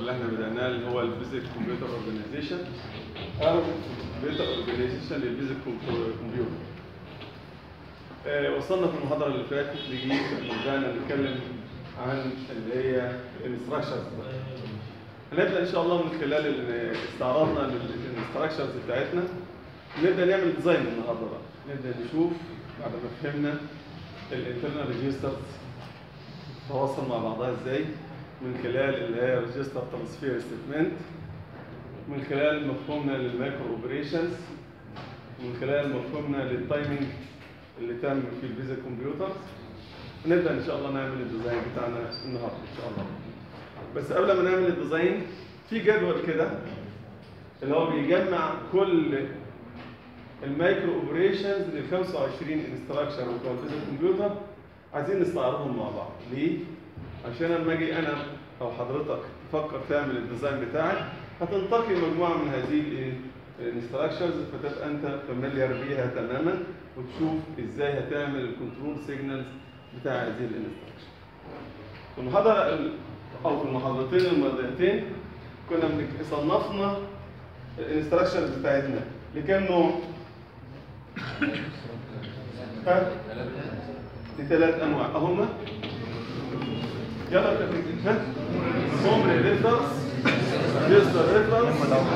اللي احنا بدأناه اللي هو البيزك كمبيوتر اورجانيزيشن او كمبيوتر اورجانيزيشن للبيزك كمبيوتر آه، وصلنا في المحاضرة اللي فاتت لجيب بدأنا نتكلم عن اللي هي الانستراكشرز هنبدأ إن شاء الله من خلال ال- استعراضنا للانستراكشرز بتاعتنا نبدأ نعمل ديزاين النهارده بقى نبدأ نشوف بعد ما فهمنا الانترنال ريجسترز تتواصل مع بعضها ازاي من خلال اللي هي ريجستر ترانسفير ستيتمنت من خلال مفهومنا للمايكرو اوبريشنز من خلال مفهومنا للتايمنج اللي تم في الفيزا كمبيوتر نبدا ان شاء الله نعمل الديزاين بتاعنا النهارده ان شاء الله بس قبل ما نعمل الديزاين في جدول كده اللي هو بيجمع كل المايكرو اوبريشنز لل 25 انستراكشن بتوع الفيزا كمبيوتر عايزين نستعرضهم مع بعض ليه؟ عشان لما اجي انا او حضرتك تفكر تعمل الديزاين بتاعك هتنتقي مجموعه من هذه الايه؟ الانستراكشنز فتبقى انت فاميليار بيها تماما وتشوف ازاي هتعمل الكنترول سيجنالز بتاع هذه الانستراكشن. في المحاضره ال- او في المحاضرتين الماضيتين كنا بنك- صنفنا الانستراكشنز بتاعتنا لكام نوع؟ ها؟ لثلاث انواع اهما يلا كده ها سومر ريفرنس ريجستر ريفرنس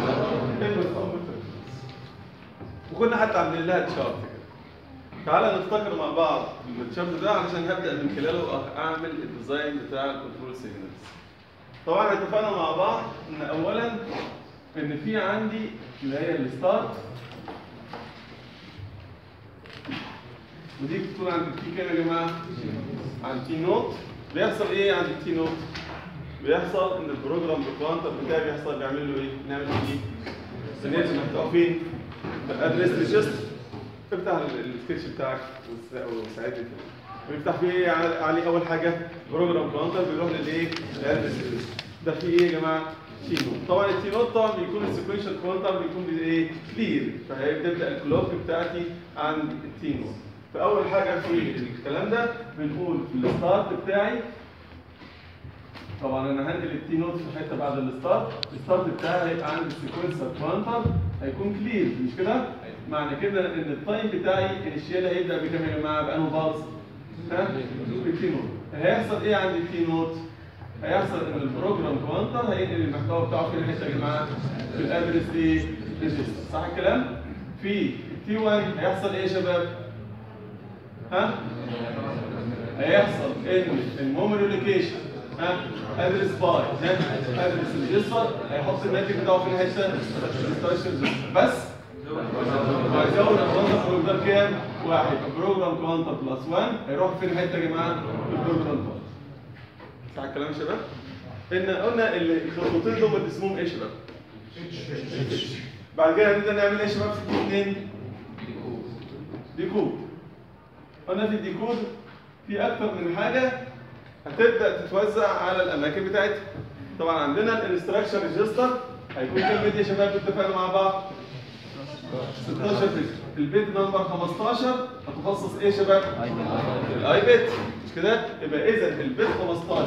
وكنا حتى عاملين لها تشارت كده تعالى نفتكر مع بعض التشارت ده علشان هبدا من خلاله اعمل الديزاين بتاع الكنترول سيجنالز طبعا اتفقنا مع بعض ان اولا ان في عندي اللي هي الستارت ودي بتكون عند التي كام يا جماعه؟ عند تي نوت بيحصل ايه عند التي نوت؟ بيحصل ان البروجرام الكوانتر بتاعي بيحصل بيعمل له ايه؟ نعمل له ايه؟ سنيت محتوى فين؟ في الادرس ريجستر افتح ال- السكتش بتاعك وس- وساعدني فيه بيفتح فيه ايه علي علي اول حاجه بروجرام كوانتر بيروح للايه؟ الادرس ريجستر ده فيه ايه يا جماعه؟ تي نوت طبعا التي نوت طبعا بيكون السيكونشال كوانتر بيكون بايه؟ كلير فهتبدا الكلوك بتاعتي عند التي نوت فاول حاجه في الكلام ده بنقول في الستارت بتاعي طبعا انا هنقل التي نوت في حته بعد الستارت الستارت بتاعي هيبقى عندي السيكونسر كوانتر هيكون كلير مش كده معنى كده ان التايم بتاعي الانيشيال هيبدا بكام يا جماعه بانه باص ها بالتي نوت هيحصل ايه عند التي نوت هيحصل ان البروجرام كوانتر هينقل المحتوى بتاعه في الحته يا جماعه في الادرس ايه ريجستر صح الكلام في التي 1 هيحصل ايه يا شباب ها هيحصل ان الميموري لوكيشن ها ادرس باي ها ادرس ريجستر هيحط الناتج بتاعه في الحته instructions بس هيزود الكوانتر بروجرام كام؟ واحد بروجرام كوانتر بلس 1 هيروح فين الحته يا جماعه؟ في البروجرام كوانتر صح الكلام يا شباب؟ ان قلنا الخطوتين دول اسمهم ايه يا شباب؟ بعد كده هنبدا نعمل ايه يا شباب في الاثنين؟ ديكود قلنا في الديكود في اكتر من حاجه هتبدا تتوزع على الاماكن بتاعتها طبعا عندنا الانستراكشن ريجستر هيكون كام بيت يا شباب اتفقنا مع بعض 16 بيت البيت نمبر 15 هتخصص ايه يا شباب الاي بيت مش كده يبقى اذا البيت 15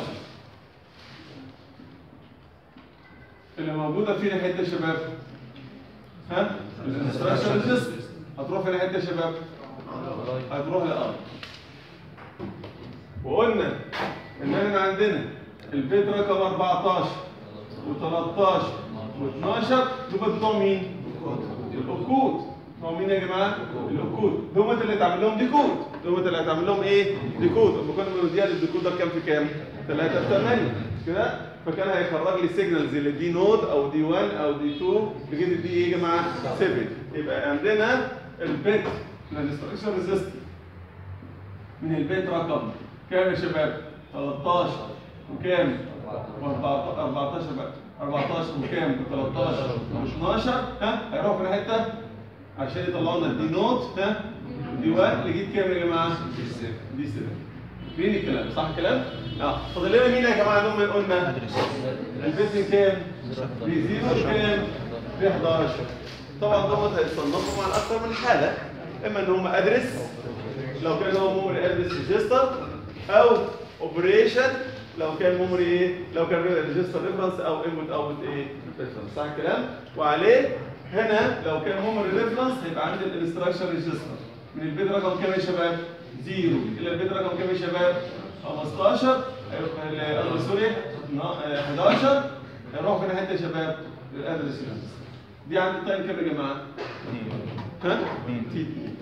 اللي موجوده فين حته يا شباب ها الانستراكشن ريجستر هتروح فين حته يا شباب هتروح للارض وقلنا ان احنا عندنا البيت رقم 14 و13 و12 دول بتوع مين؟ الاكود بتوع مين يا جماعه؟ الاكود دول اللي اتعمل لهم ديكود دول اللي هتعمل لهم ايه؟ ديكود لما كنا بنديها للديكود ده كام في كام؟ 3 في 8 كده فكان هيخرج لي سيجنالز اللي دي نود او دي 1 او دي 2 بجد دي ايه يا جماعه؟ 7 يبقى عندنا البيت الانستراكشن ريزيستور من البيت رقم كام يا شباب؟ 13 وكام؟ 14 بقى 14 وكام؟ 13 و12 ها هيروحوا في الحته عشان يطلعوا لنا الدي نوت ها دي 1 لقيت كام يا جماعه؟ دي 7 مين الكلام صح الكلام؟ اه فاضل لنا مين يا جماعه دول قلنا؟ البيت من كام؟ بي 0 كام؟ ب 11 طبعا دوت هيتصنفوا على اكثر من حاله اما ان هم ادرس لو كان هو ميموري ادرس ريجستر او اوبريشن لو كان ميموري ايه لو كان ريجستر ريفرنس او انبوت اوت ايه ريفرنس صح الكلام وعليه هنا لو كان ميموري ريفرنس هيبقى عندي الانستراكشن ريجستر من البيت رقم كام يا شباب زيرو الى البيت رقم كام يا شباب 15 هيبقى سوري 11 هيروح فين حته يا شباب الادرس ريجستر دي عند التايم كام يا جماعه ها تي 2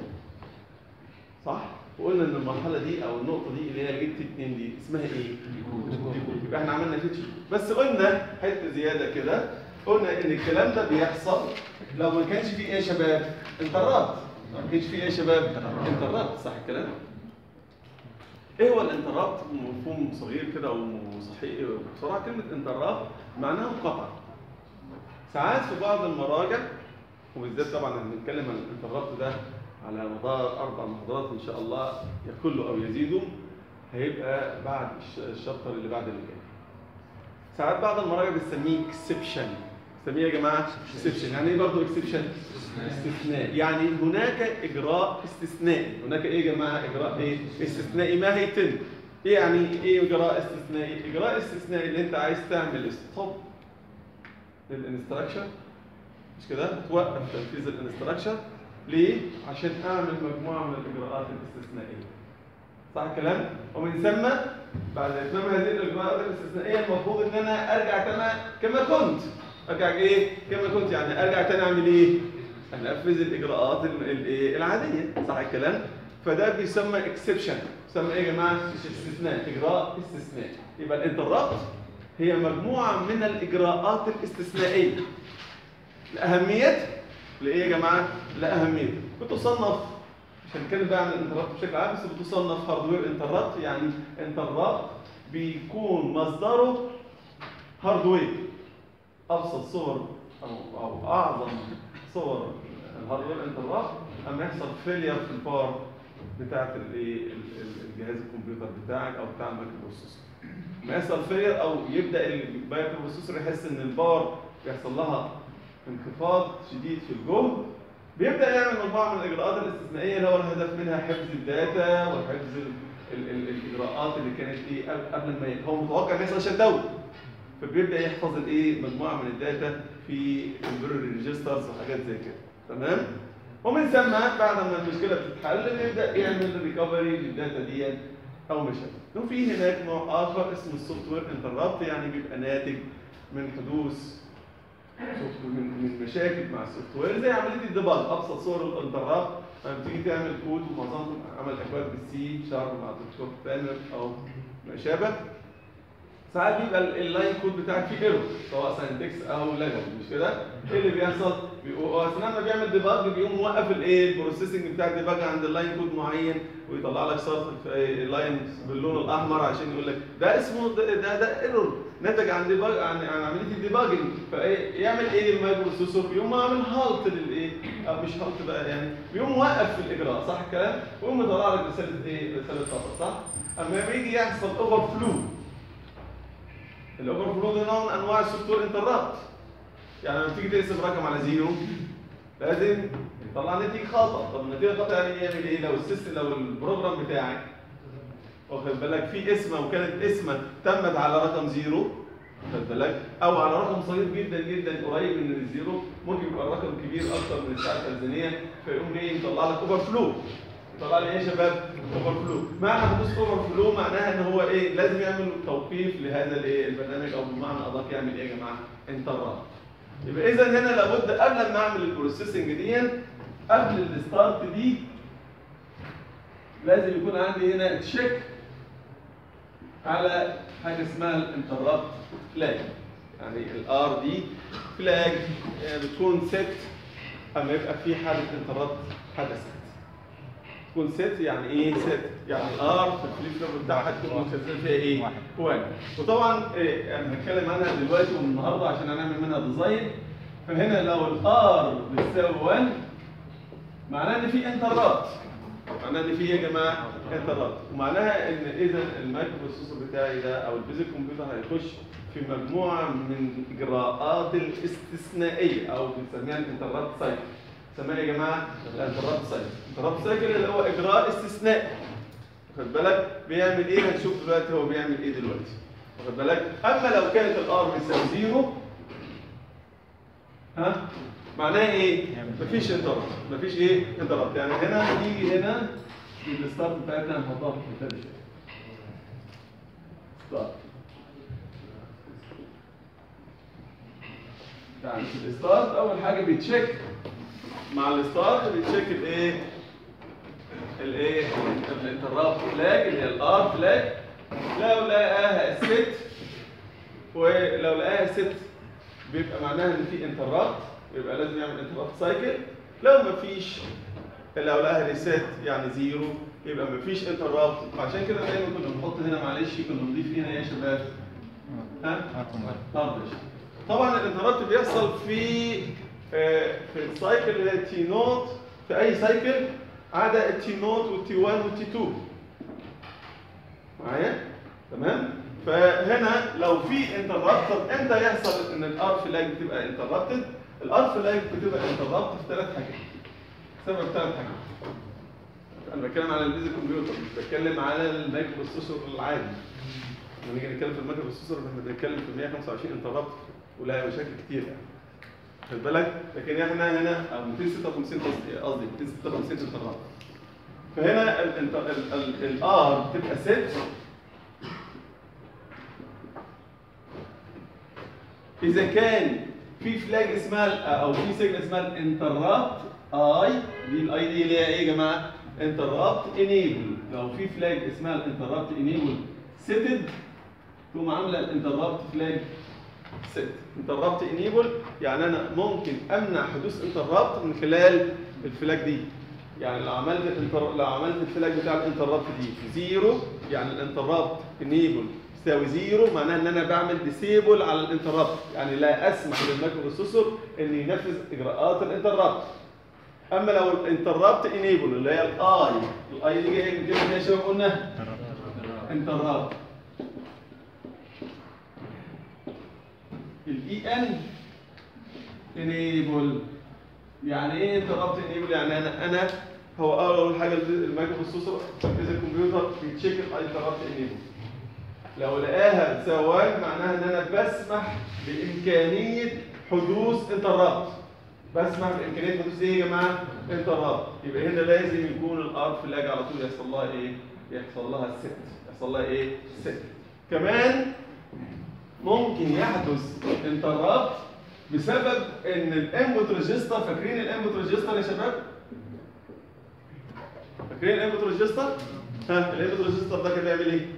صح وقلنا ان المرحله دي او النقطه دي اللي هي جبت 2 دي اسمها ايه يبقى احنا عملنا فيتشر بس قلنا حته زياده كده قلنا ان الكلام ده بيحصل لو ما كانش فيه ايه يا شباب انترابت ما كانش فيه ايه يا شباب انترابت صح الكلام ايه هو الانترابت مفهوم صغير كده وصحيح بصراحه كلمه انترابت معناها قطع ساعات في بعض المراجع وبالذات طبعا هنتكلم عن الانترابت ده على مدار اربع محاضرات ان شاء الله يقل او يزيد هيبقى بعد الشابتر اللي بعد اللي جاي ساعات بعض المراجع بتسميه اكسبشن بتسميه يا جماعه اكسبشن يعني ايه برضه اكسبشن استثناء يعني هناك اجراء استثنائي هناك ايه يا جماعه اجراء ايه استثنائي ما هيتم ايه يعني ايه اجراء استثنائي اجراء استثنائي اللي انت عايز تعمل ستوب للانستراكشن مش كده توقف تنفيذ الانستراكشن ليه عشان اعمل مجموعه من الاجراءات الاستثنائيه صح الكلام ومن ثم بعد اتمام هذه الاجراءات الاستثنائيه المفروض ان انا ارجع كما كما كنت ارجع ايه كما كنت يعني ارجع تاني اعمل ايه انفذ الاجراءات الايه العاديه صح الكلام فده بيسمى اكسبشن بيسمى ايه يا جماعه استثناء اجراء استثنائي يبقى الانترابت هي مجموعه من الاجراءات الاستثنائيه لاهميتها لايه يا جماعه لاهميتها بتصنف مش هنتكلم بقى عن الانترابت بشكل عام بس بتصنف هاردوير انترابت يعني انترابت بيكون مصدره هاردوير ابسط صور او او اعظم صور الهاردوير انترابت اما يحصل فيلير في الباور بتاعت الايه الجهاز الكمبيوتر بتاعك او بتاع المايكرو بروسيسور ما يحصل فيلير او يبدا المايكرو بروسيسور يحس ان الباور بيحصل لها انخفاض شديد في الجهد بيبدا يعمل مجموعه من الاجراءات الاستثنائيه اللي هو الهدف منها حفظ الداتا وحفظ ال ال ال الاجراءات اللي كانت ايه قبل ما هو متوقع ان يحصل شت داون فبيبدا يحفظ الايه مجموعه من الداتا في temporary ريجسترز وحاجات زي كده تمام ومن ثم بعد ما المشكله بتتحل بيبدا يعمل ريكفري للداتا دي او مشاكل وفي هناك نوع اخر اسمه السوفت وير انتربت يعني بيبقى ناتج من حدوث من من مشاكل مع السوفت وير زي عمليه الديباج ابسط صور الانترابت لما بتيجي تعمل كود ومعظمهم عمل اكواد بالسي شارب مع دكتور بانر او ما شابه ساعات بيبقى اللاين كود بتاعك فيه ايرور سواء ساينتكس او ليجل مش كده؟ ايه اللي بيحصل؟ هو اثناء ما بيعمل ديباج بيقوم موقف الايه البروسيسنج بتاع الديباج عند اللاين كود معين ويطلع لك سطر في لاين باللون الاحمر عشان يقول لك ده اسمه ده ده, ده ايرور نتج عن ديباج عن, عن عمليه الديباجنج فيعمل ايه المايكرو بروسيسور؟ بيقوم عامل هالت للايه؟ او مش هالت بقى يعني بيقوم موقف في الاجراء صح الكلام؟ ويقوم مطلع لك رساله ايه؟ رساله خطا صح؟ اما يجي يحصل اوفر فلو الاوفر فلو ده نوع من انواع السوفت وير انترابت يعني لما تيجي تقسم رقم على زيرو لازم يطلع نتيجه خطا طب النتيجه خطا يعني يعمل ايه لو السيستم لو البروجرام بتاعك واخد بالك في اسمه وكانت اسمه تمت على رقم زيرو واخد بالك او على رقم صغير جدا جدا قريب من الزيرو ممكن يبقى الرقم كبير اكتر من الساعه التنزانيه فيقوم جاي يطلع لك اوفر فلو طلع لي ايه يا شباب اوفر فلو معنى حدوث اوفر فلو معناها ان هو ايه لازم يعمل توقيف لهذا الايه البرنامج او بمعنى ادق يعمل ايه يا جماعه انترابت يبقى اذا هنا لابد قبل ما اعمل البروسيسنج دي قبل الستارت دي لازم يكون عندي هنا تشيك على حاجه اسمها الانترابت فلاج يعني الار دي فلاج بتكون ست اما يبقى في حاله انترابت حدثت تكون ست يعني ايه ست يعني ار في الفليب فلوب بتاعها تكون متخزن فيها ايه واحد وطبعا إيه انا هتكلم عنها دلوقتي ومن النهارده عشان هنعمل منها ديزاين فهنا لو الار بتساوي 1 معناه ان في انترابت معناها ان في يا جماعه انترابت ومعناها ان اذا المايكرو بروسيسور بتاعي ده او البيزك كمبيوتر هيخش في مجموعه من الاجراءات الاستثنائيه او بنسميها الانترابت سايكل سماه يا جماعه الانترابت سايكل الانترابت سايكل اللي هو اجراء استثنائي خد بالك بيعمل ايه هنشوف دلوقتي هو بيعمل ايه دلوقتي واخد بالك اما لو كانت الار بتساوي زيرو ها معناها ايه مفيش انتربت مفيش ايه انتربت يعني هنا نيجي هنا الستارت بتاعتنا هنحطها في الحته دي ستارت يعني في الستارت اول حاجه بيتشيك مع الستارت بيتشيك الايه الايه الانترابت فلاج اللي هي الار فلاج لو لقاها ست ولو لقاها ست بيبقى معناها ان في انترابت يبقى لازم يعمل انترابت سايكل لو مفيش لو لقاها ريسيت يعني زيرو يبقى مفيش انترابت عشان كده دايما كنا بنحط هنا معلش كنا بنضيف هنا ايه يا شباب؟ ها؟ بابلش طبعا الانترابت بيحصل في آه، في السايكل اللي هي تي نوت في اي سايكل عدا التي نوت والتي 1 والتي 2 معايا تمام فهنا لو في انتربت طب امتى يحصل ان الار فلاج بتبقى انتربتد الار فلاج بتبقى انتربت في ثلاث حاجات سبب ثلاث حاجات انا بتكلم على البيزك كمبيوتر مش بتكلم على المايكرو بروسيسور العادي لما نيجي نتكلم في المايكرو بروسيسور احنا بنتكلم في 125 انتربت ولها مشاكل كتير يعني خد بالك لكن احنا هنا او 256 قصدي قصدي 256 انتربت فهنا الار بتبقى ست اذا كان في فلاج اسمها او في سيجنال اسمها الانترابت اي دي الاي دي اللي هي ايه يا جماعه انترابت انيبل لو في فلاج اسمها الانترابت انيبل سيتد تقوم عامله الانترابت فلاج ست انترابت انيبل يعني انا ممكن امنع حدوث انترابت من خلال الفلاج دي يعني لو عملت الانتر... لو عملت الفلاج بتاع الانترابت دي زيرو يعني الانترابت انيبل يساوي زيرو معناها ان انا بعمل ديسيبل على الانترابت يعني لا اسمح للمايكرو بروسيسور ان ينفذ اجراءات الانترابت اما لو الانترابت انيبل اللي هي الاي الاي دي جايه من كلمه ايه يا شباب قلنا انترابت الاي ان انيبل يعني ايه انترابت انيبل يعني انا انا هو اول حاجه المايكرو بروسيسور تنفيذ الكمبيوتر بيتشيك الانترابت انيبل لو لقاها بتساوي واحد معناها ان انا بسمح بامكانيه حدوث انترابت بسمح بامكانيه حدوث ايه يا جماعه انترابت يبقى هنا لازم يكون الار فلاج على طول يحصل لها ايه يحصل لها ست يحصل لها ايه ست كمان ممكن يحدث انترابت بسبب ان الانبوت ريجستر فاكرين الانبوت ريجستر يا شباب فاكرين الانبوت ريجستر ها الانبوت ريجستر ده كان بيعمل ايه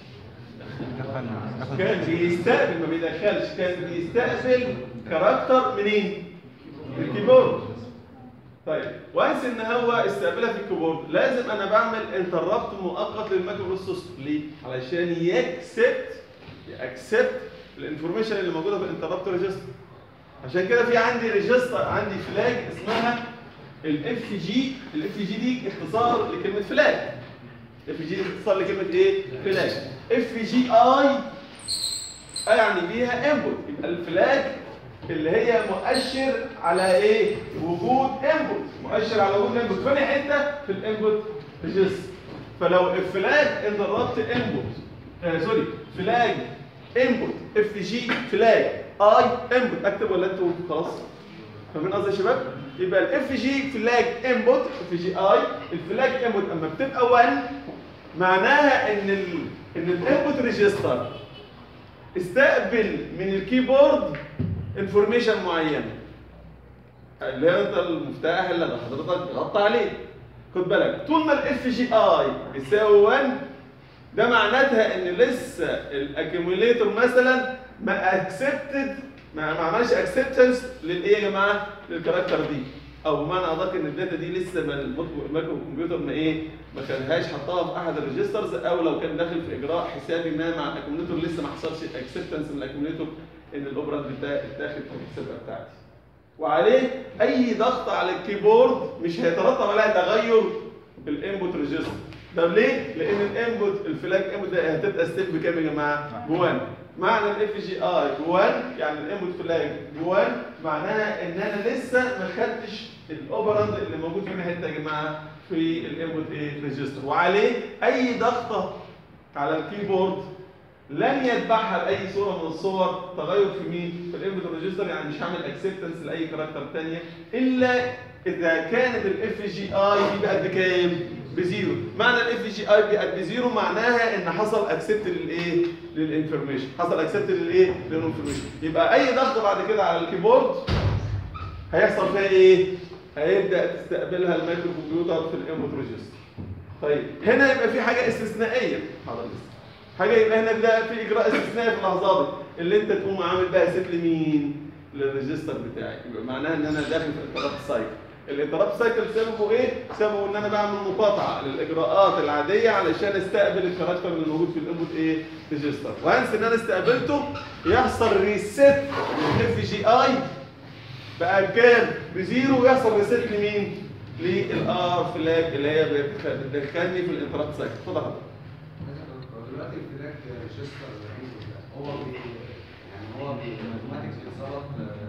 كان بيستقبل ما بيدخلش كان بيستقبل كاركتر منين من الكيبورد طيب وانس ان هو استقبلها في الكيبورد لازم انا بعمل انتربت مؤقت للمايكرو بروسيسور ليه علشان يكسبت يأكسبت الانفورميشن اللي موجوده في الانتربت ريجستر عشان كده في عندي ريجستر عندي فلاج اسمها الاف جي الاف جي دي اختصار لكلمه فلاج اف جي دي اختصار لكلمه ايه فلاج اف جي اي يعني بيها انبوت يبقى الفلاج اللي هي مؤشر على ايه وجود انبوت مؤشر على وجود انبوت فين حته في الانبوت ريجستر فلو الفلاج انضربت انبوت آه سوري فلاج انبوت اف جي فلاج اي انبوت اكتب ولا انتوا خلاص فاهمين قصدي يا شباب يبقى الاف جي فلاج انبوت اف جي اي الفلاج انبوت اما بتبقى 1 معناها ان ال ان الانبوت ريجستر استقبل من الكيبورد انفورميشن معينه اللي هو انت المفتاح اللي حضرتك غطى عليه خد بالك طول ما الاف جي اي بيساوي 1 ده معناتها ان لسه الاكيوميليتور مثلا ما اكسبتد ما ما عملش اكسبتنس للايه يا جماعه للكاركتر دي او بمعنى ادق ان الداتا دي لسه ما المايكرو كمبيوتر ما ايه ما خدهاش حطها في احد الريجسترز او لو كان داخل في اجراء حسابي ما مع الاكيوميليتور لسه ما حصلش اكسبتنس من الاكيوميليتور ان الاوبراند بتاعي اتاخد في الحسابه بتاعتي وعليه اي ضغط على الكيبورد مش هيترتب عليها تغير الانبوت ريجستر طب ليه؟ لان الانبوت الفلاج انبوت ده هتبقى ستيب بكام يا جماعه؟ بوان معنى الاف جي اي بوان يعني الانبوت فلاج بوان معناها ان انا لسه ما خدتش الاوبراند اللي موجود في حته يا جماعه في الانبوت ايه ريجستر وعليه اي ضغطه على الكيبورد لن يتبعها لاي صوره من الصور تغير في مين؟ في الانبوت ريجستر يعني مش هعمل اكسبتنس لاي كاركتر ثانيه الا اذا كانت الاف جي اي دي بقت بكام؟ بزيرو، معنى الاف جي اي بقت بزيرو معناها ان حصل اكسبت للايه؟ للانفورميشن، حصل اكسبت للايه؟ للانفورميشن، يبقى اي ضغط بعد كده على الكيبورد هيحصل فيها ايه؟ هيبدا تستقبلها المايكرو كمبيوتر في الانبوت ريجستر. طيب هنا يبقى في حاجه استثنائيه حاضر لسه. حاجه يبقى هنا بدا في اجراء استثنائي في اللحظات دي اللي انت تقوم عامل بقى ست لمين؟ للريجستر بتاعي يبقى معناها ان انا داخل في انترابت سايكل الانترابت سايكل سببه ايه؟ سببه ان انا بعمل مقاطعه للاجراءات العاديه علشان استقبل الكاركتر اللي موجود في الانبوت ايه؟ ريجستر وانس ان انا استقبلته يحصل ريست للاف جي اي بقى كام؟ بزيرو ويحصل ريست لمين؟ للار فلاج اللي هي بتدخلني في الانترابت سايكل اتفضل حضرتك دلوقتي الفلاج ريجستر هو بي يعني هو اوتوماتيك بيتصرف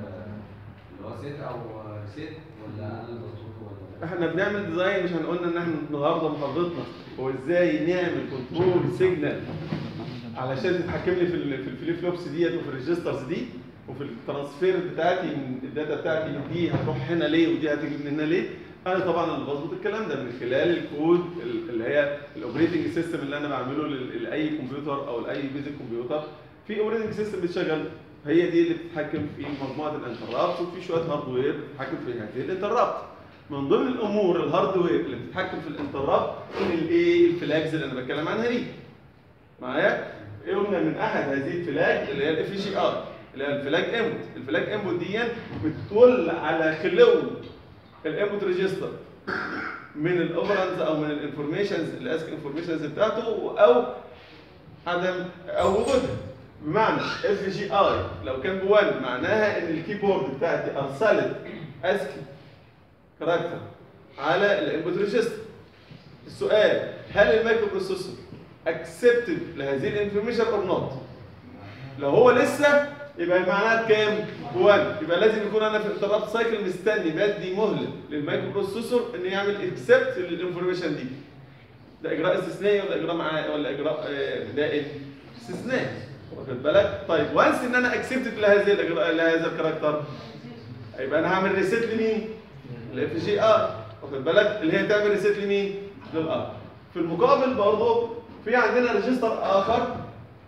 اللي هو سيت او ريسيت ولا انا اللي بظبطه ولا احنا بنعمل ديزاين مش هنقولنا ان احنا النهارده محاضرتنا هو ازاي نعمل كنترول سيجنال علشان تتحكم لي في ال- في الفليب فلوبس ديت وفي الريجسترز دي وفي الترانسفير بتاعتي من الداتا بتاعتي من دي هتروح هنا ليه ودي هتيجي من هنا ليه انا طبعا اللي بظبط الكلام ده من خلال الكود ال- اللي هي الاوبريتنج سيستم اللي انا بعمله لل- لاي كمبيوتر او لاي بيزك كمبيوتر في اوبريتنج سيستم بتشغل هي دي اللي بتتحكم في مجموعه الانترابت وفي شويه هاردوير بتتحكم في هذه الانترابت من ضمن الامور الهاردوير اللي بتتحكم في الانترابت الايه الفلاجز اللي انا بتكلم عنها دي معايا قلنا من احد هذه الفلاج اللي هي الاف جي ار اللي هي الفلاج انبوت الفلاج انبوت دي بتدل على خلو الانبوت ريجستر من الاوبرانز او من الانفورميشنز الاسك انفورميشنز بتاعته او عدم او وجودها بمعنى اف جي اي لو كان ب1 معناها ان الكيبورد بتاعتي ارسلت اسكي كاركتر على الانبوت ريجستر السؤال هل المايكرو بروسيسور اكسبتد لهذه الانفورميشن اور نوت لو هو لسه يبقى معناها بكام؟ 1 يبقى لازم يكون انا في الانترابت سايكل مستني بدي مهله للمايكرو بروسيسور ان يعمل اكسبت للانفورميشن دي ده اجراء استثنائي ولا اجراء معاه ولا اجراء آه، دائم؟ استثنائي واخد بالك؟ طيب وانس ان انا اكسبتد لهذه الاجراء لهذا الكاركتر يبقى انا هعمل ريسيت لمين؟ الاف جي ار واخد بالك؟ اللي هي تعمل ريسيت لمين؟ للار في المقابل برضه في عندنا ريجستر اخر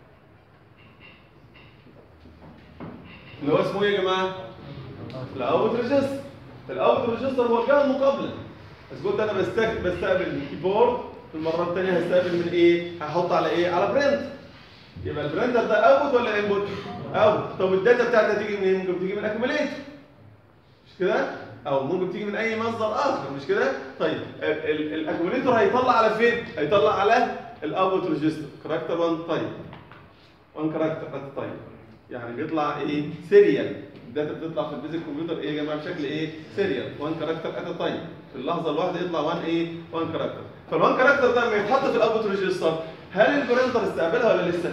اللي هو اسمه ايه يا جماعه؟ الاوت ريجستر الاوت ريجستر هو الجهه المقابله بس قلت انا بستقبل بستقبل من الكيبورد المره الثانيه هستقبل من ايه؟ هحط على ايه؟ على برنت يبقى البرنتر ده اوت ولا انبوت؟ اوت طب الداتا بتاعتها تيجي منين؟ ممكن تيجي من اكيوميليتور مش كده؟ او ممكن تيجي من اي مصدر اخر مش كده؟ طيب الاكيوميليتور هيطلع على فين؟ هيطلع على الاوت ريجستر كاركتر 1 طيب 1 كاركتر ات طيب يعني بيطلع ايه؟ سيريال الداتا بتطلع في البيزك كمبيوتر ايه يا جماعه بشكل ايه؟ سيريال 1 كاركتر ات تايم في اللحظه الواحده يطلع 1 ايه؟ 1 كاركتر فال1 كاركتر ده لما يتحط في الاوت ريجستر هل البرنتر استقبلها ولا لسه؟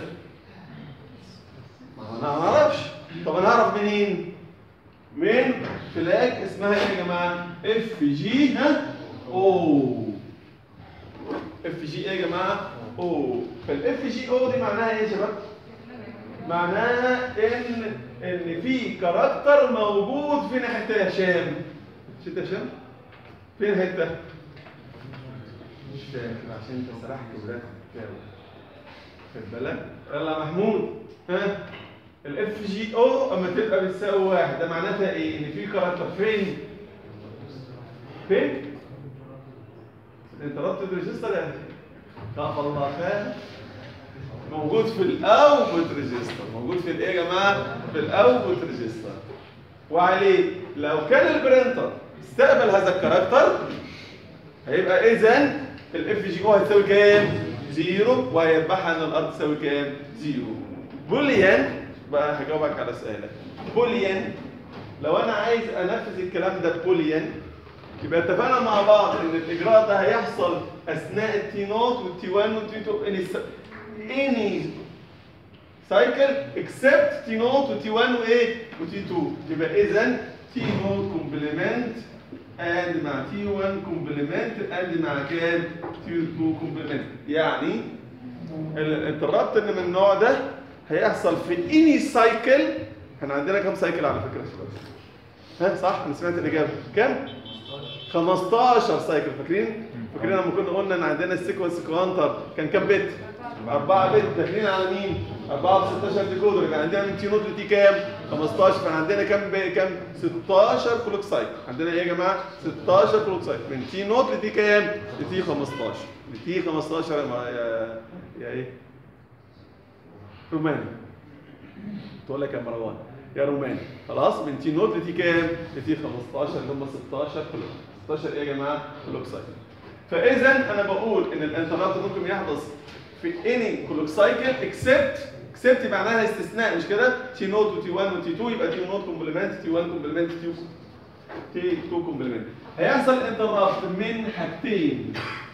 ما اعرفش طب انا اعرف منين؟ من فلاج اسمها ايه يا جماعه؟ اف جي ها؟ او اف جي ايه يا جماعه؟ او فالاف جي او دي معناها ايه يا شباب؟ معناها ان ان في كاركتر موجود في ناحيه هشام مش انت هشام؟ فين حته؟ مش فاكر عشان انت سرحت ولاد خد بالك؟ يلا يا محمود ها؟ الاف جي او اما تبقى بتساوي واحد ده معناتها ايه؟ ان في كاركتر فين؟ فين؟ انتربتد ريجستر يعني خاف الله خاف موجود في الاوتبوت ريجستر موجود في الايه يا جماعه؟ في الاوتبوت ريجستر وعليه لو كان البرنتر استقبل هذا الكاركتر هيبقى اذا الاف جي او هتساوي كام؟ زيرو وهيتبعها ان الار تساوي كام؟ زيرو بوليان بقى هجاوبك على سؤالك بوليان لو انا عايز انفذ الكلام ده بوليان يبقى اتفقنا مع بعض ان الاجراء ده هيحصل اثناء التي نوت والتي 1 والتي 2 اني اني سايكل اكسبت تي نوت وتي 1 وايه وتي 2 يبقى اذا تي نوت كومبلمنت اند مع تي 1 كومبلمنت اند مع كام تي 2 كومبلمنت يعني الانتربت اللي من النوع ده هيحصل في اني سايكل احنا عندنا كام سايكل على فكره يا شباب ها صح انا سمعت الاجابه كام 15 سايكل فاكرين فاكرين لما كنا قلنا ان عندنا السيكونس كوانتر كان كام بت 4 بت داخلين على مين 4 ب 16 ديكودر يبقى عندنا من تي نوت لتي كام 15 فعندنا كام ب- كام 16 كلوك سايكل عندنا ايه يا جماعه 16 كلوك سايكل من تي نوت لتي كام لتي 15 لتي 15 يا مع- يا يا ايه روماني تقول لك يا مروان يا روماني خلاص من تي نوت لتي كام لتي 15 اللي هم 16 كلوك 16 ايه يا جماعه كلوك سايكل فاذا انا بقول ان الانترنت ممكن يحدث في اني كلوك سايكل اكسبت اكسبت معناها استثناء مش كده تي نوت وتي 1 وتي 2 يبقى تي نوت كومبلمنت تي 1 كومبلمنت تي تي 2 كومبلمنت هيحصل انترابت من حاجتين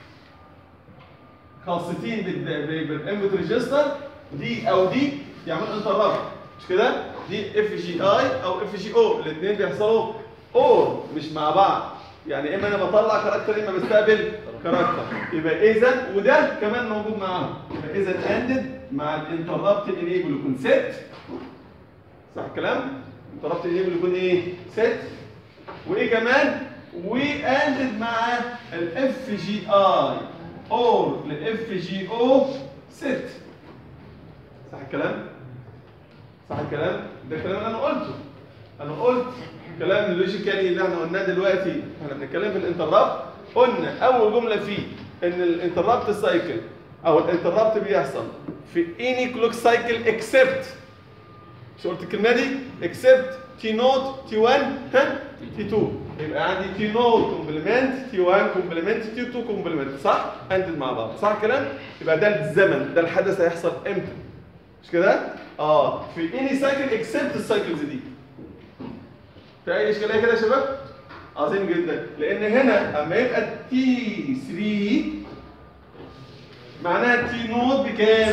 خاصتين بالانبوت ريجستر دي او دي يعملوا انترابت مش كده دي اف جي اي او اف جي او الاثنين بيحصلوا اور مش مع بعض يعني اما انا بطلع كاركتر اما بستقبل كاركتر يبقى اذا وده كمان موجود معاهم يبقى اذا اندد مع الانتربت انيبل يكون ست صح الكلام انتربت انيبل يكون ايه ست وايه كمان واندد مع الاف جي اي اور الاف جي او ست صح الكلام صح الكلام ده الكلام اللي انا قلته انا قلت كلام اللوجيكالي اللي احنا قلناه دلوقتي احنا بنتكلم في الانتربت قلنا اول جمله فيه ان الانتربت سايكل او الانتربت بيحصل في اني كلوك سايكل اكسبت مش قلت الكلمه دي اكسبت تي نوت تي 1 ها تي 2 يبقى عندي تي نوت كومبلمنت تي 1 كومبلمنت تي 2 كومبلمنت صح اندد مع بعض صح الكلام يبقى ده الزمن ده الحدث هيحصل امتى مش كده اه في اني سايكل اكسبت السايكلز دي في اي اشكاليه كده يا شباب عظيم جدا لان هنا اما يبقى تي 3 معناها تي نوت بكام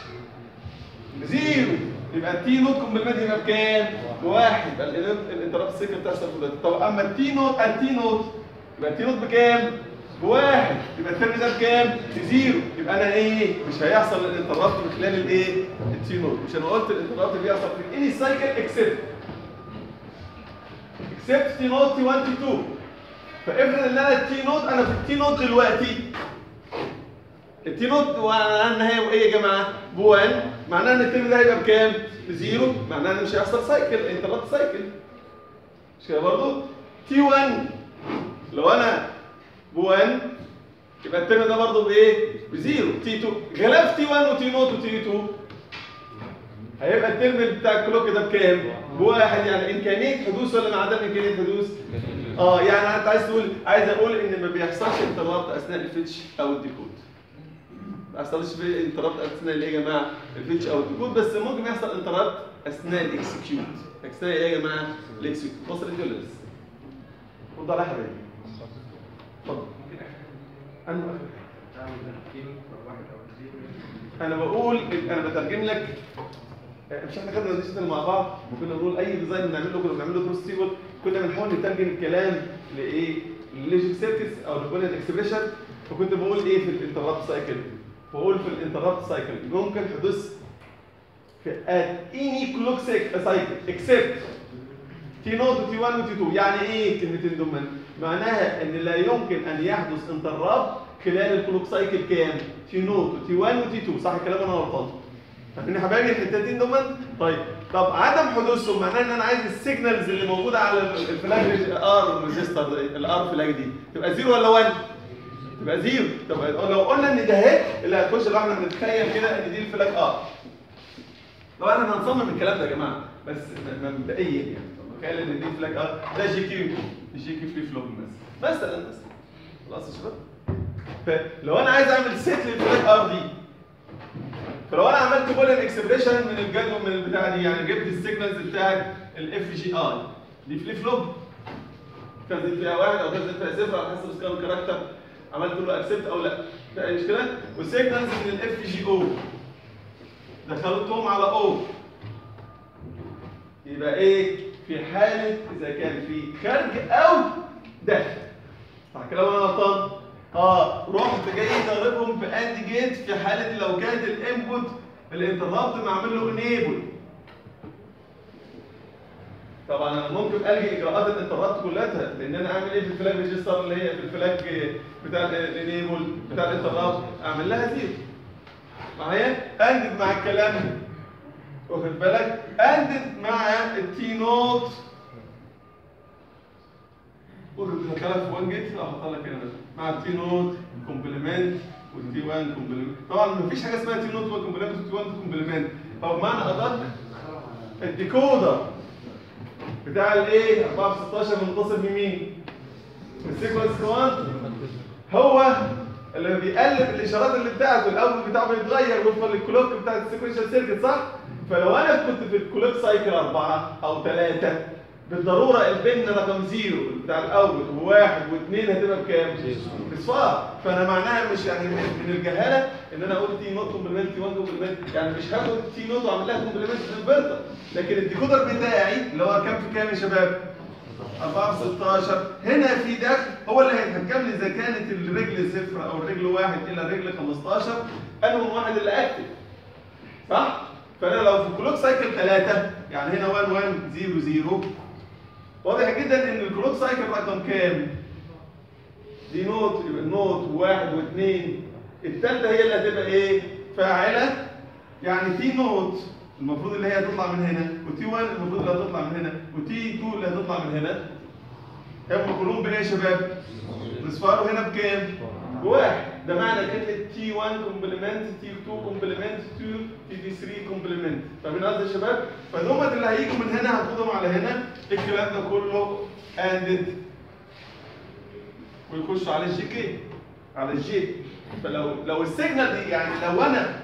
بزيرو يبقى التي نوت كومبلمنت يبقى بكام بواحد يبقى الانترابت سيكل بتحصل في ده طب اما التي نوت التي نوت يبقى التي نوت بكام بواحد يبقى الترم ده بكام بزيرو يبقى انا ايه مش هيحصل الانترابت من خلال الايه التي نوت مش انا قلت الانترابت بيحصل في اني سايكل اكسبت اكسبت تي نوت تي 1 تي 2 فافرض ان انا التي نوت انا في التي نوت دلوقتي التي نوت معناها هي ايه يا جماعه؟ ب 1 معناها ان الترم ده هيبقى بكام؟ بزيرو معناها ان مش هيحصل سايكل انتربت سايكل مش كده برضه؟ تي 1 لو انا ب 1 يبقى الترم ده برضه بايه؟ بزيرو تي 2 غلاف تي 1 وتي نوت وتي 2 هيبقى الترم بتاع الكلوك ده بكام؟ بواحد يعني امكانيه حدوث ولا مع عدم امكانيه حدوث؟ اه يعني انت عايز تقول عايز اقول ان ما بيحصلش انتربت اثناء الفيتش او الديكود ما يحصلش في انتربت اثناء ايه يا جماعه الفيتش او الديكود بس ممكن يحصل انتربت اثناء الاكسكيوت اثناء ايه يا جماعه الاكسكيوت وصلت ولا لسه اتفضل يا حبيبي اتفضل انا انا بقول انا بترجم لك مش احنا خدنا ديجيتال مع بعض وكنا بنقول اي ديزاين بنعمل له كنا بنعمل له كروس تيبل كنا بنحاول نترجم الكلام لايه؟ للوجيك سيركتس او لبوليت اكسبريشن فكنت بقول ايه في الانترابت سايكل؟ بقول في الانترابت سايكل ممكن حدوث في at any clock cycle except تي نوت وتي 1 وتي 2 يعني ايه الكلمتين دول؟ معناها ان لا يمكن ان يحدث انترابت خلال الكلوك سايكل كام؟ تي نوت وتي 1 وتي 2 صح الكلام انا غلطان؟ فاهمين يا حبايبي الحتتين دول طيب طب عدم حدوثهم معناه ان انا عايز السيجنالز اللي موجوده على الفلاج ار ريجستر الار فلاج دي تبقى زيرو ولا 1 تبقى زيرو طب لو قلنا ان ده اهي اللي هتخش لو احنا بنتخيل كده ان دي الفلاج ار طبعا احنا هنصمم الكلام ده يا جماعه بس مبدئيا يعني تخيل ان دي فلاج ار ده جي كيو جي كيو فري فلو مثلا مثلا مثلا خلاص يا شباب فلو انا عايز اعمل سيت للفلاج ار دي فلو انا عملت بولين اكسبريشن من الجدول من البتاع دي يعني جبت السيجنالز بتاعت الاف جي اي دي فليب فلوب كانت فيها واحد او كانت فيها صفر على حسب سكان الكاركتر عملت له اكسبت او لا ده مش كده والسيجنالز من الاف جي او دخلتهم على او يبقى ايه في حاله اذا كان في خارج او داخل صح كلام انا غلطان اه رحت جاي ضاربهم في باند جيت في حاله لو كانت الانبوت الانترابت معمول له انيبل طبعا انا ممكن الغي اجراءات الانترابت كلها لان انا اعمل ايه في الفلاج ريجستر اللي هي في الفلاج بتاع الانيبل بتاع الانترابت اعمل لها زيرو معايا اندد مع الكلام ده واخد بالك اندد مع التي نوت الكلام في 1 جيت احط لك هنا مثلا مع التي نوت كومبلمنت والتي 1 كومبلمنت طبعا مفيش حاجه اسمها تي نوت كومبلمنت والتي 1 كومبلمنت طب معنى ادق الديكودر بتاع الايه 4 في 16 متصل بمين؟ بالسيكونس كوانت هو اللي بيقلب الاشارات اللي بتاعته الاول بتاعه بيتغير وفقا للكلوك بتاع السيكونشال سيركت صح؟ فلو انا كنت في الكلوك سايكل اربعه او ثلاثه بالضروره البن رقم زيرو بتاع الاول وواحد واثنين هتبقى بكام؟ بصفار فانا معناها مش يعني من من الجهاله ان انا اقول تي نوت كومبلمنت تي 1 كومبلمنت يعني مش هاخد تي نوت واعمل لها كومبلمنت في الانفرتر لكن الديكودر بتاعي اللي هو كام في كام يا شباب؟ 4 في 16 هنا في دخل هو اللي هيتحكم لي اذا كانت الرجل صفر او الرجل واحد الى الرجل 15 انهم واحد اللي اكتف صح؟ فانا لو في كلوك سايكل 3 يعني هنا 1 1 0 0 واضح جدا ان الكلوك سايكل رقم كام؟ دي نوت يبقى النوت واحد واثنين الثالثه هي اللي هتبقى ايه؟ فاعله يعني تي نوت المفروض اللي هي هتطلع من هنا وتي 1 المفروض اللي هتطلع من هنا وتي 2 اللي هتطلع من هنا هم كلهم بايه يا شباب؟ بصفاره هنا بكام؟ بواحد ده معنى كلمه تي 1 كومبلمنت تي 2 كومبلمنت تي تي 3 كومبلمنت فاهمين قصدي يا شباب؟ فدول اللي هيجوا من هنا هاخدهم على هنا الكلام ده كله اندد ويخشوا على الجي كي على الجي فلو لو السيجنال دي يعني لو انا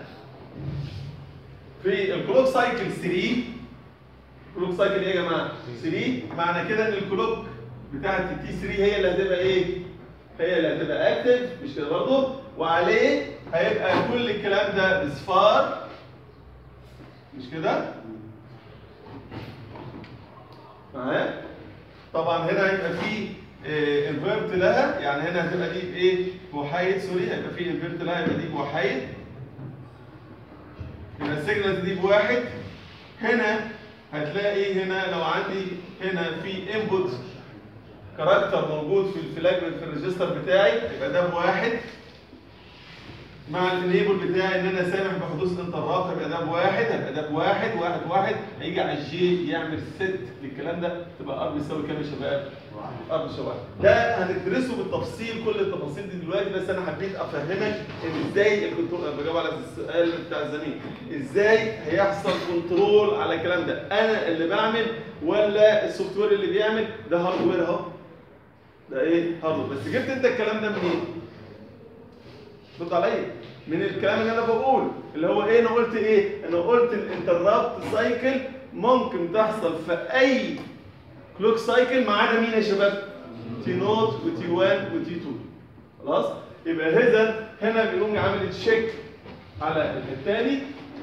في الكلوك سايكل 3 كلوك سايكل ايه يا جماعه 3 معنى كده ان الكلوك بتاعت التي 3 هي اللي هتبقى ايه هي اللي هتبقى اكتف مش كده برضه وعليه هيبقى كل الكلام ده بصفار مش كده معايا طبعا هنا هيبقى في انفيرت لها يعني هنا هتبقى دي بايه بوحيد سوري هيبقى في انفيرت لها يبقى دي بوحيد يبقى السيجنال دي بواحد هنا هتلاقي هنا لو عندي هنا في انبوت كاركتر موجود في الفلاج في الريجستر بتاعي يبقى ده بواحد مع الانيبل بتاعي ان انا سامح بحدوث انترابت يبقى ده بواحد هيبقى ده بواحد واحد واحد هيجي على الجي يعمل ست للكلام ده تبقى ار بيساوي كام يا شباب؟ ار بيساوي واحد. ده هندرسه بالتفصيل كل التفاصيل دي دلوقتي بس انا حبيت افهمك ان ازاي الكنترول انا بجاوب على السؤال بتاع الزميل ازاي هيحصل كنترول على الكلام ده؟ انا اللي بعمل ولا السوفت وير اللي بيعمل ده هاردوير اهو ده ايه؟ هاردوير بس جبت انت الكلام ده منين؟ رد عليا من الكلام اللي انا بقوله اللي هو ايه انا قلت ايه انا قلت الانترابت سايكل ممكن تحصل في اي كلوك سايكل ما عدا مين يا شباب تي نوت وتي 1 وتي 2 خلاص يبقى اذا هنا بيقوم عامل تشيك على الثاني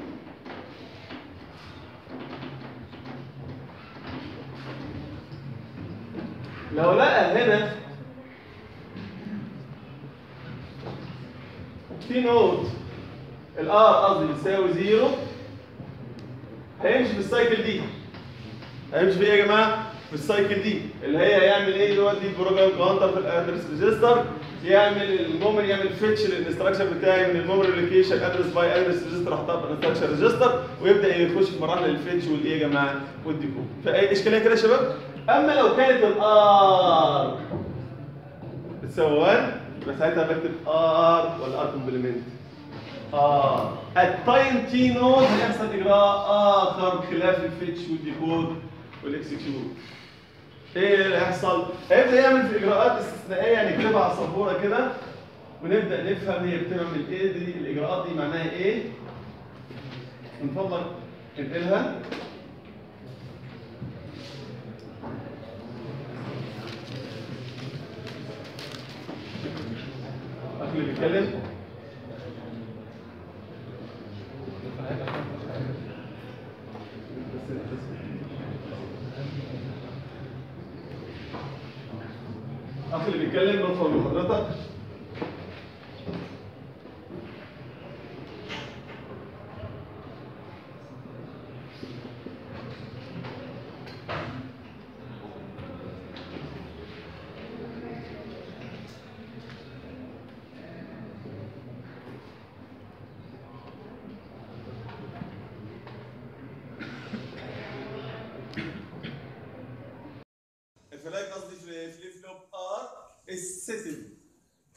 لو لقى هنا تي نوت الار قصدي يساوي زيرو هيمشي في السايكل دي هيمشي في ايه يا جماعه؟ في السايكل دي اللي هي هيعمل ايه يودي البروجرام كاونتر في الادرس ريجستر يعمل الميموري يعمل فيتش للانستراكشن بتاعي من الميموري لوكيشن ادرس باي ادرس ريجستر احطها في الانستراكشن ريجستر ويبدا يخش في مراحل الفيتش والايه يا جماعه والديكود فاي اشكاليه كده يا شباب؟ اما لو كانت الار بتساوي 1 يبقى ساعتها بكتب ار ولا ار كومبلمنت ار التايم تي نود هيحصل اجراء اخر خلاف الفيتش والديكود والاكسكيوت ايه اللي هيحصل؟ هيبدا يعمل في اجراءات استثنائيه نكتبها على السبوره كده ونبدا نفهم هي بتعمل ايه دي الاجراءات دي معناها ايه؟ من فضلك انقلها اخي اللي بيتكلم اخي اللي بيتكلم بطل من حضرتك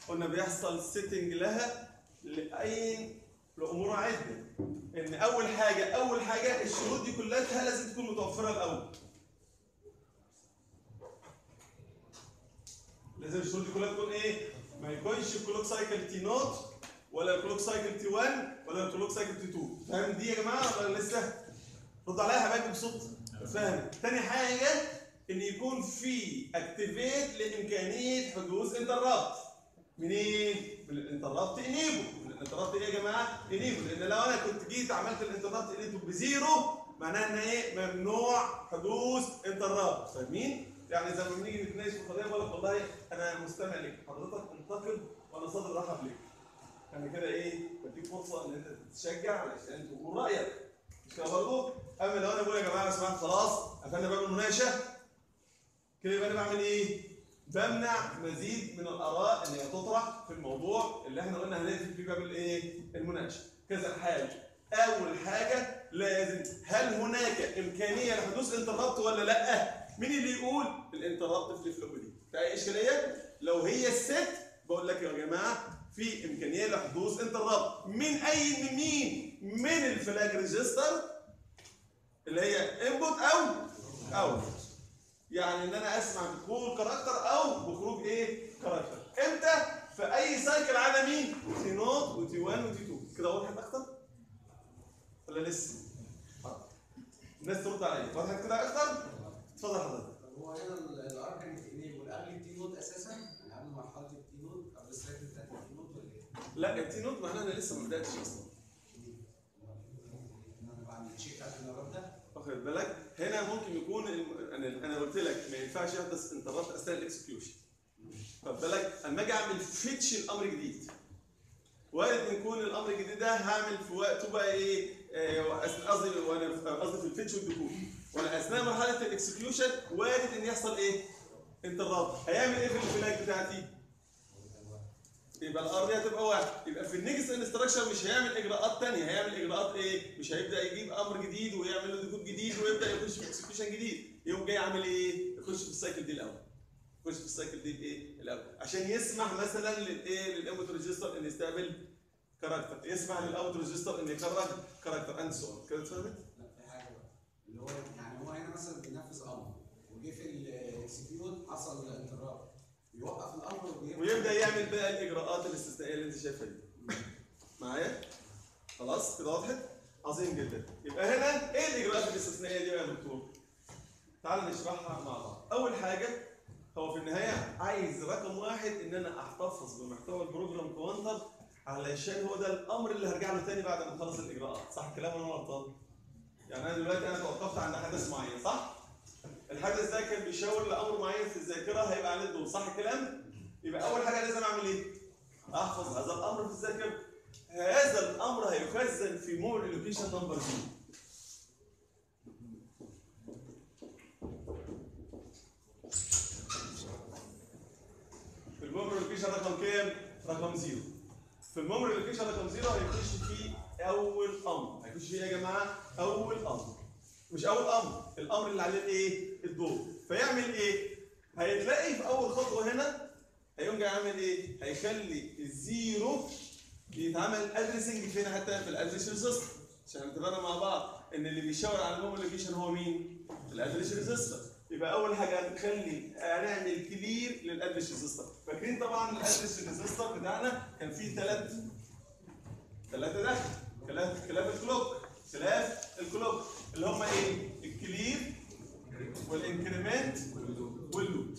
قلنا بيحصل سيتنج لها لاي لامور عده ان اول حاجه اول حاجه الشروط دي كلها لازم تكون متوفره الاول لازم الشروط دي كلها تكون ايه ما يكونش الكلوك سايكل تي نوت ولا الكلوك سايكل تي 1 ولا الكلوك سايكل تي 2 فاهم دي يا جماعه ولا لسه رد عليا يا حبايبي بصوت فاهم تاني حاجه ان يكون في اكتيفيت لامكانيه حدوث انترابت منين؟ من الانترابت انيبو من الانترابت ايه يا جماعه؟ انيبو لان لو انا كنت جيت عملت الانترابت انيبو بزيرو معناها ان ايه؟ ممنوع حدوث انترابت فاهمين؟ يعني زي ما بنيجي نتناقش في قضيه بقول لك والله انا مستمع لك حضرتك انتقد وانا صادر رحب لك انا كده ايه بديك فرصه ان انت تتشجع علشان تقول رايك مش كده برضه؟ اما لو انا بقول يا جماعه اسمعوا خلاص قفلنا باب المناقشه كده يبقى انا بعمل ايه؟ بمنع مزيد من الاراء اللي هي تطرح في الموضوع اللي احنا قلنا هنقفل فيه باب الايه؟ المناقشه. كذا حاجه. اول حاجه لازم هل هناك امكانيه لحدوث انترابت ولا لا؟ مين اللي يقول الانترابت في الفلوب دي؟ في اي اشكاليه؟ لو هي الست بقول لك يا جماعه في امكانيه لحدوث انترابت من اي من مين؟ من الفلاج ريجستر اللي هي انبوت او اوت. يعني ان انا اسمع بدخول كاركتر او بخروج ايه كاركتر امتى في اي سايكل على مين تي نوت وتي 1 وتي 2 كده وضحت اكتر ولا لسه الناس ترد عليا وضحت كده اكتر اتفضل حضرتك طب هو هنا الارجنت انيبل قبل التي نوت اساسا يعني قبل مرحله التي نوت قبل السايكل بتاعت التي نوت ولا ايه؟ لا التي نوت معناها انا لسه ما بداتش اصلا ان انا بعمل تشيك قبل ما ببدا واخد بالك هنا ممكن يكون الم- انا انا قلت لك ما ينفعش يحدث انترابت اثناء الاكسكيوشن خد بالك اما اجي اعمل فيتش الامر جديد وارد ان يكون الامر الجديد ده هعمل في وقته بقى ايه آه، أثناء- قصدي وانا في- قصدي في الفيتش والدخول وانا اثناء مرحله الاكسكيوشن وارد ان يحصل ايه انترابت هيعمل ايه في الفلاج بتاعتي يبقى الار دي هتبقى واحد يبقى في النيكست انستراكشن مش هيعمل اجراءات تانية هيعمل اجراءات ايه مش هيبدا يجيب امر جديد ويعمل له ديكود جديد ويبدا يخش في اكسكيوشن جديد يقوم جاي عامل ايه يخش في السايكل دي الاول يخش في السايكل دي ايه الاول عشان يسمح مثلا للايه للاوت ريجستر ان يستقبل كاركتر يسمح للاوت ريجستر ان يخرج كاركتر اند سو كده اتفهمت لا في حاجه بقى اللي هو يعني هو هنا مثلا بينفذ امر وجه في الاكسكيوت حصل انتراب بيوقف الامر وبيبدا ويبدا يعمل بقى الاجراءات الاستثنائيه اللي انت شايفها دي معايا خلاص كده وضحت عظيم جدا يبقى هنا ايه الاجراءات الاستثنائيه دي بقى يا دكتور تعال نشرحها مع بعض اول حاجه هو في النهايه عايز رقم واحد ان انا احتفظ بمحتوى البروجرام كوانتر علشان هو ده الامر اللي هرجع له تاني بعد ما اخلص الاجراءات صح الكلام ولا انا غلطان يعني انا دلوقتي انا توقفت عند حدث معين صح الحدث ده كان بيشاور لامر معين في الذاكره هيبقى عليه الضوء صح الكلام يبقى اول حاجه لازم اعمل ايه احفظ هذا الامر في الذاكره هذا الامر هيخزن في ميموري لوكيشن نمبر 0 في الميموري لوكيشن رقم كام رقم 0 في الميموري لوكيشن رقم 0 هيخش فيه اول امر هيخش فيه إيه يا جماعه اول امر مش اول امر الامر اللي عليه الايه الضوء فيعمل ايه هيتلاقي في اول خطوه هنا هيقوم جاي عامل ايه هيخلي الزيرو يتعمل ادريسنج فين حتى في الادريس ريزيستور عشان نتفق مع بعض ان اللي بيشاور على الميموري لوكيشن هو مين الادريس ريزيستور يبقى اول حاجه هنخلي هنعمل كلير للادريس ريزيستور فاكرين طبعا الادريس ريزيستور بتاعنا كان فيه ثلاث ثلاثه دخل خلاف خلاف الكلوك خلاف الكلوك اللي هم ايه الكلير والانكريمنت واللود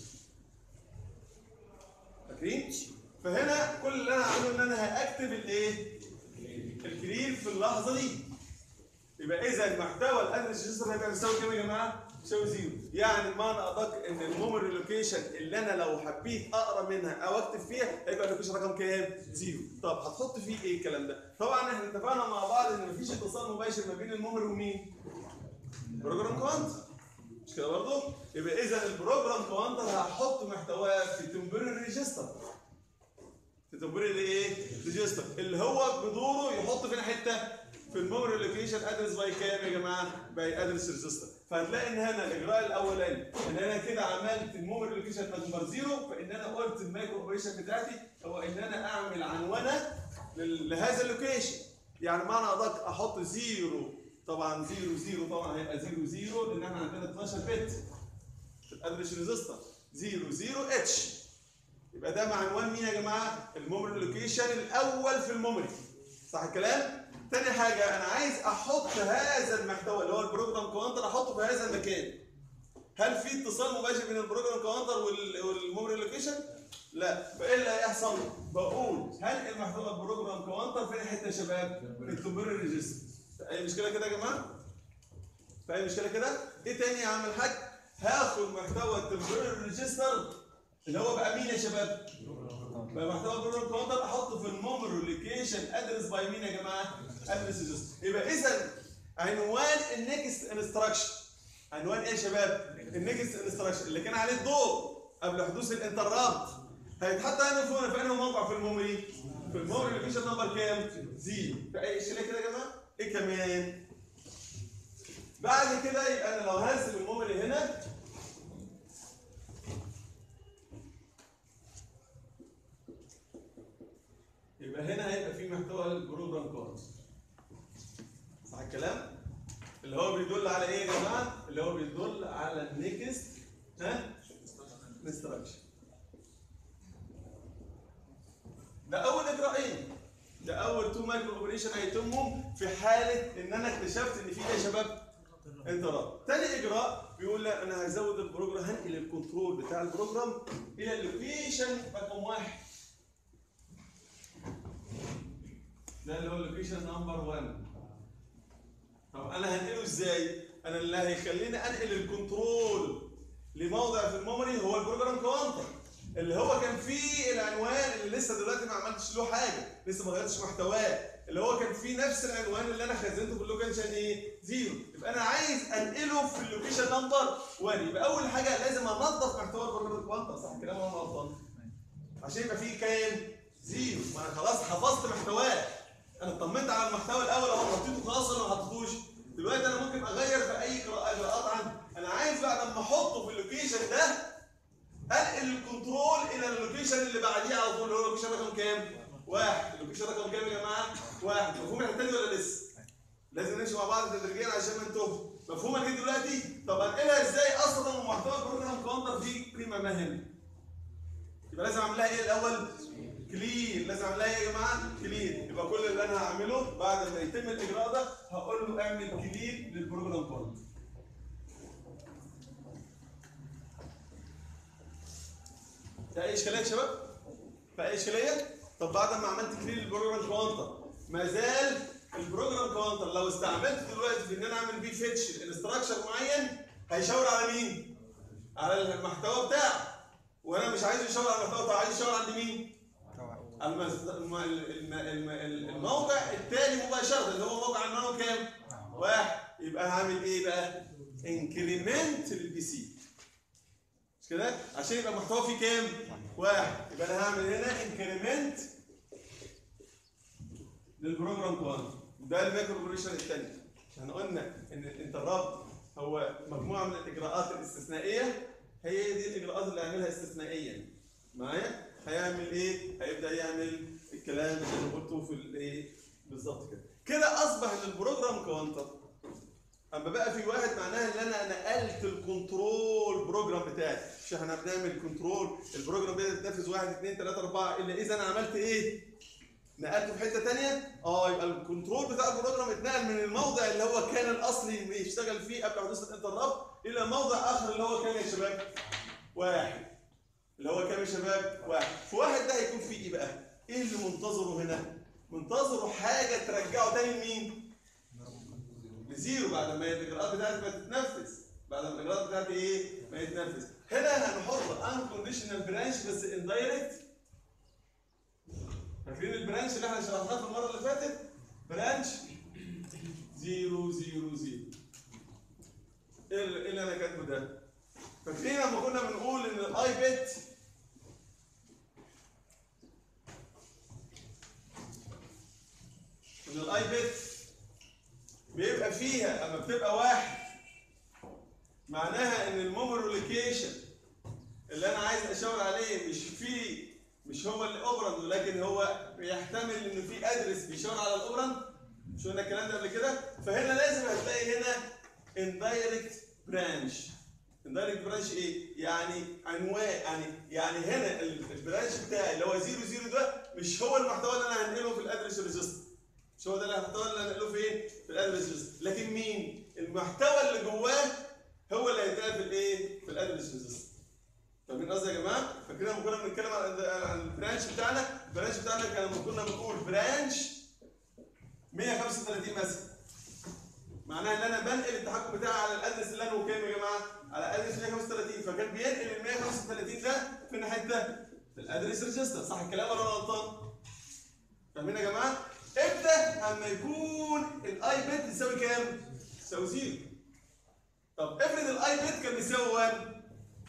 فاكرين فهنا كل اللي انا هعمله ان انا هاكتب الايه الكلير في اللحظه دي يبقى اذا محتوى الادرس ريجستر هيبقى بيساوي كام يا جماعه؟ بيساوي زيرو يعني بمعنى ادق ان الميموري لوكيشن اللي انا لو حبيت اقرا منها او اكتب فيها هيبقى اللوكيشن رقم كام؟ زيرو طب هتحط فيه ايه الكلام ده؟ طبعا احنا اتفقنا مع بعض ان مفيش اتصال مباشر ما بين الميموري ومين؟ بروجرام كوانت مش كده برضه؟ يبقى اذا البروجرام كوانتر هحط محتواه في تمبرري ريجستر في تمبرري ايه؟ ريجستر اللي هو بدوره يحط فين حته؟ في الميموري لوكيشن ادرس باي كام يا جماعه؟ باي ادرس ريجستر فهتلاقي ان هنا الاجراء الاولاني ان انا كده عملت الميموري لوكيشن نمبر زيرو فان انا قلت المايكرو اوبريشن بتاعتي هو ان انا اعمل عنونه لل- لهذا اللوكيشن يعني معنى ادق احط زيرو طبعا زيرو زيرو طبعا هيبقى زيرو زيرو لان احنا عندنا 12 بت في الادرس ريجستر زيرو زيرو اتش يبقى ده مع عنوان مين يا جماعه؟ الميموري لوكيشن الاول في الميموري صح الكلام؟ تاني حاجه انا عايز احط هذا المحتوى اللي هو البروجرام كاونتر احطه في هذا المكان هل في اتصال مباشر بين البروجرام كاونتر وال- والميموري لوكيشن؟ لا فايه اللي هيحصل؟ بقول هل المحتوى البروجرام كاونتر فين حته يا شباب؟ في التمبري ريجستر اي مشكله كده يا جماعه؟ في اي مشكله كده؟ ايه تاني يا عم الحاج؟ هاخد محتوى التمبري ريجستر اللي هو بقى مين يا شباب؟ بقى محتوى البروجرام كاونتر احطه في الميموري لوكيشن ادرس باي مين يا جماعه؟ ادرس ريجستر يبقى اذا عنوان النكست انستراكشن عنوان ايه يا شباب؟ النكست انستراكشن اللي كان عليه الضوء قبل حدوث الانترابت هيتحط هنا فوق في انهي موقع في الميموري؟ في الميموري لوكيشن نمبر كام؟ زيرو في اي اشكاليه كده يا جماعه؟ ايه كمان؟ بعد كده يبقى انا لو هنزل الميموري هنا يبقى هنا هيبقى في محتوى البروجرام كود صح الكلام؟ اللي هو بيدل على ايه يا جماعه؟ اللي هو بيدل على النكست ها؟ انستراكشن ده اول اجراءين ده اول تو مايكرو اوبريشن هيتموا في حاله ان انا اكتشفت ان في ايه يا شباب؟ انتراب تاني اجراء بيقول لا انا هزود البروجرام هنقل الكنترول بتاع البروجرام الى اللوكيشن رقم واحد ده اللي هو اللوكيشن نمبر 1 طب انا هنقله ازاي؟ انا اللي هيخليني انقل الكنترول لموضع في الميموري هو البروجرام كاونتر اللي هو كان فيه العنوان اللي لسه دلوقتي ما عملتش له حاجه لسه ما غيرتش محتواه اللي هو كان فيه نفس العنوان اللي انا خزنته في اللوكيشن ايه؟ زيرو يبقى انا عايز انقله في اللوكيشن نمبر 1 يبقى اول حاجه لازم انظف محتوى البروجرام كاونتر صح كلام ولا أنا غلطان؟ عشان يبقى فيه كام؟ زيرو ما انا خلاص حفظت محتواه انا اطمنت على المحتوى الاول اهو حطيته خلاص ولا ما حطيتوش دلوقتي انا ممكن اغير في اي قراءة- اجراءات عندي انا عايز بعد ما احطه في اللوكيشن ده انقل الكنترول الى اللوكيشن اللي بعديه على طول اللي هو اللوكيشن رقم كام؟ واحد اللوكيشن رقم كام يا جماعه؟ واحد مفهوم احنا تاني ولا لسه؟ لازم نمشي مع بعض تدريجيا عشان ما نتوه مفهومه دي دلوقتي؟ طب انقلها ازاي اصلا ومحتوى البروجرام كاونتر فيه قيمه ما هنا يبقى لازم اعمل لها ايه الاول؟ كلين لازم اعمل لها ايه يا جماعه؟ كلين يبقى كل اللي انا هعمله بعد ما يتم الاجراء ده هقول له اعمل كلين للبروجرام كاونتر ده اي اشكاليه يا شباب؟ في اي اشكاليه؟ طب بعد ما عملت كلين للبروجرام كاونتر ما زال البروجرام كاونتر لو استعملت دلوقتي في ان انا اعمل بيه فيتش انستراكشر معين هيشاور على مين؟ على المحتوى بتاعه وانا مش عايز يشاور على المحتوى بتاعه عايز يشاور عند مين؟ المز... الم... الم... الم... الم... الموقع التالي مباشرة اللي هو موقع عنوانه كام؟ واحد يبقى هعمل ايه بقى؟ انكريمنت للبي سي مش كده؟ عشان يبقى المحتوى فيه كام؟ واحد يبقى انا هعمل هنا انكريمنت للبروجرام كوانت ده المايكرو اوبريشن الثاني احنا قلنا ان الانترابت هو مجموعه من الاجراءات الاستثنائيه هي دي الاجراءات اللي هيعملها استثنائيا معايا هيعمل ايه هيبدا يعمل الكلام اللي انا قلته في الايه بالظبط كده كده اصبح ان البروجرام كاونتر اما بقى في واحد معناها ان انا نقلت الكنترول بروجرام بتاعي مش احنا بنعمل كنترول البروجرام ده يتنفذ 1 2 3 4 الا اذا انا عملت ايه نقلته في حته ثانيه اه يبقى الكنترول بتاع البروجرام اتنقل من الموضع اللي هو كان الاصلي بيشتغل فيه قبل حدوث الانترابت الى موضع اخر اللي هو كام يا شباب؟ واحد اللي هو كام يا شباب؟ واحد في واحد ده هيكون فيه ايه بقى؟ ايه اللي منتظره هنا؟ منتظره حاجه ترجعه تاني لمين؟ لزيرو بعد ما الاجراءات بتاعتي ما تتنفذ بعد ما الاجراءات بتاعتي ايه؟ ما يتنفذ هنا هنحط انكونديشنال برانش بس اندايركت فاكرين البرانش اللي احنا شرحناه في المره اللي فاتت؟ برانش 0 0 0 ايه اللي إيه اللي انا كاتبه ده؟ فاكرين لما كنا بنقول ان الاي بت ان الاي بت بيبقى فيها اما بتبقى واحد معناها ان الميموري لوكيشن اللي انا عايز اشاور عليه مش فيه مش هو اللي اوبرند ولكن هو بيحتمل انه في ادرس بيشاور على الاوبرند مش قلنا الكلام ده قبل كده فهنا لازم هتلاقي هنا indirect branch indirect branch ايه؟ يعني عنوان يعني يعني هنا ال- البرانش بتاعي اللي هو 00 ده مش هو المحتوى اللي انا هنقله في الادرس ريجستر مش هو ده المحتوى اللي هنقله فين؟ في الادرس ريجستر لكن مين؟ المحتوى اللي جواه هو اللي هيتقال في الايه؟ في الادرس ريجستر فاهمين قصدي يا جماعه؟ فكده لما كنا بنتكلم عن عن البرانش بتاعنا البرانش بتاعنا كان لما كنا بنقول برانش 135 مثلا معناها ان انا بنقل التحكم بتاعي على الادرس اللي انا هو كام يا جماعه؟ على ادرس 135 فكان بينقل ال 135 ده في ناحيه ده في الادرس ريجستر صح الكلام ولا انا غلطان؟ فاهمين يا جماعه؟ امتى؟ اما يكون الاي بت يساوي كام؟ يساوي زيرو طب افرض الاي بت كان بيساوي 1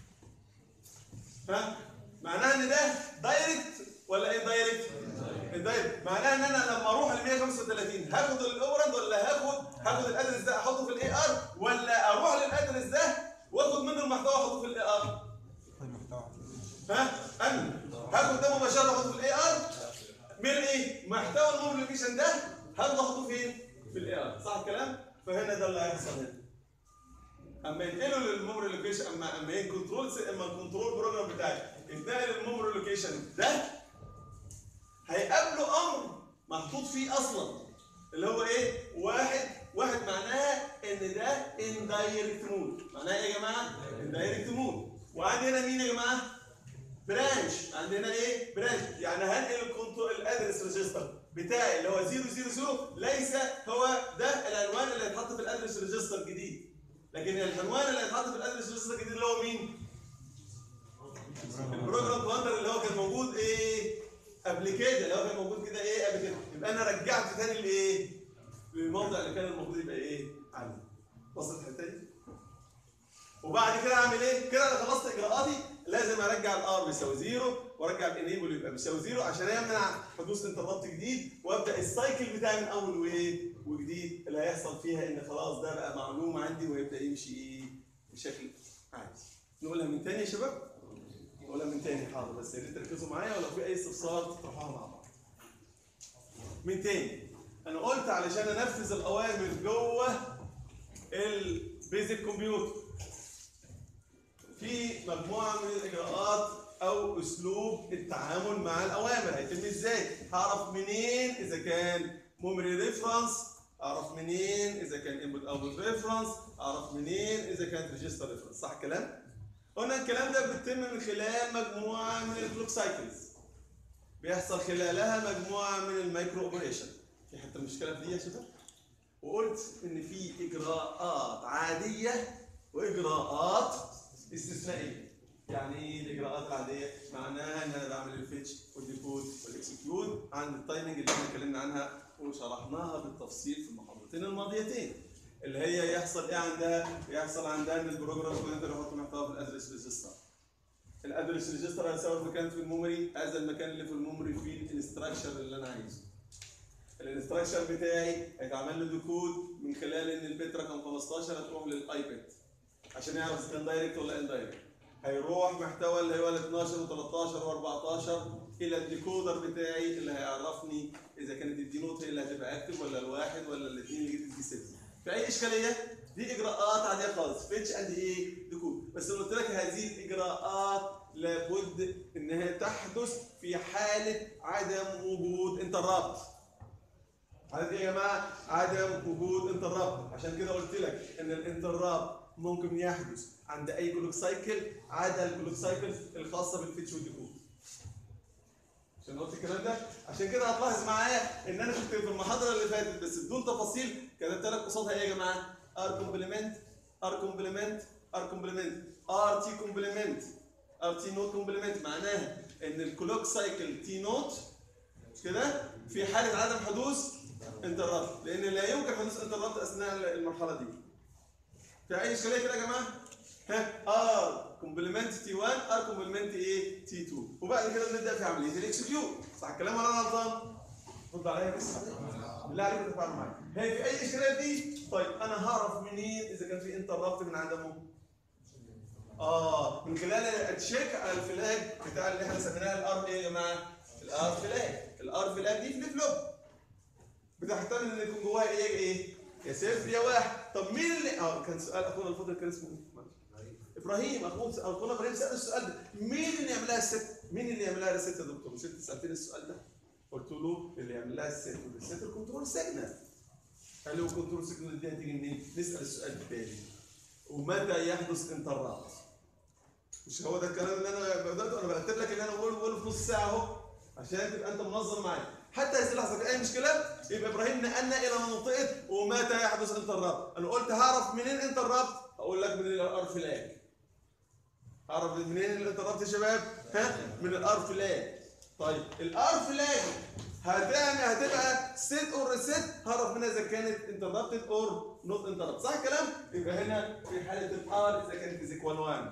ها؟ معناها ان ده دايركت ولا ايه دايركت؟ الدايركت معناها ان انا لما اروح ل 135 هاخد الاوبرند ولا هاخد هاخد الادرس ده احطه في الاي ار ولا اروح للادرس ده واخد منه المحتوى واحطه في الاي ار ها انا هاخد ده مباشره احطه في الاي ار من ايه محتوى الموبليكيشن ده هاخده احطه فين في الاي ار صح الكلام فهنا ده اللي هيحصل هنا اما ينقلوا للميموري لوكيشن اما اما ايه كنترول اما الكنترول بروجرام بتاعي يتنقل للميموري لوكيشن ده هيقابله امر محطوط فيه اصلا اللي هو ايه؟ واحد واحد معناها ان ده اندايركت مود معناها ايه يا جماعه؟ اندايركت مود وعندي هنا مين يا جماعه؟ برانش عندنا ايه؟ برانش يعني هنقل الكنترول الادرس ريجستر بتاعي اللي هو 000 ليس هو ده العنوان اللي هيتحط في الادرس ريجستر الجديد لكن العنوان اللي هيتحط في الادرس ريجستر الجديد اللي هو مين؟ البروجرام كوانتر اللي هو كان موجود ايه قبل كده اللي هو كان موجود كده ايه قبل كده يبقى انا رجعت تاني لايه للموضع اللي كان المفروض يبقى ايه عليه وصلت الحته دي وبعد كده اعمل ايه كده انا خلصت اجراءاتي لازم ارجع الار بيساوي زيرو وارجع الانيبل يبقى بيساوي زيرو عشان يمنع حدوث انتربت جديد وابدا السايكل بتاعي من اول وايه وجديد اللي هيحصل فيها ان خلاص ده بقى معلوم عندي ويبدا يمشي ايه بشكل عادي نقولها من تاني يا شباب ولا من تاني حاضر بس يا ريت تركزوا معايا ولو في اي استفسار تطرحوها مع بعض. من تاني انا قلت علشان انفذ الاوامر جوه البيزك كمبيوتر في مجموعه من الاجراءات او اسلوب التعامل مع الاوامر هيتم ازاي؟ هعرف منين اذا كان ميموري ريفرنس اعرف منين اذا كان انبوت اوتبوت ريفرنس اعرف منين اذا كانت ريجستر ريفرنس صح الكلام؟ قلنا الكلام ده بيتم من خلال مجموعه من الكلوك سايكلز بيحصل خلالها مجموعه من المايكرو اوبريشن في حته مشكله في دي يا شباب وقلت ان في اجراءات عاديه واجراءات استثنائيه يعني ايه الاجراءات العاديه معناها ان انا بعمل الفيتش والديكود والاكسكيوت عند التايمنج اللي احنا اتكلمنا عنها وشرحناها بالتفصيل في المحاضرتين الماضيتين اللي هي يحصل ايه عندها؟ يحصل عندها ان البروجرام كوينتر يحط محتوى في الادرس ريجستر. الادرس ريجستر هيساوي مكان في الميموري هذا المكان اللي في الميموري فيه الانستراكشر اللي انا عايزه. الانستراكشر بتاعي هيتعمل له ديكود من خلال ان البيت رقم 15 هتروح للايباد عشان يعرف اذا كان دايركت ولا اندايركت. هيروح محتوى اللي هو ال 12 و13 و14 الى الديكودر بتاعي اللي هيعرفني اذا كانت الدي نوت هي اللي هتبقى اكتف ولا الواحد ولا الاثنين اللي جبت الدي 6 في اي اشكاليه دي اجراءات عاديه خالص فيتش اند ايه ديكود بس قلت لك هذه الاجراءات لابد انها تحدث في حاله عدم وجود انترابت عارف ايه يا جماعه عدم وجود انترابت عشان كده قلت لك ان الانترابت ممكن يحدث عند اي كلوك سايكل عدا الكلوك سايكل الخاصه بالفيتش والديكود عشان قلت الكلام ده عشان كده هتلاحظ معايا ان انا كنت في المحاضره اللي فاتت بس بدون تفاصيل كتبت لك قصادها ايه يا جماعه؟ ار كومبلمنت ار كومبلمنت ار كومبلمنت ار تي كومبلمنت ار تي نوت كومبلمنت معناها ان الكلوك سايكل تي نوت مش كده؟ في حاله عدم حدوث انترابت لان لا يمكن حدوث انترابت اثناء المرحله دي. في اي اشكاليه كده يا جماعه؟ ها ار كومبلمنت تي 1 ار كومبلمنت ايه تي 2 وبعد كده بنبدا في عمليه الاكسكيوت صح الكلام ولا انا غلطان؟ رد عليا بس بالله عليكم تفاعلوا معايا هي في اي اشكاليه دي طيب انا هعرف منين اذا كان في انتربت من عدمه اه من خلال التشيك على الفلاج بتاع اللي احنا سميناها الار ايه يا جماعه الار فلاج الار فلاج دي فليب فلوب بتحتمل ان يكون جواها ايه ايه يا صفر يا واحد طب مين اللي اه كان سؤال اخونا الفاضل كان اسمه ايه معلش. ابراهيم اخونا اخونا ابراهيم سال السؤال ده مين اللي يعمل لها الست مين اللي يعمل لها الست يا دكتور مش انت سالتني السؤال ده قلت له اللي يعمل لها الست والست الكنترول سيجنال قال له كنترول سيجنال دي هتيجي منين نسال السؤال التاني ومتى يحدث انترابت مش هو ده الكلام اللي انا بداته انا برتب لك اللي انا بقوله بقوله في نص ساعه اهو عشان تبقى انت منظم معايا حتى هذه اللحظه في اي مشكله يبقى ابراهيم نقلنا الى منطقه ومتى يحدث انترابت انا قلت هعرف منين انترابت اقول لك من الار فلاج اعرف منين الانترابت يا شباب ها من الار فلاج طيب الار فلاج هتعمل هتبقى سيت اور ريسيت هعرف منها اذا كانت انتربتد اور نوت انتربت صح الكلام يبقى هنا في حاله الار اذا كانت از ايكوال 1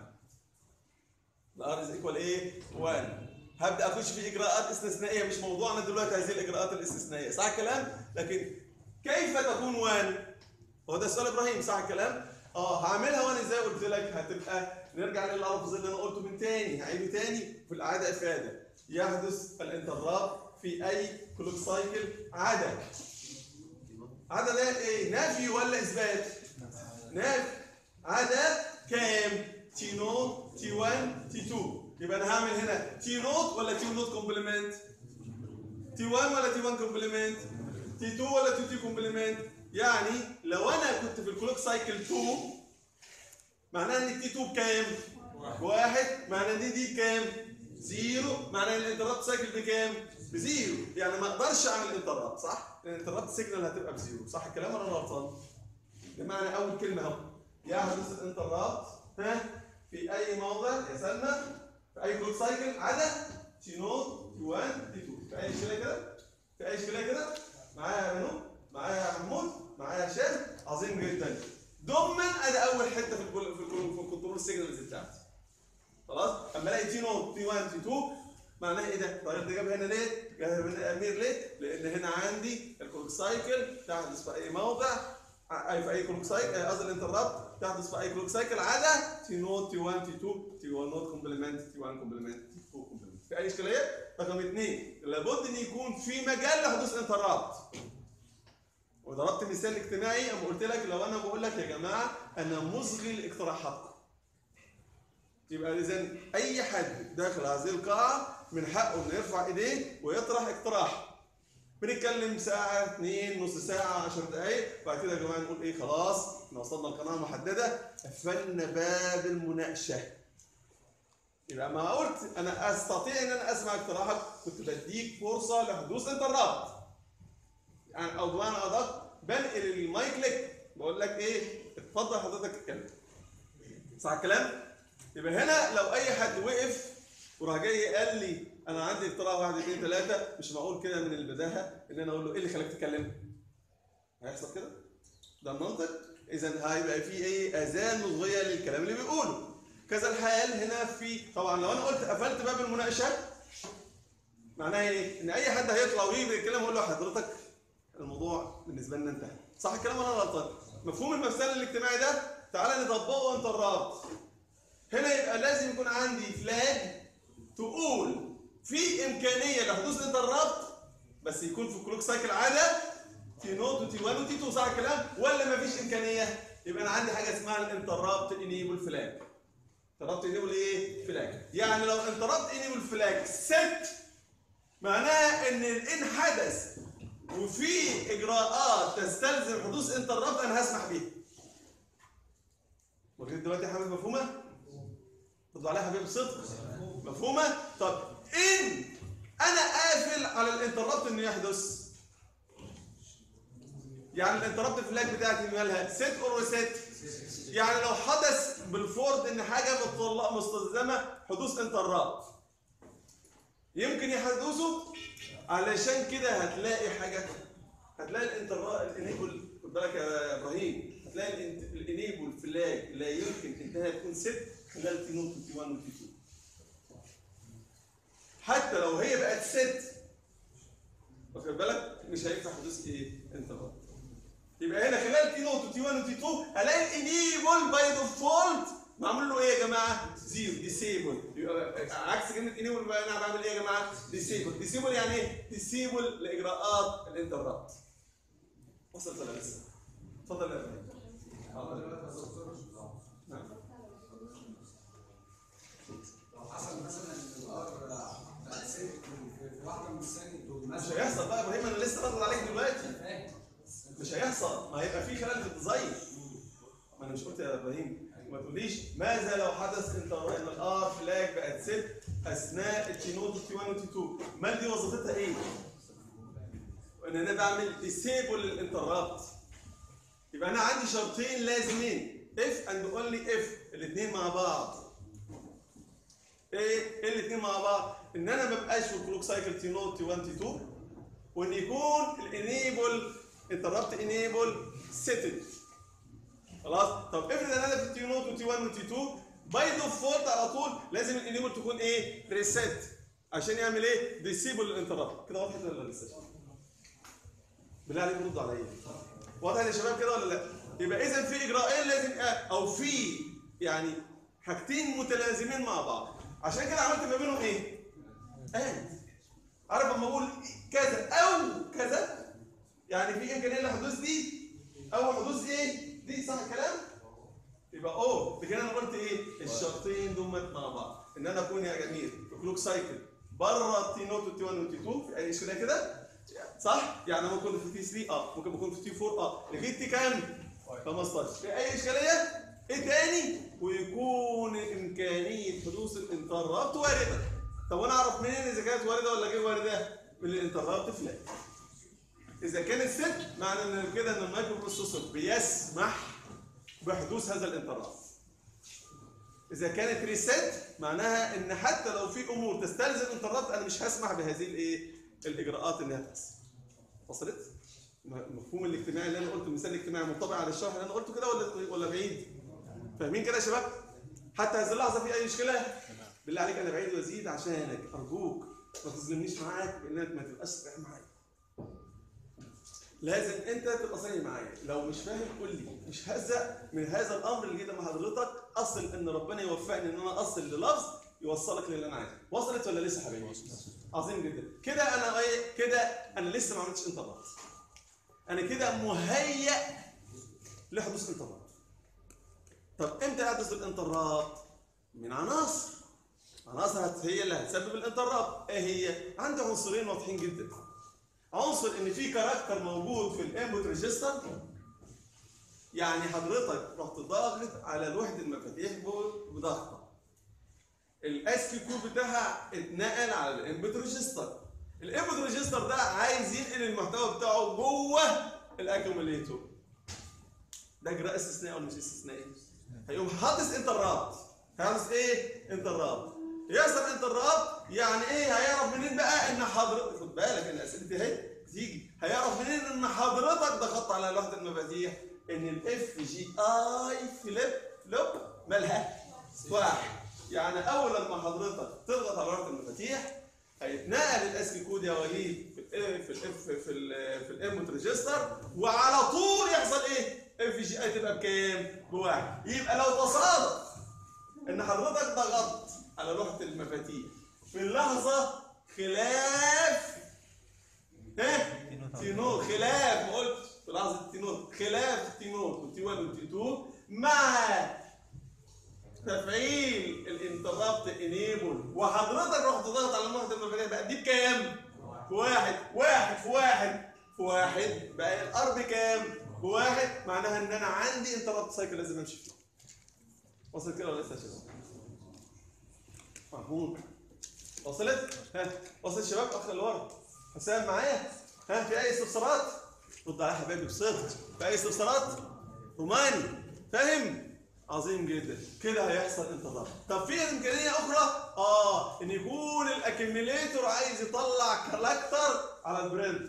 الار از ايكوال ايه 1 هبدا اخش في اجراءات استثنائيه مش موضوعنا دلوقتي هذه الاجراءات الاستثنائيه صح الكلام لكن كيف تكون 1 هو ده سؤال ابراهيم صح الكلام اه هعملها وانا ازاي قلت لك هتبقى نرجع لللفظ اللي انا قلته من تاني هعيده تاني في الاعاده افاده يحدث الانتراب في اي كلوك سايكل عدا عدا ده ايه نفي ولا اثبات نفي عدا كام تي نوت تي 1 تي 2 يبقى انا هعمل هنا تي نوت ولا تي نوت كومبلمنت تي 1 ولا تي 1 كومبلمنت تي 2 ولا تي 2 كومبلمنت يعني لو انا كنت في الكلوك سايكل 2 معناها ان تي 2 بكام؟ واحد معناها ان دي كام؟ زيرو معناها ان الانترابت سايكل بكام؟ بزيرو يعني ما اقدرش اعمل انترابت صح؟ الانترابت سيجنال هتبقى بزيرو صح الكلام ولا انا غلطان؟ بمعنى اول كلمه اهو يحدث الانترابت ها في اي موضع يا سلمى في اي كلوك سايكل عدا تي نوت تي 1 تي 2 في اي اشكاليه كده؟ في اي اشكاليه كده؟ معايا يا منو؟ معايا يا محمود؟ معايا يا هشام؟ عظيم جدا ضمن ادي اول حته في الكل في الكل- في الكنترول سيجنالز بتاعتي خلاص اما الاقي تي نوت تي 1 تي 2 معناه ايه ده؟ الراجل ده جاب هنا ليه؟ جاب هنا امير ليه؟ لان هنا عندي الكلوك سايكل تحدث في اي موضع اي في اي كلوك سايكل قصدي الانتربت تحدث في اي كلوك سايكل عدا تي نوت تي 1 تي 2 تي 1 نوت كومبلمنت تي 1 كومبلمنت تي 2 كومبلمنت في اي اشكاليه؟ رقم اثنين لابد ان يكون في مجال لحدوث انتربت وضربت مثال اجتماعي اما قلت لك لو انا بقول لك يا جماعه انا مصغي لاقتراحاتكم يبقى اذا اي حد داخل هذه القاعه من حقه انه يرفع ايديه ويطرح اقتراح بنتكلم ساعة اتنين نص ساعة عشر دقايق بعد كده يا جماعة نقول ايه خلاص احنا وصلنا القناة المحددة قفلنا باب المناقشة يبقى ما قلت انا استطيع ان انا اسمع اقتراحك كنت بديك فرصة لحدوث انترابت يعني او بمعنى ادق بنقل المايك لك بقول لك ايه اتفضل حضرتك اتكلم صح الكلام يبقى هنا لو اي حد وقف وراح جاي قال لي انا عندي اقتراح واحد اثنين ثلاثه مش معقول كده من البداهه ان انا اقول له ايه اللي خلاك تتكلم؟ هيحصل كده؟ ده المنطق اذا هيبقى في ايه اذان مصغيه للكلام اللي بيقوله كذا الحال هنا في طبعا لو انا قلت قفلت باب المناقشه معناها ايه؟ ان اي حد هيطلع ويجي يتكلم يقول له حضرتك الموضوع بالنسبه لنا انتهى صح الكلام ولا أنا غلطان؟ مفهوم المثال الاجتماعي ده تعالى نطبقه وانت الرابط هنا يبقى لازم يكون عندي فلاج تقول في امكانيه لحدوث انترابت بس يكون في كلوك سايكل عاده تي نوت وتي 1 وتي 2 صح الكلام ولا مفيش امكانيه يبقى انا عندي حاجه اسمها الانترابت انيبل فلاج انترابت انيبل ايه فلاج يعني لو انترابت انيبل فلاج ست معناها ان ان حدث وفي اجراءات تستلزم حدوث انترابت انا هسمح بيها لغايه دلوقتي يا حبيبي مفهومه؟ ردوا عليها يا حبيبي بصدق مفهومه؟ طب ان انا قافل على الانتربت انه يحدث يعني الانتربت فلاج بتاعتي مالها ست اور ست يعني لو حدث بالفورد ان حاجه متطلق مستلزمه حدوث انتربت يمكن يحدثوا علشان كده هتلاقي حاجه هتلاقي الانتربت الانيبل خد بالك يا ابراهيم هتلاقي الانت- الانيبل فلاج لا يمكن انها تكون ست خلال تي نوت وتي 1 وتي 2 حتى لو هي بقت ست واخد بالك مش هينفع حدوث ايه انتربت يبقى هنا خلال تي نوت وتي 1 وتي 2 الاقي الانيبل باي ديفولت معمول له ايه يا جماعه؟ زيرو ديسيبل يبقى عكس كلمه انيبل بقى انا بعمل ايه يا جماعه؟ ديسيبل ديسيبل يعني ايه؟ ديسيبل لاجراءات الانتربت وصلت ولا لسه؟ اتفضل يا ابراهيم هو دلوقتي يا دكتور نعم. لو حصل مثلا ان الار بقى سيف في في واحده من الثاني دول مش مثلا هيحصل بقى يا ابراهيم انا لسه رد عليك دلوقتي فاهم مش هيحصل ما هيبقى في خلل في الديزاين ما انا مش قلت يا ابراهيم ما تقوليش ماذا لو حدث انت ان الار فلاج بقت ست اثناء التي نوت والتي 1 والتي 2 مال دي وظيفتها ايه؟ ان انا بعمل ديسيبل للانترابت يبقى انا عندي شرطين لازمين اف اند اونلي اف الاثنين مع بعض ايه ايه الاثنين مع بعض ان انا ما بقاش في الكلوك سايكل تي نوت تي 1 تي 2 وان يكون الانيبل انتربت انيبل سيتد خلاص طب افرض ان انا في التي نوت وتي 1 وتي 2 باي ديفولت على طول لازم الانيبل تكون ايه ريسيت عشان يعمل ايه ديسيبل الانتربت كده واضح ولا لسه بالله عليكم ردوا عليا واضح يا شباب كده ولا لا يبقى اذا في اجراءين لازم أ- او في يعني حاجتين متلازمين مع بعض عشان كده عملت ما بينهم ايه اند عارف لما اقول كذا او كذا يعني في امكانيه لحدوث دي او حدوث ايه دي صح الكلام يبقى اوه لكن انا قلت ايه الشرطين دول مع بعض ان انا اكون يا جميل في كلوك سايكل بره تي نوت وتي 1 وتي 2 في اي اشكاليه كده صح يعني ممكن اكون في تي 3 اه ممكن اكون في تي 4 اه لقيت تي كام 15 في اي اشكاليه ايه تاني ويكون امكانيه حدوث الانترابت وارده طب وانا اعرف منين اذا كانت وارده ولا غير وارده من الانترابت فلاج اذا كانت ست معنى ان كده ان المايكرو بروسيسور بيسمح بحدوث هذا الانترابت اذا كانت ريسيت معناها ان حتى لو في امور تستلزم انترابت انا مش هسمح بهذه الايه الاجراءات انها تحصل وصلت م- مفهوم الاجتماعي اللي انا قلته المثال الاجتماعي منطبق على الشرح اللي انا قلته كده ولا ولا بعيد فاهمين كده يا شباب حتى هذه اللحظه في اي اشكاليه بالله عليك انا بعيد وازيد عشانك ارجوك ما تظلمنيش معاك بانك ما تبقاش صريح معايا لازم انت تبقى صريح معايا لو مش فاهم قول لي مش هزق من هذا الامر اللي جيت مع حضرتك اصل ان ربنا يوفقني ان انا اصل للفظ يوصلك للي انا عايزه وصلت ولا لسه حبيبي عظيم جدا كده انا ايه كده انا لسه ما عملتش انترنت انا كده مهيأ لحدوث انترنت طب امتى يحدث الانترنت من عناصر عناصر هت- هي اللي هتسبب الانترنت ايه هي عندي عنصرين واضحين جدا عنصر ان في كاركتر موجود في الانبوت ريجستر يعني حضرتك رحت ضاغط على لوحه المفاتيح ب- بضغطه الاس كي كود بتاعها اتنقل على الانبوت ريجستر الانبوت ريجستر ده عايز ينقل المحتوى بتاعه جوه الاكيوميليتور ده اجراء استثنائي ولا مش استثنائي؟ هيقوم حاطط انترابت هيحدث ايه؟ انترابت يحصل انترابت يعني ايه هيعرف منين بقى ان حضرتك خد بالك ان اسئلتي اهي تيجي هيعرف منين ان حضرتك ضغطت على لوحه المفاتيح ان الاف جي اي فليب فلوب مالها واحد يعني اول لما حضرتك تضغط على لوحه المفاتيح هيتنقل الاسكي كود يا وليد في ال في ال في ال في الانبوت ريجستر وعلى طول يحصل ايه؟ اف جي اي تبقى بكام؟ بواحد يبقى لو تصادف ان حضرتك ضغطت على لوحه المفاتيح في اللحظه خلاف ايه؟ تينوت خلاف ما قلت في لحظه تينوت خلاف التينوت والتي 1 والتي 2 مع تفعيل الانترابت انيبل وحضرتك رحت ضغط على لوحه المفاتيح بقى دي بكام؟ بواحد واحد في واحد في واحد بقى الار بكام؟ بواحد معناها ان انا عندي انترابت سايكل لازم امشي فيه وصلت كده ولا لسه يا شباب؟ مفهوم وصلت؟ ها وصلت الشباب اخر اللي ورا حسام معايا؟ ها في اي استفسارات؟ رد عليا حبايبي بصدق في اي استفسارات؟ روماني فاهم؟ عظيم جدا كده هيحصل انتظار طب في امكانيه اخرى اه ان يكون الاكيميليتور عايز يطلع كاركتر على البرنت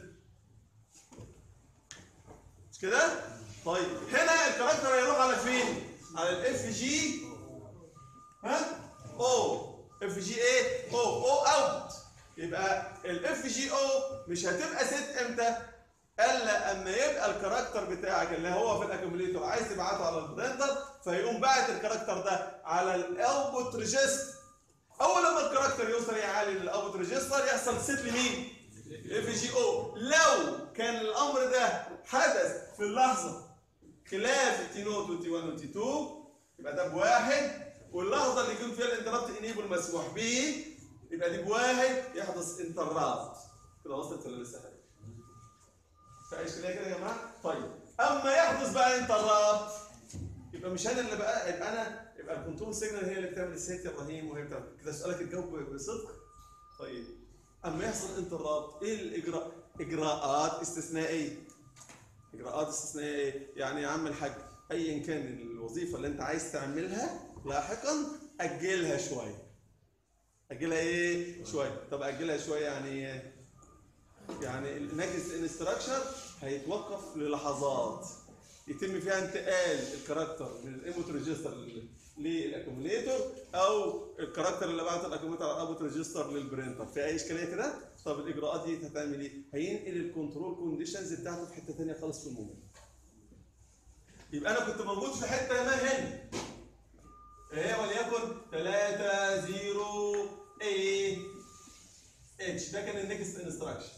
مش كده طيب هنا الكاركتر هيروح على فين على الاف جي ها او اف جي ايه او او اوت يبقى الاف جي او مش هتبقى ست امتى الا اما يبقى الكاركتر بتاعك اللي هو في الاكيوميليتور عايز تبعته على البرينتر فيقوم باعت الكاركتر ده على الاوتبوت ريجستر اول لما الكاركتر يوصل يعالي للاوتبوت ريجستر يحصل سيت لمين؟ اف جي او لو كان الامر ده حدث في اللحظه خلاف تي نوت وتي 1 وتي 2 يبقى ده بواحد واللحظه اللي يكون فيها الانترابت انيبل مسموح به يبقى دي بواحد يحدث انترابت كده وصلت ولا لسه حاجه؟ في اي اشكاليه كده يا جماعه؟ طيب اما يحدث بقى انترابت يبقى مش انا اللي بقى يبقى انا يبقى الكنترول سيجنال هي اللي بتعمل السيت يا ابراهيم وهي بتعمل كده سؤالك الجواب بصدق طيب اما يحصل انترابت ايه الاجراء اجراءات استثنائيه اجراءات استثنائيه يعني يا عم الحاج ايا كان الوظيفه اللي انت عايز تعملها لاحقا اجلها شويه اجلها ايه شويه طب اجلها شويه يعني ايه يعني النكست انستراكشر هيتوقف للحظات يتم فيها انتقال الكاركتر من الانبوت ريجستر للاكوميليتور او الكاركتر اللي بعت الاكوميليتور على الانبوت ريجستر للبرينتر في اي اشكاليه كده طب الاجراءات دي هتعمل ايه هينقل الكنترول كونديشنز بتاعته في حته ثانيه خالص في المومنت يبقى انا كنت موجود في حته ما هنا هي وليكن 3 0 A اتش ده كان النكست انستراكشن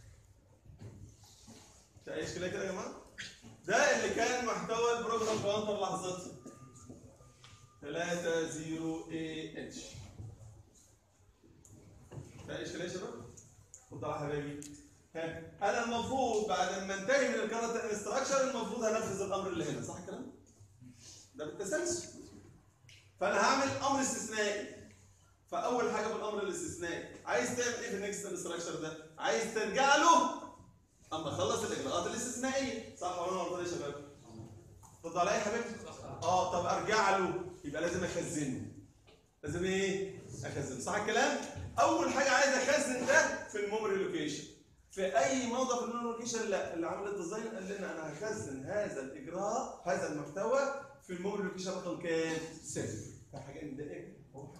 في اي اشكاليه كده يا جماعه ده اللي كان محتوى البروجرام كاونتر لحظتها 3 0 A اتش في اي اشكاليه يا شباب اتفضل يا حبايبي ها انا المفروض بعد ما انتهي من الكارت انستراكشن المفروض هنفذ الامر اللي هنا صح الكلام ده بالتسلسل فانا هعمل امر استثنائي فاول حاجه في الامر الاستثنائي عايز تعمل ايه في النكست انستراكشر ده عايز ترجع له اما اخلص الاجراءات الاستثنائيه صح ولا انا غلطان يا شباب رد عليا يا حبيبي اه طب ارجع له يبقى لازم اخزنه لازم ايه اخزنه صح الكلام اول حاجه عايز اخزن ده في الميموري لوكيشن في اي موضع في الميموري لوكيشن لا اللي عمل الديزاين قال لنا انا هخزن هذا الاجراء هذا المحتوى في الميموري لوكيشن رقم كام؟ صفر فحاجه ده ايه؟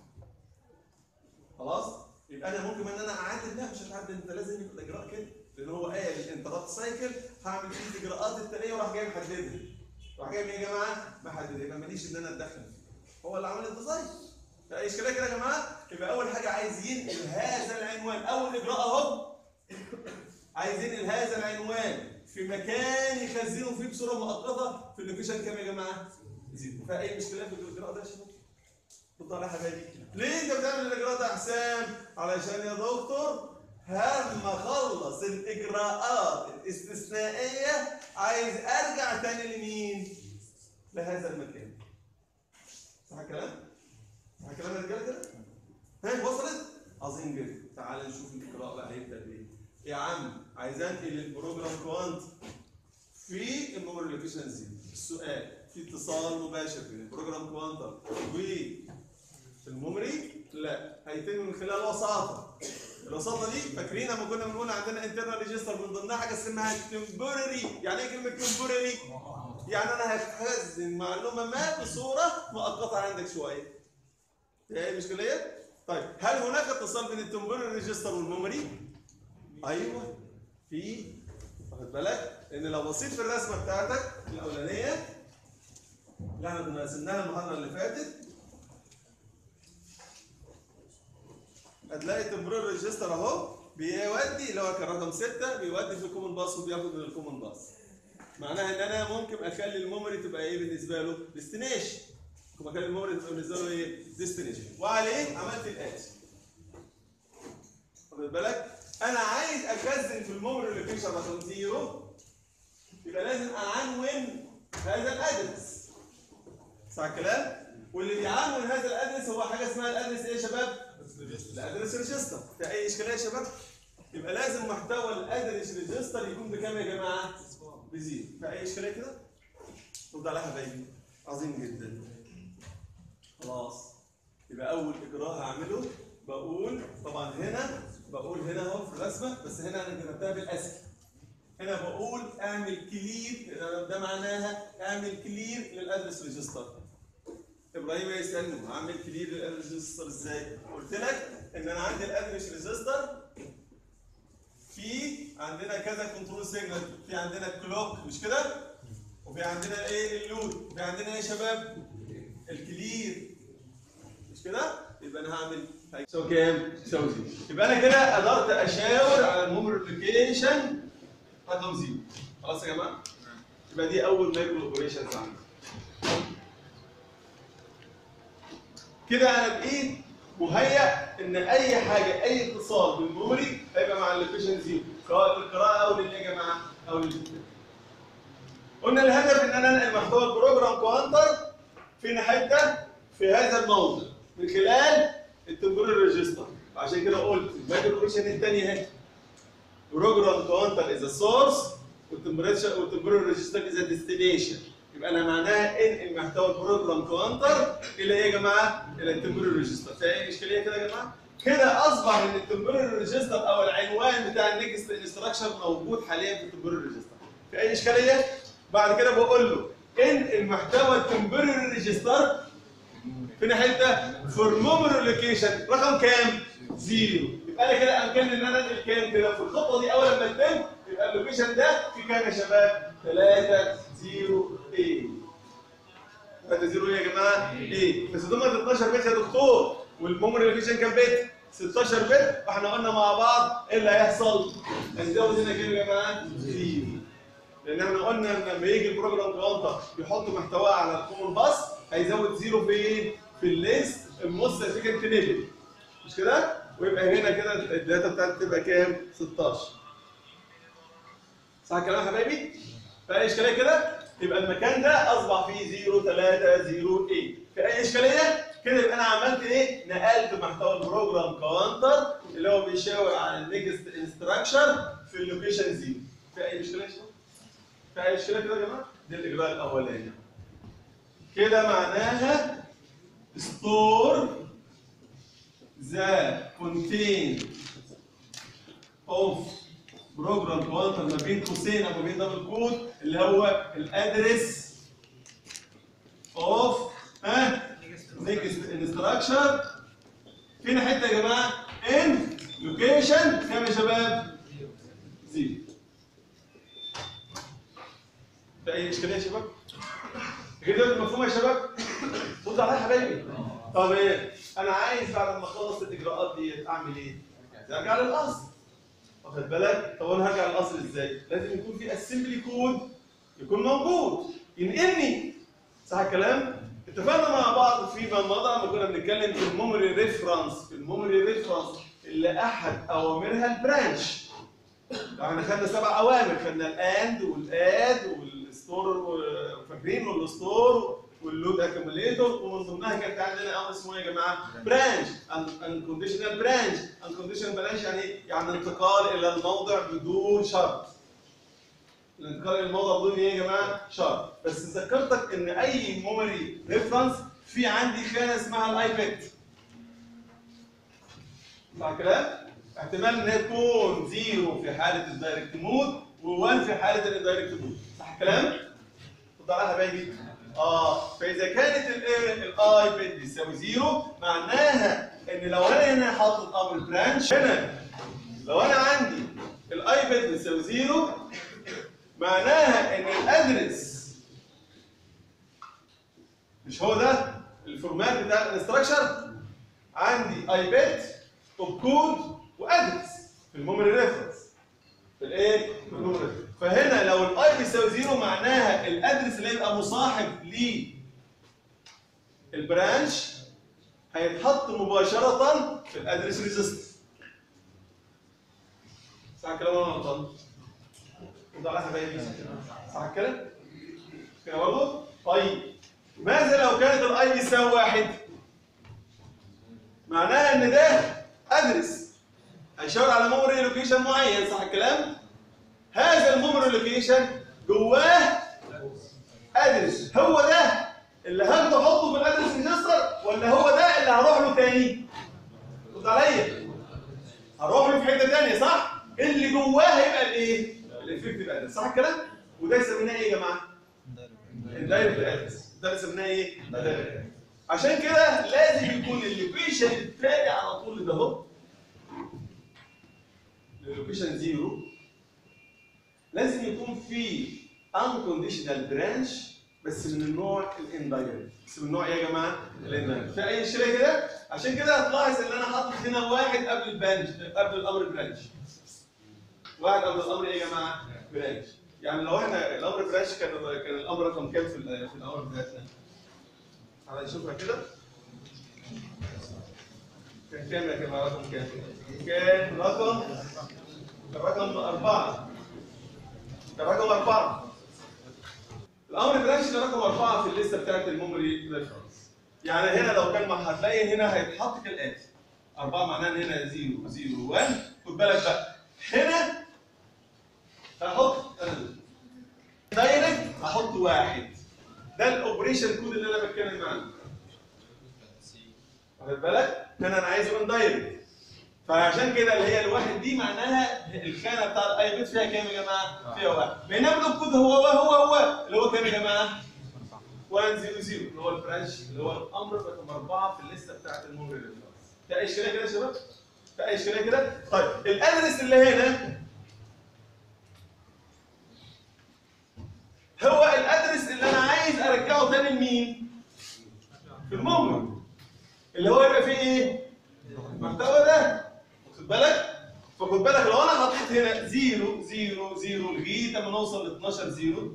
خلاص؟ يبقى انا ممكن ان انا اعدل لا مش هتعدل انت لازم يبقى الاجراء كده لان هو قال الانترابت سايكل هعمل فيه الاجراءات التاليه وراح جاي محددها راح جاي ايه يا جماعه؟ محددها يبقى ماليش ان انا اتدخل فيه هو اللي عمل الديزاين فاي اشكاليه كده يا جماعه يبقى اول حاجه عايز ينقل هذا العنوان اول اجراء اهو عايز ينقل هذا العنوان في مكان يخزنه فيه بصوره مؤقته في اللوكيشن كام يا جماعه؟ زيرو فاي مشكله في الاجراء ده يا شباب؟ اتفضل يا حبايبي ليه انت بتعمل الاجراء ده يا حسام؟ علشان يا دكتور هم اخلص الاجراءات الاستثنائيه عايز ارجع تاني لمين؟ لهذا المكان صح الكلام؟ صح الكلام يا رجاله كده؟ ها وصلت؟ عظيم جدا تعال نشوف الاجراء بقى هيبدا بايه؟ يا عم عايز انقل البروجرام كوانت في الميموري لوكيشن زيرو السؤال في اتصال مباشر بين البروجرام كوانتر والميموري لا هيتم من خلال وساطه الوساطه دي فاكرين لما كنا بنقول عندنا انترنال ريجستر من ضمنها حاجه اسمها تمبورري يعني ايه كلمه تمبورري يعني انا هخزن معلومه ما بصوره مؤقته عندك شويه ايه المشكله طيب هل هناك اتصال بين التمبورري ريجستر والميموري ايوه في واخد بالك ان لو بصيت في الرسمه بتاعتك الاولانيه اللي احنا كنا رسمناها المحاضره اللي فاتت هتلاقي التمبرير ريجستر اهو بيودي اللي هو كان رقم 6 بيودي في الكومن باس وبياخد من الكومن باس معناها ان انا ممكن اخلي الميموري تبقى ايه بالنسبه له ديستنيشن ممكن اخلي الميموري تبقى بالنسبه له ايه ديستنيشن وعليه عملت الاتي واخد بالك انا عايز اخزن في الميموري لوكيشن رقم 0 يبقى لازم اعنون هذا الادرس صح الكلام واللي بيعنون هذا الادرس هو حاجه اسمها الادرس ايه يا شباب الادرس ريجستر في اي اشكاليه يا شباب يبقى لازم محتوى الادرس ريجستر يكون بكام يا جماعه بزيرو في اي اشكاليه كده رد عليها حبايبي عظيم جدا خلاص يبقى اول اجراء هعمله بقول طبعا هنا بقول هنا اهو في الرسمه بس هنا انا كتبتها بالاسك هنا بقول اعمل كلير ده معناها اعمل كلير للادرس ريجستر ابراهيم يسالني هعمل كلير للادرس ريجستر ازاي قلت لك ان انا عندي الادرس ريجستر في عندنا كذا كنترول سيجنال في عندنا كلوك مش كده وفي عندنا ايه اللود وفي عندنا ايه يا شباب الكلير مش كده يبقى انا هعمل يساوي كام يساوي زيرو يبقى انا كده قدرت اشاور على المومريفيكيشن رقم زيرو خلاص يا جماعه يبقى دي اول مايكرو اوبريشنز عندي كده انا بايد مهيأ ان اي حاجه اي اتصال بالميموري هيبقى مع اللوكيشن زيرو سواء للقراءه او للايه يا جماعه او للكتابه قلنا الهدف ان انا انقل محتوى البروجرام كوانتر فين حته في هذا الموضع من خلال التمبرال ريجستر عشان كده قلت المايكرو اوبريشن الثانيه اهي بروجرام كوانتر از سورس والتمبريتشر والتمبرال ريجستر از ديستنيشن يبقى انا معناها انقل محتوى البروجرام كوانتر الى ايه يا جماعه؟ الى التمبرال ريجستر في اي اشكاليه كده يا جماعه؟ كده اصبح ان التمبرال ريجستر او العنوان بتاع النكست انستراكشن موجود حاليا في التمبرال ريجستر في اي اشكاليه؟ بعد كده بقول له انقل محتوى التمبرال ريجستر فين حته؟ فور ميموري لوكيشن رقم كام؟ زيرو يبقى انا كده امكاني ان انا انقل كام كده في الخطوه دي اول لما تتم يبقى اللوكيشن ده في كام يا شباب؟ 3 0 8 3 0 ايه يا جماعه؟ ايه بس دول 12 بت يا دكتور والميموري لوكيشن كام بت؟ 16 بت واحنا قلنا مع بعض ايه اللي هيحصل؟ هنزود هنا كام يا جماعه؟ زيرو لان احنا قلنا ان لما يجي البروجرام كاونتر يحط محتواه على الكومن باس هيزود زيرو فين؟ في الليست الموست سيكند ليفل مش كده؟ ويبقى هنا كده الداتا بتاعتي تبقى كام؟ 16 صح الكلام يا حبايبي؟ فأي إشكالية كده؟ يبقى المكان ده أصبح فيه 0 3 0 8 في أي إشكالية؟ كده يبقى أنا عملت إيه؟ نقلت محتوى البروجرام كاونتر اللي هو بيشاور على النكست انستراكشر في اللوكيشن 0 في أي إشكالية يا شباب؟ في أي إشكالية كده يا جماعة؟ ده الإجراء الأولاني كده معناها store the contain of بروجرام كوانتر ما بين قوسين او ما بين دبل كود اللي هو الادرس اوف ها نيكست انستراكشر فين حته يا جماعه ان لوكيشن كام يا شباب زيرو في اي اشكاليه يا شباب كده المفهوم يا شباب رد عليا يا حبايبي طب ايه انا عايز بعد ما اخلص الاجراءات دي اعمل ايه ارجع للاصل واخد بالك طب انا هرجع للاصل ازاي لازم يكون في اسمبلي كود يكون موجود ينقلني صح الكلام اتفقنا مع بعض فيما مضى لما كنا بنتكلم في الميموري ريفرنس في الميموري ريفرنس اللي احد اوامرها البرانش احنا خدنا سبع اوامر خدنا الاند والاد والستور فاكرين والستور واللود اكيوميليتور ومن ضمنها كانت عندنا امر اسمه ايه يا جماعه؟ برانش انكونديشنال برانش انكونديشنال برانش يعني إيه؟ يعني انتقال الى الموضع بدون شرط الانتقال الى الموضع بدون ايه يا جماعه؟ شرط بس ذكرتك ان اي ميموري ريفرنس في عندي خانه اسمها الايباد صح الكلام؟ احتمال ان هي تكون زيرو في حاله الدايركت مود و1 في حاله الاندايركت مود صح الكلام؟ خد عليها يا حبايبي اه فاذا كانت الاي بت بيساوي زيرو معناها ان لو انا هنا حاطط امر برانش هنا لو انا عندي الاي بت بيساوي زيرو معناها ان الادرس مش هو ده الفورمات بتاع الانستراكشر عندي اي بت وكود وادرس في الميموري ريفرنس في الايه؟ في الميموري ريفرنس فهنا لو الاي بيساوي زيرو معناها الادرس اللي يبقى مصاحب للبرانش هيتحط مباشرة في الادرس ريزيستر صح الكلام ولا غلطان؟ خد على حبايبي صح الكلام؟ كده برضه؟ طيب ماذا لو كانت الاي بيساوي واحد؟ معناها ان ده ادرس هيشاور على ميموري لوكيشن معين صح الكلام؟ هذا الميموري لوكيشن جواه ادرس هو ده اللي هاخده احطه في الادرس ريجستر ولا هو ده اللي هروح له تاني؟ رد عليا هروح له في حته تانيه صح؟ اللي جواه هيبقى الايه؟ الافكتيف ادرس صح الكلام؟ وده يسميناه ايه يا جماعه؟ الدايركت ادرس ده اللي سميناه ايه؟ الدايركت عشان كده لازم يكون اللوكيشن التالي على طول ده اهو اللوكيشن زيرو لازم يكون في unconditional برانش بس من النوع الاندايركت بس من النوع ايه يا جماعه؟ الاندايركت في اي شيء كده عشان كده هتلاحظ ان انا حاطط هنا واحد قبل البنش قبل الامر برانش واحد قبل الامر ايه يا جماعه؟ برانش يعني لو احنا الامر برانش كان كان الامر رقم كام في ال- في الامر بتاعتنا؟ تعالى نشوفها كده كان كام يا جماعه رقم كام؟ كان رقم رقم أربعة كان رقم أربعة الأمر برانش ده رقم أربعة في الليستة بتاعت الميموري ريفرنس يعني هنا لو كان ما هتلاقي هنا هيتحط كالآتي أربعة معناه إن هنا 0 0 1 خد بالك بقى هنا هحط أنا دايركت هحط واحد ده الأوبريشن كود اللي أنا بتكلم عنه واخد بالك؟ هنا أنا عايزه ان دايركت فعشان كده اللي هي الواحد دي معناها الخانه بتاع الاي بت فيها كام يا جماعه؟ فيها واحد بينما الكود هو هو هو هو اللي هو كام يا جماعه؟ 100 اللي هو البرانش اللي هو الامر رقم اربعه في الليسته بتاعت الميموري ريفرنس في اي اشكاليه كده يا شباب؟ في اي اشكاليه كده؟ طيب الادرس اللي هنا هو الادرس اللي انا عايز ارجعه تاني لمين؟ في الميموري اللي هو يبقى فيه ايه؟ المحتوى ده واخد بالك؟ فخد بالك لو انا حطيت هنا 0 0 0 لغايه اما نوصل ل 12 0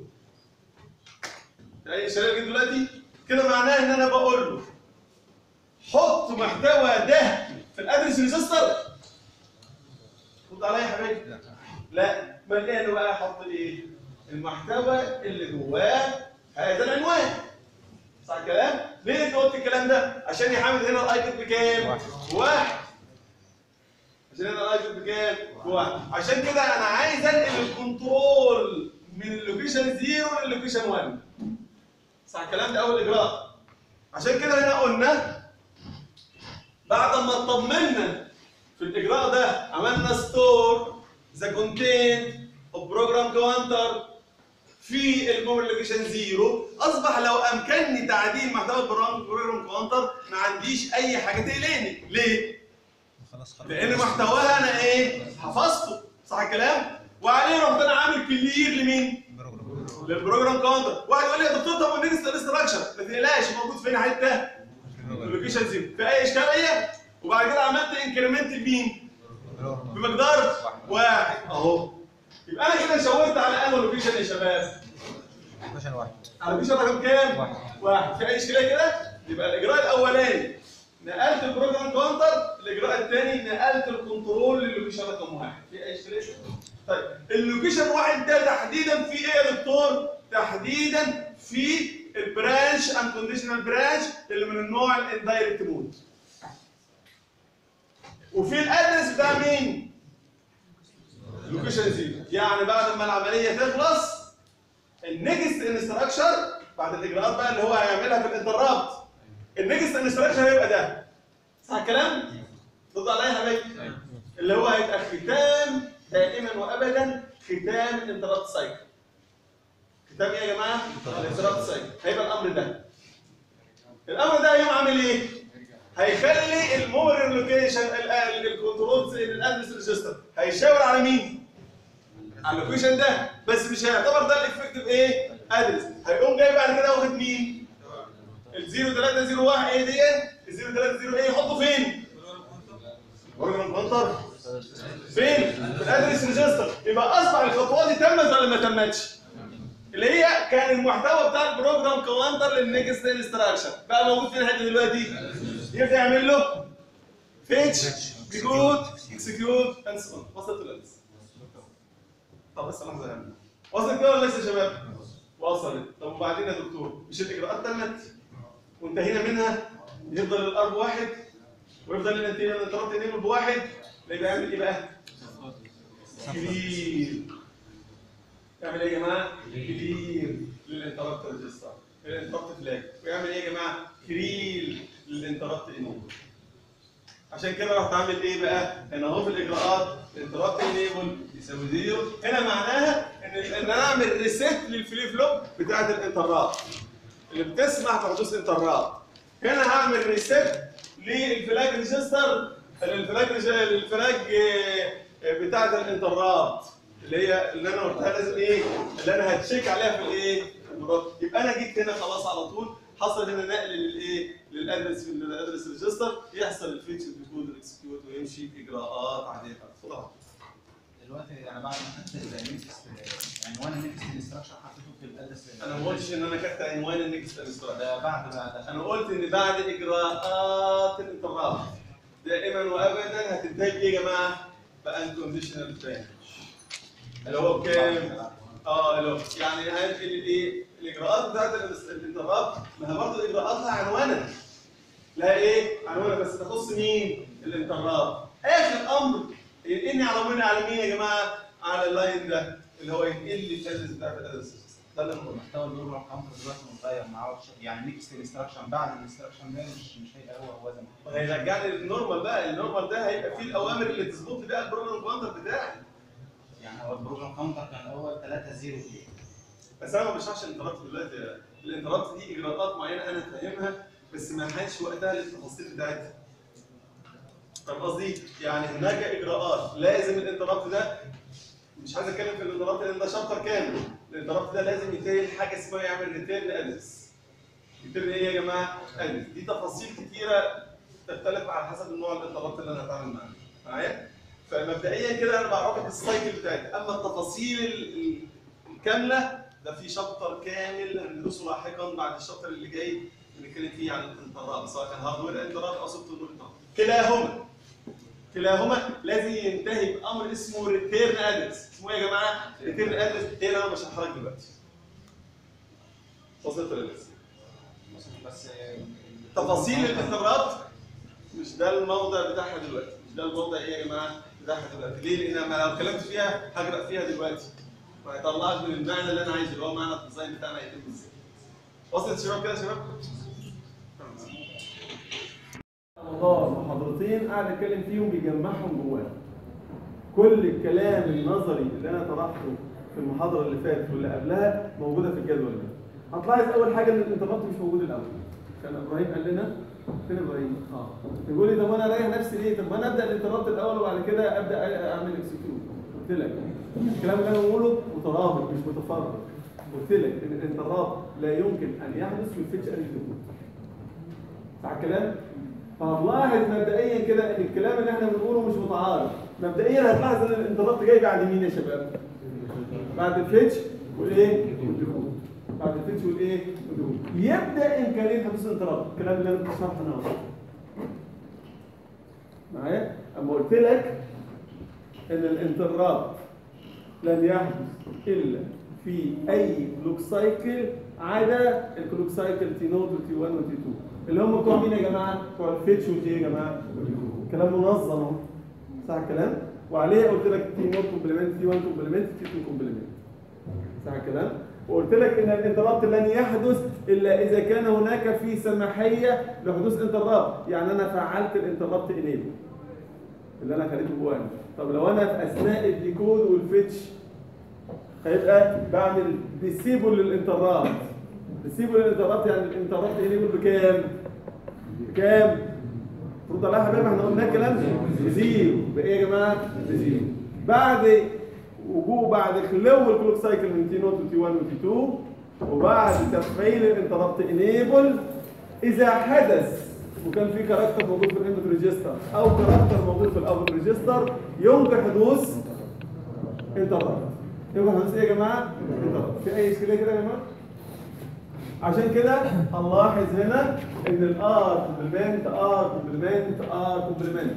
اي شباب دلوقتي كده معناه ان انا بقول له حط محتوى ده في الادرس ريجستر خد عليا يا حبيبي لا مليان بقى احط ايه؟ المحتوى اللي جواه هذا العنوان صح الكلام؟ ليه انت قلت الكلام ده؟ عشان يا حامد هنا الايكون بكام؟ واحد. واحد عشان هنا الايكون بكام؟ واحد عشان كده انا عايز انقل الكنترول من اللوكيشن 0 للوكيشن 1 صح الكلام ده اول اجراء عشان كده هنا قلنا بعد ما اطمنا في الاجراء ده عملنا ستور ذا كونتنت اوف بروجرام كاونتر في الميموري لوكيشن زيرو اصبح لو امكنني تعديل محتوى البرنامج بروجرام كاونتر ما عنديش اي حاجه تقلقني ليه؟ خلاص خلاص لان محتواها انا ايه؟ حفظته صح الكلام؟ وعليه رحت انا عامل كلير لمين؟ للبروجرام كاونتر واحد يقول لي يا دكتور طب والنكست انستراكشر ما تقلقش موجود فين حته؟ اللوكيشن زيرو في اي اشكاليه؟ وبعد كده عملت انكريمنت لمين؟ بمقدار واحد اهو يبقى انا كده شاورت على انه لوكيشن يا شباب عشان واحد على لوكيشن رقم كام؟ واحد. واحد في اي اشكاليه كده؟ يبقى الاجراء الاولاني نقلت البروجرام كاونتر الاجراء الثاني نقلت الكنترول للوكيشن رقم واحد في اي اشكاليه كده؟ طيب اللوكيشن واحد ده تحديدا في ايه يا دكتور؟ تحديدا في البرانش ان كونديشنال برانش اللي من النوع الاندايركت مود وفي الادرس بتاع مين؟ لوكيشن زيرو يعني بعد ما العمليه تخلص النكست انستراكشر بعد الاجراءات بقى اللي هو هيعملها في الانترابت النكست انستراكشر هيبقى ده صح الكلام؟ ضد عليا يا حبايبي اللي هو هيبقى ختام دائما وابدا ختام الانترابت سايكل ختام ايه يا جماعه؟ الانترابت سايكل هيبقى الامر ده الامر ده هيقوم عامل ايه؟ هيخلي الميموري لوكيشن الكنترول الادرس ريجستر هيشاور على مين؟ على اللوكيشن ده بس مش هيعتبر ده الافكتيف ايه؟ ادرس هيقوم جاي بعد كده واخد مين؟ ال 0301 ايه دي؟ ال 030 ايه يحطه فين؟ بروجرام كونتر فين؟ في الادرس ريجستر يبقى اصبح الخطوه دي تمت ولا ما تمتش؟ اللي هي كان المحتوى بتاع البروجرام كاونتر للنكست انستراكشن بقى موجود فين لحد دلوقتي؟ يبدا يعمل له فيتش ديكود اكسكيوت اند سو وصلت ولا لسه؟ طب بس لحظه يا عم وصلت كده ولا لسه يا شباب؟ وصلت طب وبعدين يا دكتور مش الاجراءات تمت وانتهينا منها يفضل الارب واحد ويفضل الانترابت انيبل بواحد يبقى يعمل ايه بقى؟ كبير يعمل ايه يا جماعه؟ كبير للانترابت ريجستر الانترابت فلاج ويعمل ايه يا جماعه؟ كريل للانترابت انيبل عشان كده رحت عامل ايه بقى؟ هنا اهو في الاجراءات انترابت انيبل يساوي زيرو هنا معناها ان ان انا اعمل ريسيت للفلي فلوب بتاعت الانترابت اللي بتسمح بحدوث انترابت هنا هعمل ريسيت للفلاج ريجستر الفلاج ريج- الفلاج آه، آه، بتاعت الانترابت اللي هي اللي انا قلتها لازم ايه اللي انا هتشيك عليها في الايه المراد يبقى انا جيت هنا خلاص على طول حصل هنا نقل للايه للادرس من الادرس ريجستر يحصل الفيتش الكود الاكسكيوت ويمشي اجراءات عاديه خد على طول. دلوقتي انا بعد ما خدت النكست عنوان النكست انستراكشن حطيته في الادرس انا ما قلتش ان انا كتبت عنوان النكست انستراكشن ده بعد بقى انا قلت ان بعد اجراءات الانتراب دائما وابدا هتنتهي بايه يا جماعه؟ بانكونديشنال برانش اللي هو بكام؟ اه اللي هو يعني هنقل الايه؟ الاجراءات بتاعت الاس- الانتراب ما هي برضه الاجراءات لها عنوانا لها ايه؟ عنوانا بس تخص مين؟ الانتراب اخر امر ينقلني على مين على مين يا جماعه؟ على اللاين ده اللي هو ينقل لي الادرس بتاعت الادرس ده اللي أنا بقوله. محتوى البروجرام كاونتر دلوقتي متغير معاه يعني نكست انستراكشن بعد الانستراكشن ده مش مش هيبقى هو هو زي ما هو. هيرجعني للنورمال بقى النورمال ده هيبقى فيه الاوامر اللي تظبط لي بقى البروجرام كوانتر بتاعي يعني هو البروجرام كاونتر كان الاول 3 0 2 بس انا ما بشرحش الانترابت دلوقتي الانترابت دي اجراءات معينه انا فاهمها بس ما حدش وقتها للتفاصيل بتاعتها فاهم قصدي؟ يعني هناك اجراءات لازم الانترابت ده مش عايز اتكلم في الانترابت لان ده شابتر كامل الانترابت ده لازم ينتهي حاجه اسمها يعمل ريتيرن ادرس ريتيرن ايه يا جماعه؟ ادرس دي تفاصيل كتيره تختلف على حسب النوع الانترابت اللي انا هتعامل معاه معايا؟ فمبدئيا كده انا بعرفك السايكل بتاعتي اما التفاصيل ال- ال- الكامله ده في شابتر كامل هندرسه لاحقا بعد الشابتر اللي جاي بنتكلم فيه عن الانتراب سواء كان هاردوير انتراب او سوفت وير انتراب كلاهما كلاهما لازم ينتهي بامر اسمه ريتيرن ادرس اسمه ايه يا جماعه؟ ريتيرن ادرس ايه اللي انا بشرحها لك دلوقتي وصلت ولا لسه؟ بس تفاصيل الانتراب مش ده الموضع بتاعها دلوقتي مش ده الموضع ايه يا جماعه بتاعها دلوقتي ليه لان انا لو اتكلمت فيها هغرق فيها دلوقتي ما يطلعش من المعنى اللي انا عايزه اللي هو معنى الديزاين بتاعنا يتم ازاي وصلت شباب كده يا شباب رمضان محاضرتين قاعد اتكلم فيهم بيجمعهم جواه كل الكلام النظري اللي انا طرحته في المحاضره اللي فاتت واللي قبلها موجوده في الجدول ده هتلاحظ اول حاجه ان الانترنت مش موجود الاول كان ابراهيم قال لنا فين ابراهيم اه بيقول لي طب انا اريح نفسي ليه طب ما انا ابدا الانترنت الاول وبعد كده ابدا اعمل اكسكيوت قلت لك الكلام اللي انا بقوله مترابط مش متفرق قلت لك ان الانترنت لا يمكن ان يحدث في الفيتش ان يكون صح الكلام؟ فهنلاحظ مبدئيا كده ان الكلام اللي احنا بنقوله مش متعارض مبدئيا هتلاحظ ان الانترنت جاي بعد مين يا شباب؟ بعد الفيتش والايه؟ والدخول بعد الفيتش والايه؟ والدخول يبدا امكانيه حدوث الانترنت الكلام اللي انا كنت شرحه النهارده معايا؟ اما قلت لك ان الانترنت لن يحدث الا في اي كلوك سايكل عدا الكلوك سايكل تي نوت وتي 1 وتي 2 اللي هم بتوع مين يا جماعه؟ بتوع الفيتش وتي يا جماعه؟ كلام منظم اهو صح الكلام؟ وعليه قلت لك تي نوت كومبلمنت تي 1 كومبلمنت تي 2 كومبلمنت صح الكلام؟ وقلت لك ان الانترابت لن يحدث الا اذا كان هناك في سماحيه لحدوث انترابت يعني انا فعلت الانترابت انيبل اللي انا خليته جوه طب لو انا في اثناء الديكود والفيتش هيبقى بعمل ديسيبل للانترابت ديسيبل للانترابت يعني الانترابت انيبل بكام؟ بكام؟ رد عليها يا حبايبي احنا قلنا الكلام ده بزيرو بايه يا جماعه؟ بزيرو بعد وجوه بعد خلو الكلوك سايكل من تي نوت وتي 1 وتي 2 وبعد تفعيل الانترابت انيبل اذا حدث وكان في كاركتر موجود في الانبوت ريجستر او كاركتر موجود في الاوت ريجستر يمكن حدوث انترابت يمكن حدوث ايه يا جماعه؟ انترابت في اي اشكاليه كده يا جماعه؟ عشان كده هنلاحظ هنا ان الار كومبلمنت ار كومبلمنت ار كومبلمنت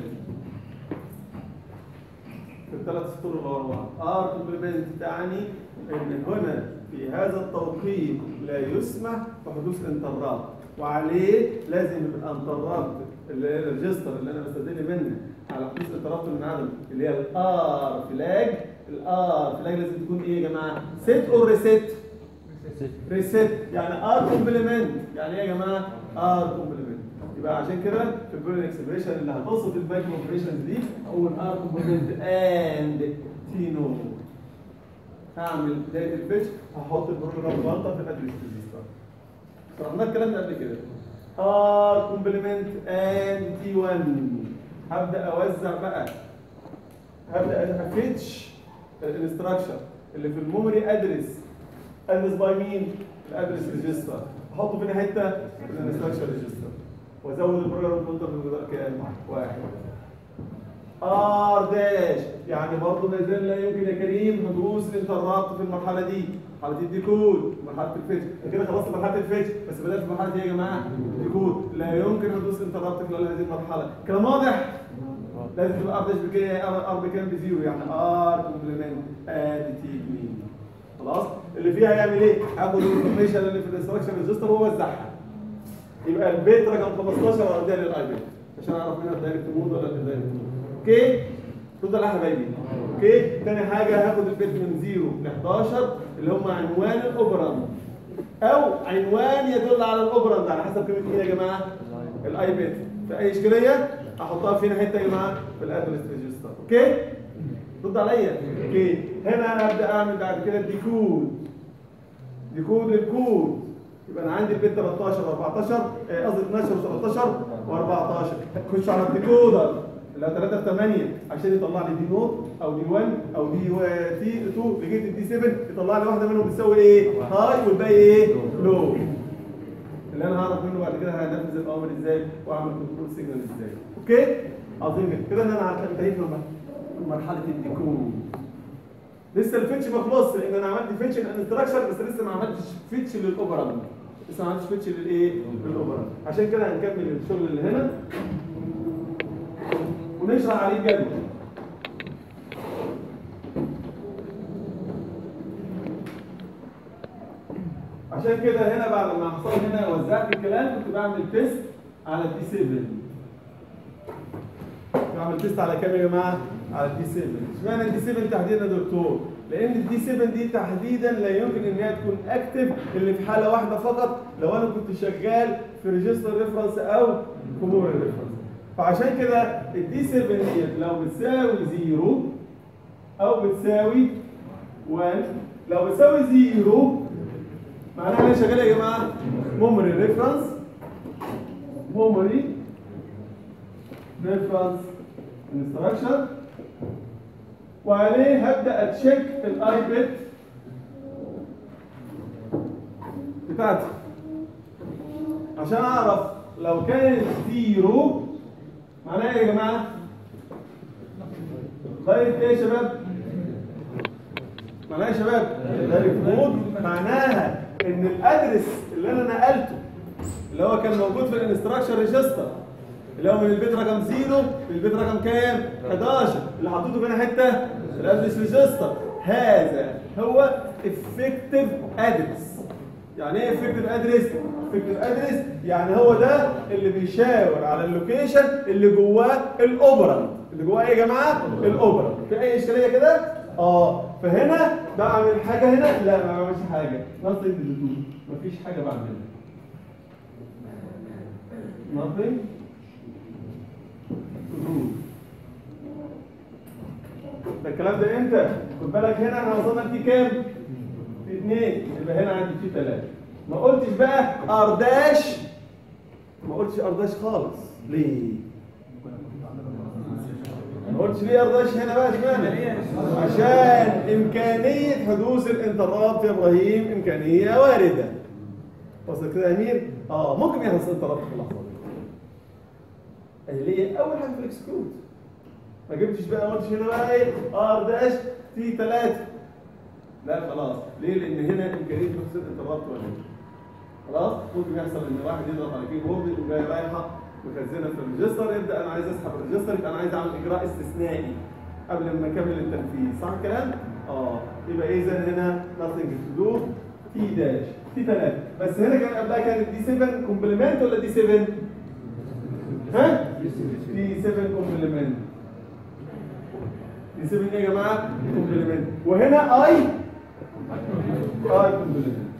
في الثلاث سطور اللي ورا بعض ار كومبلمنت تعني ان هنا في هذا التوقيت لا يسمح بحدوث انترابت وعليه لازم يبقى انترابت اللي هي الريجستر اللي انا بستدل منه على حدوث انترابت من عدم اللي هي الار فلاج الار فلاج لازم تكون ايه يا جماعه؟ سيت اور ريسيت ريسيت يعني ار كومبلمنت يعني ايه يا جماعه ار كومبلمنت يبقى عشان كده في البولين اكسبريشن اللي هتوصف المايكرو اوبريشنز دي اقول ار كومبلمنت اند تي نو هعمل بدايه الفيتش هحط البروجرام غلطه في الادرس ريجستر شرحنا الكلام ده قبل كده ار كومبلمنت اند تي 1 هبدا اوزع بقى هبدا افيتش الانستراكشر اللي في الميموري ادرس ادرس باي مين؟ الادرس ريجستر احطه فين حته؟ في الانستراكشر ريجستر وازود البروجرام فولدر بمقدار كام؟ واحد ار داش يعني برضه ما زال لا يمكن يا كريم حدوث انترابت في المرحله دي مرحله الديكود مرحله الفيتش أنا كده خلصت مرحله الفيتش بس بدات في مرحله ايه يا جماعه ديكود لا يمكن حدوث انترابت خلال هذه المرحله كلام واضح لازم تبقى ار داش بكام ار بكام بزيرو يعني ار كومبلمنت اد تي مين خلاص اللي فيها يعمل ايه هاخد الانفورميشن اللي في الانستراكشن ريجستر واوزعها يبقى البيت رقم 15 اوديها للاي بيت عشان اعرف منها الدايركت مود ولا الدايركت مود اوكي تفضل يا حبايبي اوكي تاني حاجه هاخد البيت من 0 ل 11 اللي هم عنوان الاوبراند او عنوان يدل على الاوبراند على حسب كلمه ايه يا جماعه الاي بيت في اي اشكاليه احطها فين حته يا جماعه في الادرس ريجستر اوكي رد عليا اوكي هنا انا هبدا اعمل بعد كده ديكود ديكود للكود يبقى انا عندي البيت 13 و14 آه، قصدي 12 و13 و14 خش على الديكودر اللي هو 3 في 8 عشان يطلع لي دي نوت او دي 1 او دي و- تي 2 لغايه الدي 7 يطلع لي واحده منهم بتساوي ايه؟ هاي والباقي ايه؟ لو اللي انا هعرف منه بعد كده هنفذ الاوامر ازاي واعمل كنترول سيجنال ازاي اوكي؟ عظيم جدا كده ان انا انتهيت من من مرحله الديكود لسه الفيتش ما خلصش لان انا عملت فيتش للانستراكشر بس لسه ما عملتش فيتش للاوبرا لسه ما عملتش فيتش للايه؟ للاوبرا عشان كده هنكمل الشغل اللي هنا ونشرح عليه الجدول عشان كده هنا بعد ما حصل هنا وزعت الكلام كنت بعمل تيست على الدي 7 بعمل تيست على كام يا جماعه؟ على الدي 7 اشمعنى الدي 7 تحديدا يا دكتور؟ لان الدي 7 دي تحديدا لا يمكن ان هي تكون اكتف اللي في حاله واحده فقط لو انا كنت شغال في ريجستر ريفرنس او في ميموري ريفرنس فعشان كده الدي 7 دي لو بتساوي 0 او بتساوي 1 لو بتساوي 0 معناها انا شغال يا جماعه ميموري ريفرنس ميموري ريفرنس انستراكشن وعليه هبدا اتشيك الاي بت بتاعتي عشان اعرف لو كانت زيرو معناها ايه يا جماعه؟ دايركت ايه يا شباب؟ معناها يا شباب دايركت مود معناها ان الادرس اللي انا نقلته اللي هو كان موجود في الانستراكشن ريجستر اللي هو من البيت رقم 0 للبيت رقم كام؟ 11 اللي حطيته فين حته؟ الادرس ريجستر هذا هو افكتيف ادرس يعني ايه افكتيف ادرس؟ افكتيف ادرس يعني هو ده اللي بيشاور على اللوكيشن اللي جواه الاوبرا اللي جواه ايه يا جماعه؟ الاوبرا في اي اشكاليه كده؟ اه فهنا بعمل حاجه هنا لا ما بعملش حاجه nothing to do مفيش حاجه بعملها nothing to do ده الكلام ده امتى؟ خد بالك هنا احنا وصلنا لتي كام؟ في اثنين يبقى هنا عندي في ثلاثة ما قلتش بقى ارداش ما قلتش ارداش خالص ليه؟ ما قلتش ليه ارداش هنا بقى اشمعنى؟ عشان امكانية حدوث الانترابت يا ابراهيم امكانية واردة وصل كده يا امير؟ اه ممكن يحدث انترابت في اللحظة دي اللي هي اول حاجة في الاكسكلود ما جبتش بقى ما قلتش هنا بقى ايه ار داش في ثلاثة لا خلاص ليه لان هنا امكانيه تفسير انترابت ولا إيه؟ خلاص ممكن يحصل ان واحد يضغط على كيبورد يقوم جاي رايحه مخزنه في الريجستر يبدا انا عايز اسحب الريجستر يبقى انا عايز اعمل اجراء استثنائي قبل ما اكمل التنفيذ صح الكلام؟ اه يبقى اذا هنا nothing to do تي داش تي 3 بس هنا كان قبلها كانت دي 7 كومبلمنت ولا دي 7 ها دي 7 كومبلمنت دي 7 ايه يا جماعه كومبلمنت وهنا اي اي كومبلمنت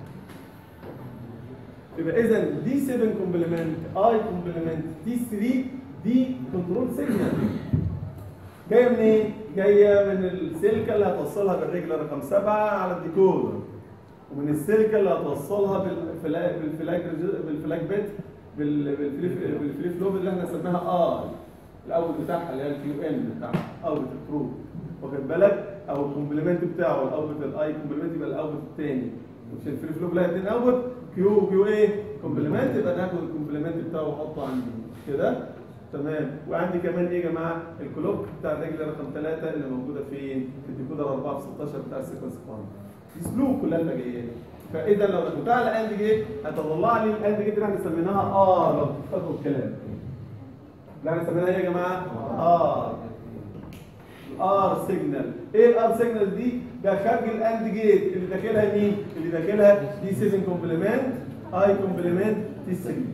يبقى اذا دي 7 كومبلمنت اي كومبلمنت دي 3 دي كنترول سيجنال جايه منين؟ إيه؟ جايه من السلكه اللي هتوصلها بالرجل رقم 7 على الديكودر ومن السلكه اللي هتوصلها بالفلاج بالفلاج بالفلاج بيت بال- بالفليب بالفليب فلوب اللي احنا سميناها اي الاول بتاعها اللي هي الكيو ان بتاعها او الترو واخد واخد بالك او الكومبلمنت بتاعه الاوتبوت الاي كومبلمنت يبقى الاوتبوت الثاني مش الفري فلو لها اثنين اوتبوت كيو كيو ايه كومبلمنت يبقى ناخد الكومبلمنت بتاعه ونحطه عندي كده تمام وعندي كمان ايه يا جماعه الكلوك بتاع الرجل رقم 3 اللي موجوده فين في الديكودر 4 في 16 بتاع السيكونس كوانت سلوك كلها اللي جايه لي. فاذا لو دخلت على الاند جيت هتطلع لي الاند جيت اللي احنا سميناها ار لو تفتكروا الكلام اللي احنا سميناها ايه يا جماعه؟ ار ار سيجنال ايه الار سيجنال دي ده خارج الاند جيت اللي داخلها مين اللي داخلها دي 7 كومبلمنت اي كومبلمنت تي سيجنال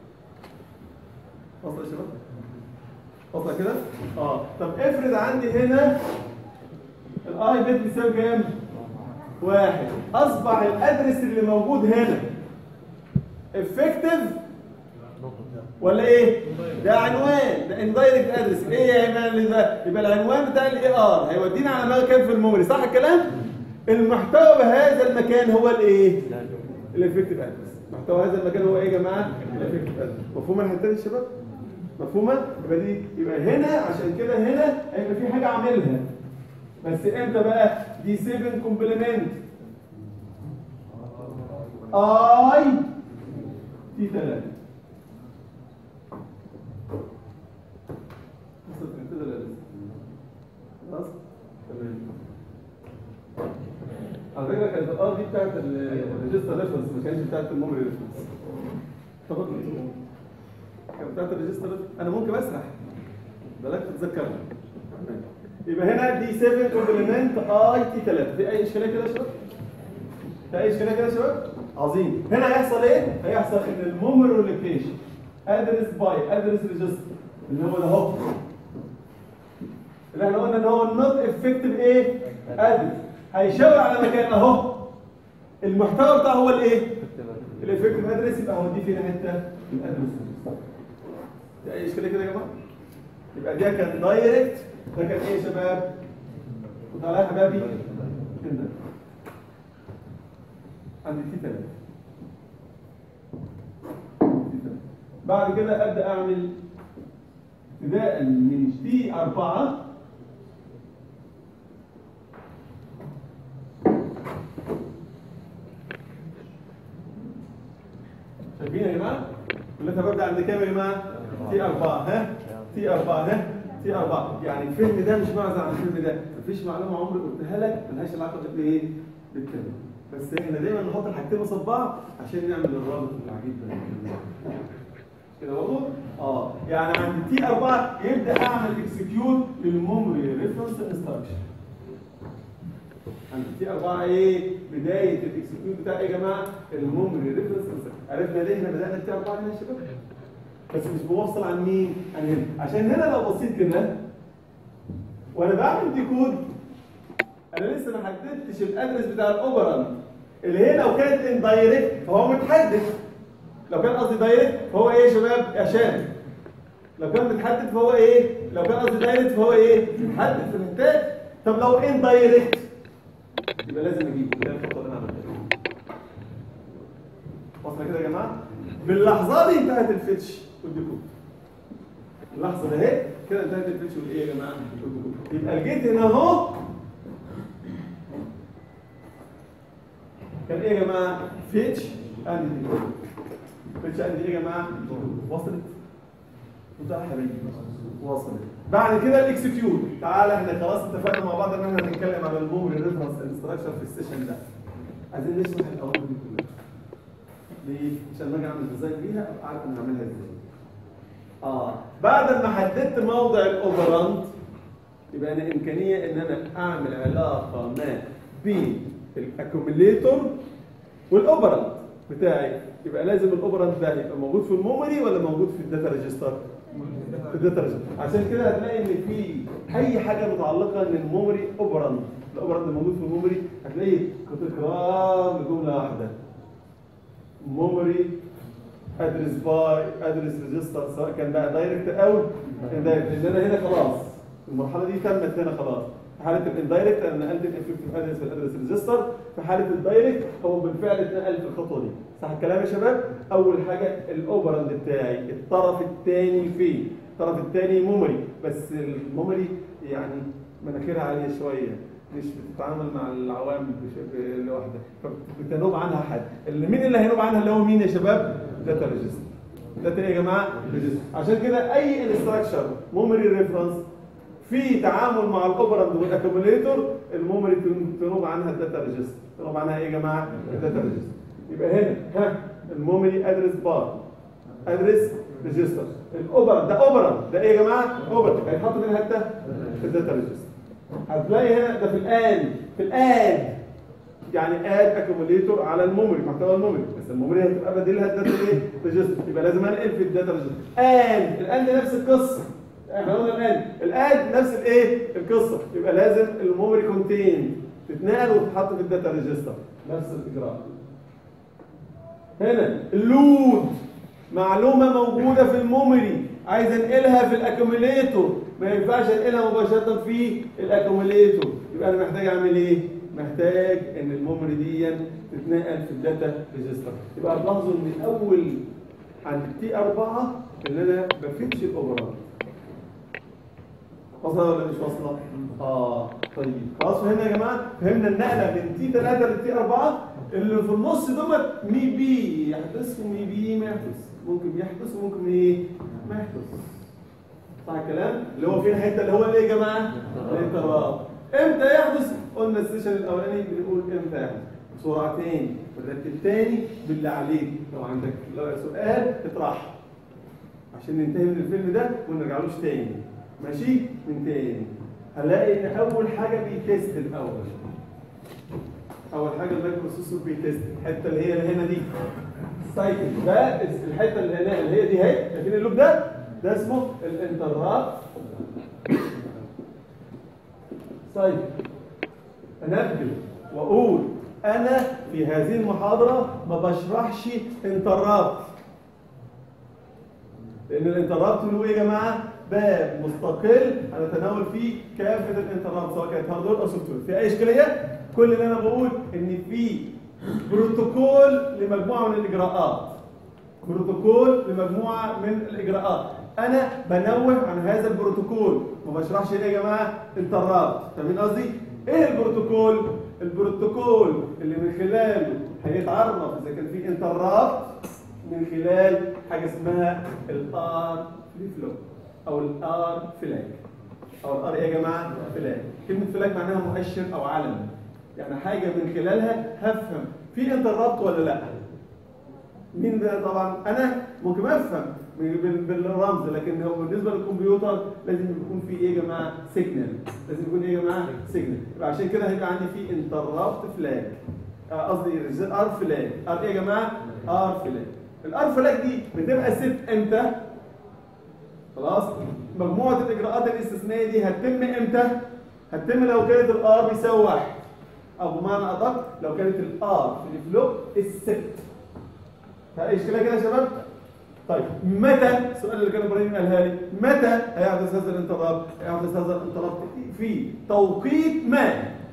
واصله يا شباب واصله كده اه طب افرض عندي هنا الاي بت بيساوي كام واحد اصبح الادرس اللي موجود هنا افكتيف ولا ايه؟ ده عنوان ده اندايركت ادرس ايه يا ايمان اللي ده؟ يبقى العنوان بتاع الاي ار هيودينا على مكان في الميموري صح الكلام؟ المحتوى بهذا المكان هو الايه؟ الافكتيف ادرس محتوى هذا المكان هو ايه يا جماعه؟ الافكتيف ادرس مفهومه الحته دي يا شباب؟ مفهومه؟ يبقى دي يبقى هنا عشان كده هنا هيبقى في حاجه عاملها بس امتى بقى؟ دي 7 كومبلمنت اي تي 3 وصلت كده ولا لسه؟ خلاص؟ تمام على فكره كانت الار دي بتاعت الريجستر ريفرنس ما كانتش بتاعت الميموري ريفرنس طب كانت بتاعت الريجستر انا ممكن اسرح بلاك تتذكرها تمام. يبقى هنا دي 7 كومبلمنت اي تي 3 في اي اشكاليه كده يا شباب؟ في اي اشكاليه كده يا شباب؟ عظيم هنا هيحصل ايه؟ هيحصل ان الميموري لوكيشن ادرس باي ادرس ريجستر اللي هو ده اهو اللي احنا قلنا ان هو النوت افكتيف ايه؟ ادرس هيشاور على مكان اهو المحتوى بتاعه هو الايه؟ الافكتيف ادرس يبقى هوديه فين حته؟ الادرس في اي اشكاليه كده يا جماعه؟ يبقى ده كان دايركت ده كان ايه يا شباب؟ كنت عليها يا حبايبي؟ كده عندي تي 3 بعد كده ابدا اعمل ابتداء من تي 4 شايفين يا جماعه؟ كلها ببدا عند كام يا جماعه؟ تي 4 ها؟ تي 4 ها؟ تي 4 يعني الفهم ده مش معزل عن الفهم ده مفيش معلومه عمري قلتها لك ملهاش علاقه بالايه؟ بالكلام بس احنا دايما نحط الحاجتين قصاد بعض عشان نعمل الرابط العجيب ده كده برضه؟ اه يعني عند تي 4 يبدا اعمل اكسكيوت للميموري ريفرنس انستراكشن عند تي 4 ايه بدايه الاكسكيوت بتاع ايه يا جماعه الميموري ريفرنس عرفنا ليه احنا بدانا تي 4 هنا يا شباب بس مش بوصل عن مين عن هنا عشان هنا لو بصيت كده وانا بعمل ديكود انا لسه ما حددتش الادرس بتاع الاوبرانت اللي هي لو كانت اندايركت فهو متحدد لو كان قصدي دايركت فهو ايه يا شباب يا شام لو كان متحدد فهو ايه لو كان قصدي دايركت فهو ايه متحدد في الانتاج طب لو ان دايركت يبقى لازم اجيبه ده الخطوه اللي انا عملتها واصله كده يا جماعه باللحظه دي انتهت الفيتش والديكود اللحظه دي اهي كده انتهت الفيتش والايه يا جماعه والديكود يبقى الجيت هنا اهو كان ايه يا جماعه فيتش اند ديكود فيتش اند ايه يا جماعه وصلت وده يا حبيبي وصلت بعد كده الاكسكيوت تعالى احنا خلاص اتفقنا مع بعض ان احنا هنتكلم على الميموري ريفرنس انستراكشر في السيشن ده عايزين نشرح الاوامر دي كلها ليه؟ عشان لما اجي اعمل ديزاين بيها ابقى عارف انا هعملها ازاي اه بعد ما حددت موضع الاوبرانت يبقى انا امكانيه ان انا اعمل علاقه ما بين الاكوميليتور والاوبرانت بتاعي يبقى لازم الاوبرانت ده يبقى موجود في الميموري ولا موجود في الداتا ريجستر في الداتا ريجستر عشان كده هتلاقي ان في اي حاجه متعلقه للميموري اوبرانت الاوبرانت موجود في الميموري هتلاقيه كتكرار لجمله واحده ميموري ادرس باي ادرس ريجستر سواء كان بقى دايركت او اندايركت لان انا هنا خلاص المرحله دي تمت هنا خلاص في حاله الاندايركت انا نقلت الافكتيف ادرس بالادرس ريجستر في حاله الدايركت هو بالفعل اتنقل في الخطوه دي صح الكلام يا شباب اول حاجه الاوبرند بتاعي الطرف الثاني فين الطرف الثاني ميموري بس الميموري يعني مناخيرها عاليه شويه مش بتتعامل مع العوامل بش- ب- لوحدها فبتنوب عنها حد اللي مين اللي هينوب عنها اللي هو مين يا شباب داتا ريجستر داتا ايه يا جماعه ريجستر عشان كده اي انستراكشر ميموري ريفرنس في تعامل مع الاوبرند والاكوميليتور الميموري تن- تنوب عنها الداتا ريجستر تنوب عنها ايه يا جماعه الداتا ريجستر يبقى هنا ها الميموري ادرس بار ادرس ريجستر الاوبر ده اوبرا ده ايه يا جماعه اوبر هيتحط فين حته في الداتا ريجستر هتلاقي هنا ده في الان في الان يعني اد اكوميليتور على الميموري محتوى الميموري بس الميموري هتبقى بديلها الداتا ايه ريجستر يبقى لازم انقل في الداتا ريجستر ان الان دي نفس القصه احنا قلنا الان الان نفس الايه القصه يبقى لازم الميموري كونتين تتنقل وتتحط في الداتا ريجستر نفس الاجراء هنا اللود معلومة موجودة في الميموري عايز انقلها في الاكوميليتور ما ينفعش انقلها مباشرة في الاكوميليتور يبقى انا محتاج اعمل ايه؟ محتاج ان الميموري دي تتنقل في الداتا ريجستر يبقى تلاحظوا ان اول عند تي 4 ان انا بفتش الاوفرال واصله ولا مش واصله؟ اه طيب خلاص فهمنا يا جماعه فهمنا النقله من تي 3 لتي 4 اللي في النص دوت مي بي يحدث ومي بي ما يحدث ممكن يحدث وممكن ايه ما يحدث صح الكلام اللي هو فين الحته اللي هو ايه يا جماعه الانتراب امتى يحدث قلنا السيشن الاولاني بنقول امتى يحدث بسرعه تاني ونرتب تاني بالله عليك لو عندك سؤال اطرحه عشان ننتهي من الفيلم ده وما نرجعلوش تاني ماشي من تاني هنلاقي ان اول حاجه بيتست الاول اول حاجه المايكرو بروسيسور بيتست الحته اللي هي اللي هنا دي سايكل ده الحته اللي هنا اللي هي دي اهي شايفين اللوب ده ده اسمه الانتراب سايكل انبه واقول انا في هذه المحاضره ما بشرحش انترابت لان الانترابت اللي هو ايه يا جماعه باب مستقل هنتناول فيه كافه الانترابت سواء كانت هاردوير او سوفت وير في اي اشكاليه كل اللي انا بقول ان في بروتوكول لمجموعه من الاجراءات بروتوكول لمجموعه من الاجراءات انا بنوه عن هذا البروتوكول ما بشرحش ايه يا جماعه انترابت فاهمين قصدي ايه البروتوكول البروتوكول اللي من خلاله هيتعرف اذا كان في انترابت من خلال حاجه اسمها الار فري فلو او الار فلاج او الار ايه يا جماعه فلاج كلمه فلاج معناها مؤشر او علم يعني حاجه من خلالها هفهم في انترابت ولا لا مين بقى طبعا انا ممكن افهم بال- بالرمز لكن هو بالنسبه للكمبيوتر لازم يكون في ايه يا جماعه سيجنال لازم يكون ايه يا جماعه سيجنال عشان كده هيبقى عندي في انترابت فلاج آه، قصدي ار فلاج ار ايه يا جماعه ار فلاج الار فلاج دي بتبقى ست امتى خلاص مجموعه الاجراءات الاستثنائيه دي هتتم امتى هتتم لو كانت الار بيساوي واحد او بمعنى ادق لو كانت الار في الفلو الست اي اشكاليه كده يا شباب طيب متى السؤال اللي كان ابراهيم قالها لي متى هيحدث هذا الانتراب هيحدث هذا الانتراب في توقيت ما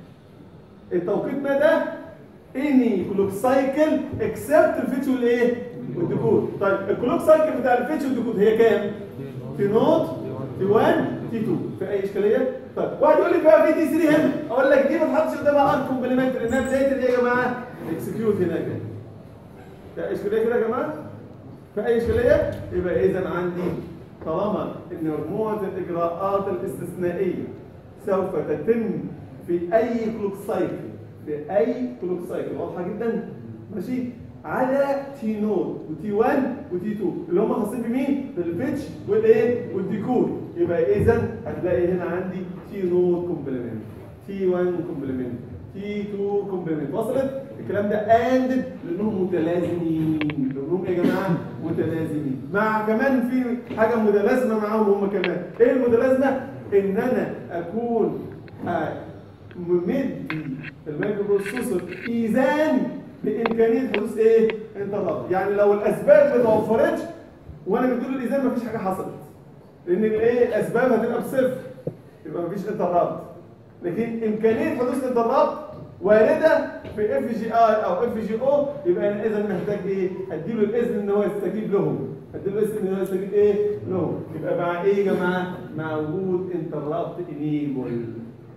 التوقيت ما ده اني كلوك سايكل اكسبت الفيتش والايه والديكود طيب الكلوك سايكل بتاع الفيتش والديكود هي كام تي نوت تي 1 تي 2 في اي اشكاليه طيب واحد يقول لي بقى في تي 3 هنا اقول لك دي ما تحطش قدامها ار كومبلمنت لانها بدايه الايه يا جماعه اكسكيوت هناك في اي اشكاليه كده يا جماعه في اي اشكاليه يبقى اذا عندي طالما ان مجموعه الاجراءات الاستثنائيه سوف تتم في اي كلوك سايكل في اي كلوك سايكل واضحه جدا ماشي على تي نود وتي 1 وتي 2 اللي هم خاصين بمين؟ بالفيتش والايه؟ والديكود يبقى اذا هتلاقي هنا عندي تي نود كومبلمنت تي 1 كومبلمنت تي 2 كومبلمنت وصلت؟ الكلام ده اندد لانهم متلازمين لانهم يا جماعه متلازمين مع كمان في حاجه متلازمه معاهم هم كمان ايه المتلازمه؟ ان انا اكون آه، ممدي المايكرو بروسيسور ايذان بامكانيه حدوث ايه؟ انترابت يعني لو الاسباب ما توفرتش وانا مديله الايذان مفيش حاجه حصلت لان الايه الاسباب هتبقى بصفر يبقى مفيش انترابت لكن امكانيه حدوث انترابت وارده في اف جي اي او اف جي او يبقى انا اذا محتاج ايه؟ اديله الاذن ان هو يستجيب لهم اديله الاذن ان هو يستجيب ايه؟ لهم يبقى مع ايه يا جماعه؟ مع وجود انترابت انيبل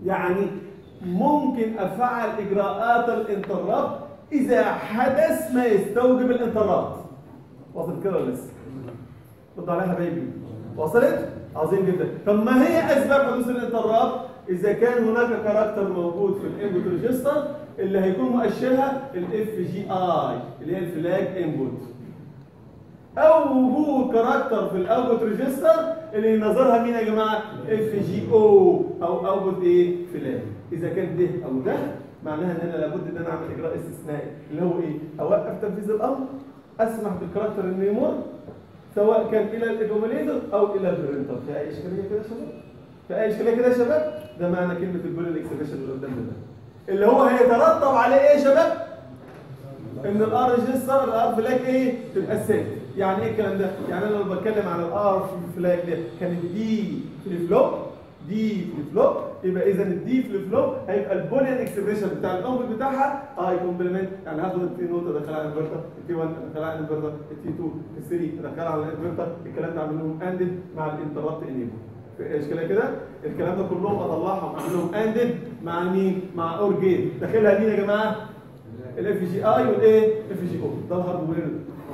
يعني ممكن افعل اجراءات الانترابت اذا حدث ما يستوجب الانترابت وصلت كده ولا لسه رد عليها حبايبي وصلت عظيم جدا طب ما هي اسباب حدوث الانترابت اذا كان هناك كاركتر موجود في الانبوت ريجستر اللي هيكون مؤشرها الاف جي اي اللي هي الفلاج انبوت او وجود كاركتر في الاوتبوت ريجستر اللي ينظرها مين يا جماعه اف جي او او اوتبوت ايه فلاج اذا كان ده او ده معناها ان انا لابد ان انا اعمل اجراء استثنائي اللي هو ايه اوقف تنفيذ الامر اسمح بالكاركتر انه يمر سواء كان الى الاكوميليتور او الى البرينتر في اي اشكاليه كده يا شباب في اي اشكاليه كده يا شباب ده معنى كلمه البولين اكسبريشن اللي قدامنا ده اللي هو هيترتب عليه ايه يا شباب ان الار ريجستر الار فلاج ايه تبقى ست يعني ايه الكلام ده يعني انا لما بتكلم عن الار فلاج ده كانت دي فليب فلوب دي فليب فلوب يبقى اذا الدي فليب فلوب هيبقى البولين اكسبريشن بتاع الانبوت بتاعها اي كومبلمنت يعني هاخد التي نوت ادخلها على الانفرتر التي 1 ادخلها على الانفرتر التي 2 التي 3 ادخلها على الانفرتر الكلام ده اعمل لهم اندد مع الانتربت انيبل في اشكاليه كده الكلام ده كلهم اطلعهم اعمل لهم اندد مع مين مع اور جيت داخلها مين يا جماعه الاف جي اي والايه اف جي او ده الهاردوير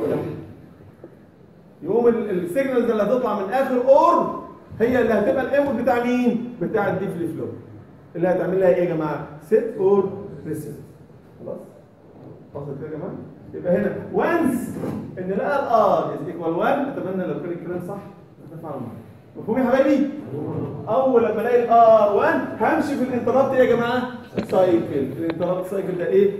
يقوم ال- السيجنالز اللي هتطلع من اخر اور هي اللي هتبقى الانبوت بتاع مين بتاع الدي فليب فلوب اللي هتعمل لها ايه يا جماعه ست اور ريست خلاص وصلت كده يا جماعه يبقى هنا وانس ان لقى الار از ايكوال 1 اتمنى لو كان الكلام صح تفعلوا معايا مفهوم يا حبايبي اول لما الاقي الار 1 همشي في الانترابت ايه يا جماعه سايكل الانترابت سايكل ده ايه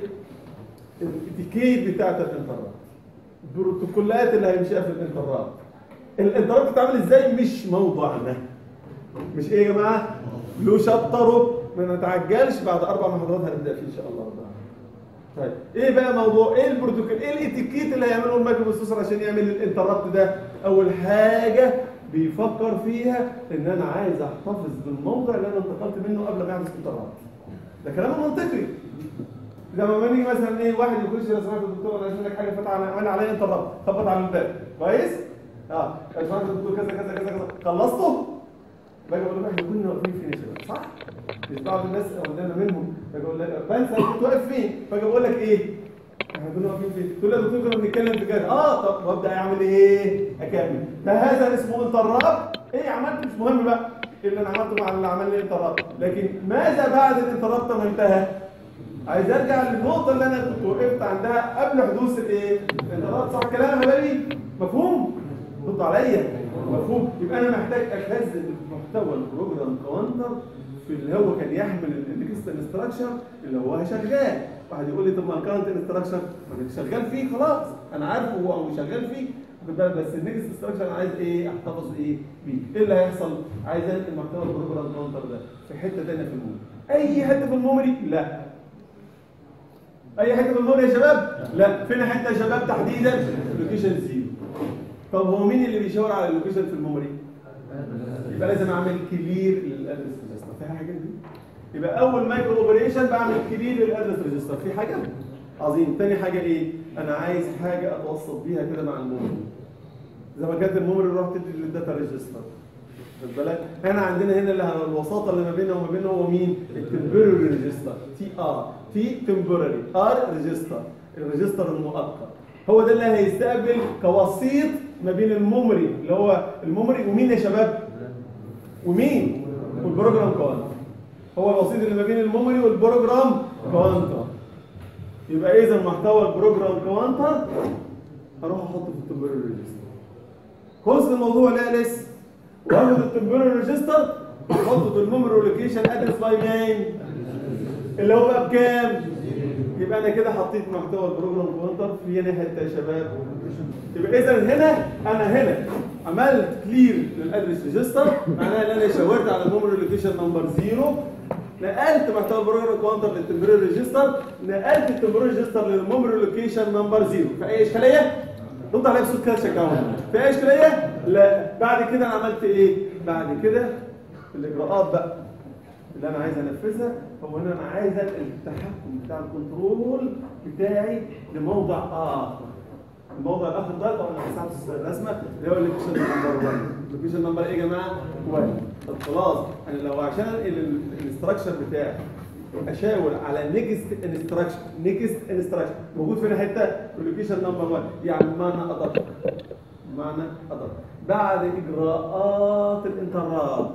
الاتيكيت بتاعت الانترابت البروتوكولات اللي هيمشيها في الانترابت الانترابت بتتعمل ازاي مش موضوعنا مش ايه يا جماعه له شابتره ما نتعجلش بعد اربع محاضرات هنبدا فيه ان شاء الله رب العالمين طيب ايه بقى موضوع ايه البروتوكول ايه الاتيكيت اللي هيعمله المايكرو بروسيسور عشان يعمل الانترابت ده اول حاجه بيفكر فيها ان انا عايز احتفظ بالموضع اللي انا انتقلت منه قبل ما يحدث انترابت ده كلام منطقي لما نيجي مثلا ايه واحد يخش لو سمحت الدكتور انا عايز لك حاجه فتح عمل عليا انترابت خبط على الباب كويس اه لو سمحت الدكتور كذا كذا كذا كذا خلصته باجي اقول له احنا كنا واقفين فين يا شباب صح؟ مش بعض الناس قدامنا منهم باجي اقول لك بنسى كنت واقف فين؟ باجي اقول لك ايه؟ احنا كنا واقفين فين؟ تقول لي يا دكتور كنا بنتكلم في كذا اه طب وابدا اعمل ايه؟ اكمل فهذا اسمه انتراب ايه عملت مش مهم بقى اللي انا عملته مع اللي عمل لي انتراب لكن ماذا بعد الانتراب طب انتهى؟ عايز ارجع للنقطه اللي انا كنت وقفت عندها قبل حدوث الايه؟ الانتراب صح الكلام يا حبايبي؟ مفهوم؟ رد عليا مفهوم يبقى انا محتاج اخزن محتوى البروجرام كاونتر في اللي هو كان يحمل النكست انستراكشن اللي هو شغال واحد يقول لي طب ما الكرنت انستراكشن ما انا شغال فيه خلاص انا عارفه هو او شغال فيه خد بالك بس النكست انستراكشن عايز ايه احتفظ ايه بيه ايه اللي هيحصل عايز انقل محتوى البروجرام كاونتر ده في حته ثانيه في الميموري اي حته في الميموري لا اي حته في الميموري يا شباب لا فين حته يا شباب تحديدا لوكيشن زيرو طب هو مين اللي بيشاور على اللوكيشن في الميموري يبقى لازم اعمل كلير للادرس ريجستر في حاجه دي يبقى اول مايكرو اوبريشن بعمل كلير للادرس ريجستر في حاجه عظيم تاني حاجه ايه انا عايز حاجه اتوسط بيها كده مع الميموري زي ما كانت الميموري رحت تدي للداتا ريجستر خد بالك احنا عندنا هنا اللي هو الوساطه اللي ما بيننا وما بينه هو مين التمبرري ريجستر تي ار تي تمبرري ار ريجستر الريجستر المؤقت هو ده اللي هيستقبل كوسيط ما بين الميموري اللي هو الميموري ومين يا شباب ومين والبروجرام كاونتر هو الوسيط اللي ما بين الميموري والبروجرام كاونتر يبقى اذا محتوى البروجرام كاونتر هروح احطه في التمبرري ريجستر خلص الموضوع لا لسه واخد التمبرري ريجستر واحطه في الميموري لوكيشن ادرس باي نيم اللي هو بقى بكام يبقى انا كده حطيت محتوى البروجرام كاونتر في هنا حته يا شباب يبقى اذا هنا انا هنا عملت كلير للادرس ريجستر معناها ان انا شاورت على الميموري لوكيشن نمبر 0 نقلت محتوى البروجرام كاونتر للتمبرري ريجستر نقلت التمبرري ريجستر للميموري لوكيشن نمبر 0 في اي اشكاليه؟ رد عليا بصوت كده شجعوني في اي اشكاليه؟ لا بعد كده انا عملت ايه؟ بعد كده الاجراءات بقى اللي انا عايز انفذها هو ان انا عايز انقل التحكم بتاع الكنترول بتاعي لموضع اخر الموضع الاخر ده طبعا انا مسحت الرسمه اللي هو اللوكيشن نمبر 1 اللوكيشن نمبر ايه يا جماعه؟ واحد طب خلاص انا لو عشان الاستراكشر بتاعي اشاور على نيكست انستراكشن نيكست انستراكشن موجود فين حته في اللوكيشن نمبر 1 يعني معنى ادق معنى ادق بعد اجراءات الانترات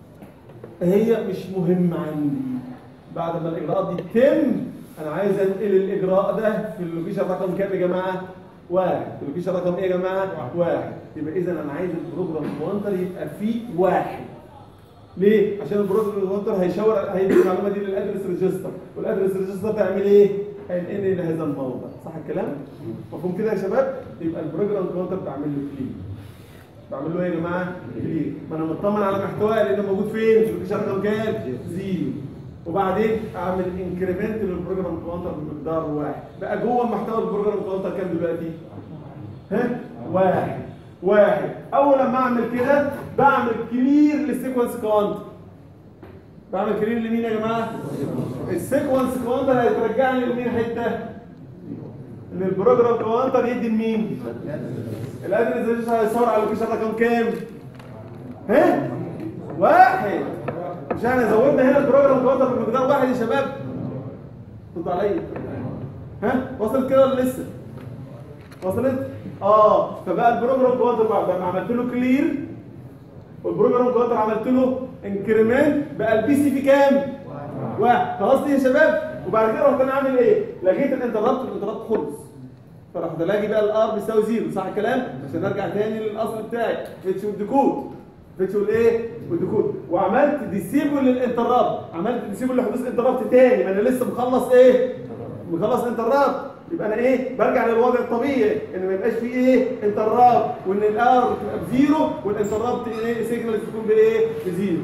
هي مش مهمه عندي بعد ما الاجراءات دي تتم انا عايز انقل الاجراء ده في اللوكيشن رقم كام يا جماعه؟ واحد اللوكيشن رقم ايه يا جماعه؟ واحد يبقى اذا انا عايز البروجرام كوانتر يبقى فيه واحد ليه؟ عشان البروجرام كوانتر هيشاور هيدي المعلومه دي للادرس ريجستر والادرس ريجستر تعمل ايه؟ هينقل لهذا الموضع صح الكلام؟ مفهوم كده يا شباب؟ يبقى البروجرام كوانتر بعمل له كليك بعمل له ايه يا جماعه؟ كليك ما انا مطمن على محتواه لانه موجود فين؟ في اللوكيشن رقم كام؟ زيرو وبعدين اعمل انكريمنت للبروجرام كوانتر بمقدار واحد بقى جوه محتوى البروجرام كوانتر كام دلوقتي؟ ها؟ واحد واحد اول لما اعمل كده بعمل كلير للسيكونس كوانتر بعمل كلير لمين يا جماعه؟ السيكونس كوانتر هيترجعني لمين حته؟ للبروجرام كوانتر يدي لمين؟ الادرس هيصور على اللوكيشن رقم كام؟ ها؟ واحد مش احنا زودنا هنا البروجرام كوانتر بمقدار واحد يا شباب ردوا عليا ها وصلت كده ولا لسه وصلت اه فبقى البروجرام كوانتر بعد ما عملت له كلير والبروجرام كوانتر عملت له انكريمنت بقى البي سي في كام واحد خلاص دي يا شباب وبعد كده رحت انا عامل ايه لغيت الانتربت الانتربت خلص فرحت الاقي بقى الار بيساوي زيرو صح الكلام عشان ارجع تاني للاصل بتاعي فيتش والديكود فيتش والايه والديكود وعملت ديسيبل للانترابت عملت ديسيبل لحدوث انترابت تاني ما انا لسه مخلص ايه مخلص انترابت يبقى انا ايه برجع للوضع الطبيعي ان ما يبقاش فيه ايه انترابت وان الار تبقى بزيرو والانترابت ايه سيجنال تكون بايه بزيرو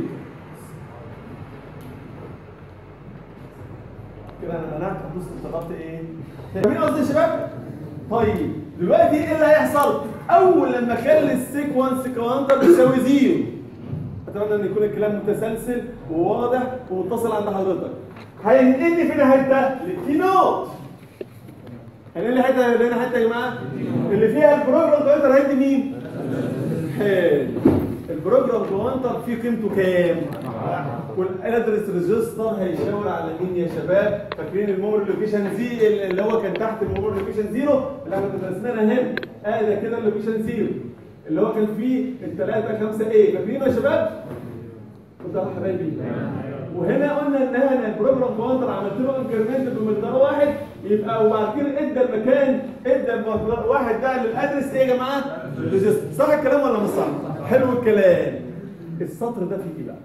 كده انا منعت حدوث انترابت ايه فاهمين قصدي يا شباب طيب دلوقتي ايه اللي هيحصل اول لما اخلي السيكونس كوانتر يساوي زيرو اتمنى ان يكون الكلام متسلسل وواضح ومتصل عند حضرتك هينقلني فين حته للكي نوت هينقلني حته اللي هنا حته يا جماعه اللي فيها البروجرام كوانتر هيدي مين حلو البروجرام كوانتر فيه قيمته كام والادرس ريجستر هيشاور على مين يا شباب فاكرين الميموري لوكيشن زي اللي هو كان تحت الميموري لوكيشن زيرو اللي احنا درسناها هنا ادي كده اللوكيشن زيرو اللي هو كان فيه الثلاثه خمسه ايه فاكرين يا شباب كنت يا حبايبي وهنا قلنا ان انا البروجرام كوانتر عملت له انكريمنت بمقدار واحد يبقى وبعد كده ادى المكان ادى المقدار واحد ده للادرس ايه يا جماعه؟ الريجستر صح الكلام ولا مش صح؟ حلو الكلام السطر ده فيه ايه بقى؟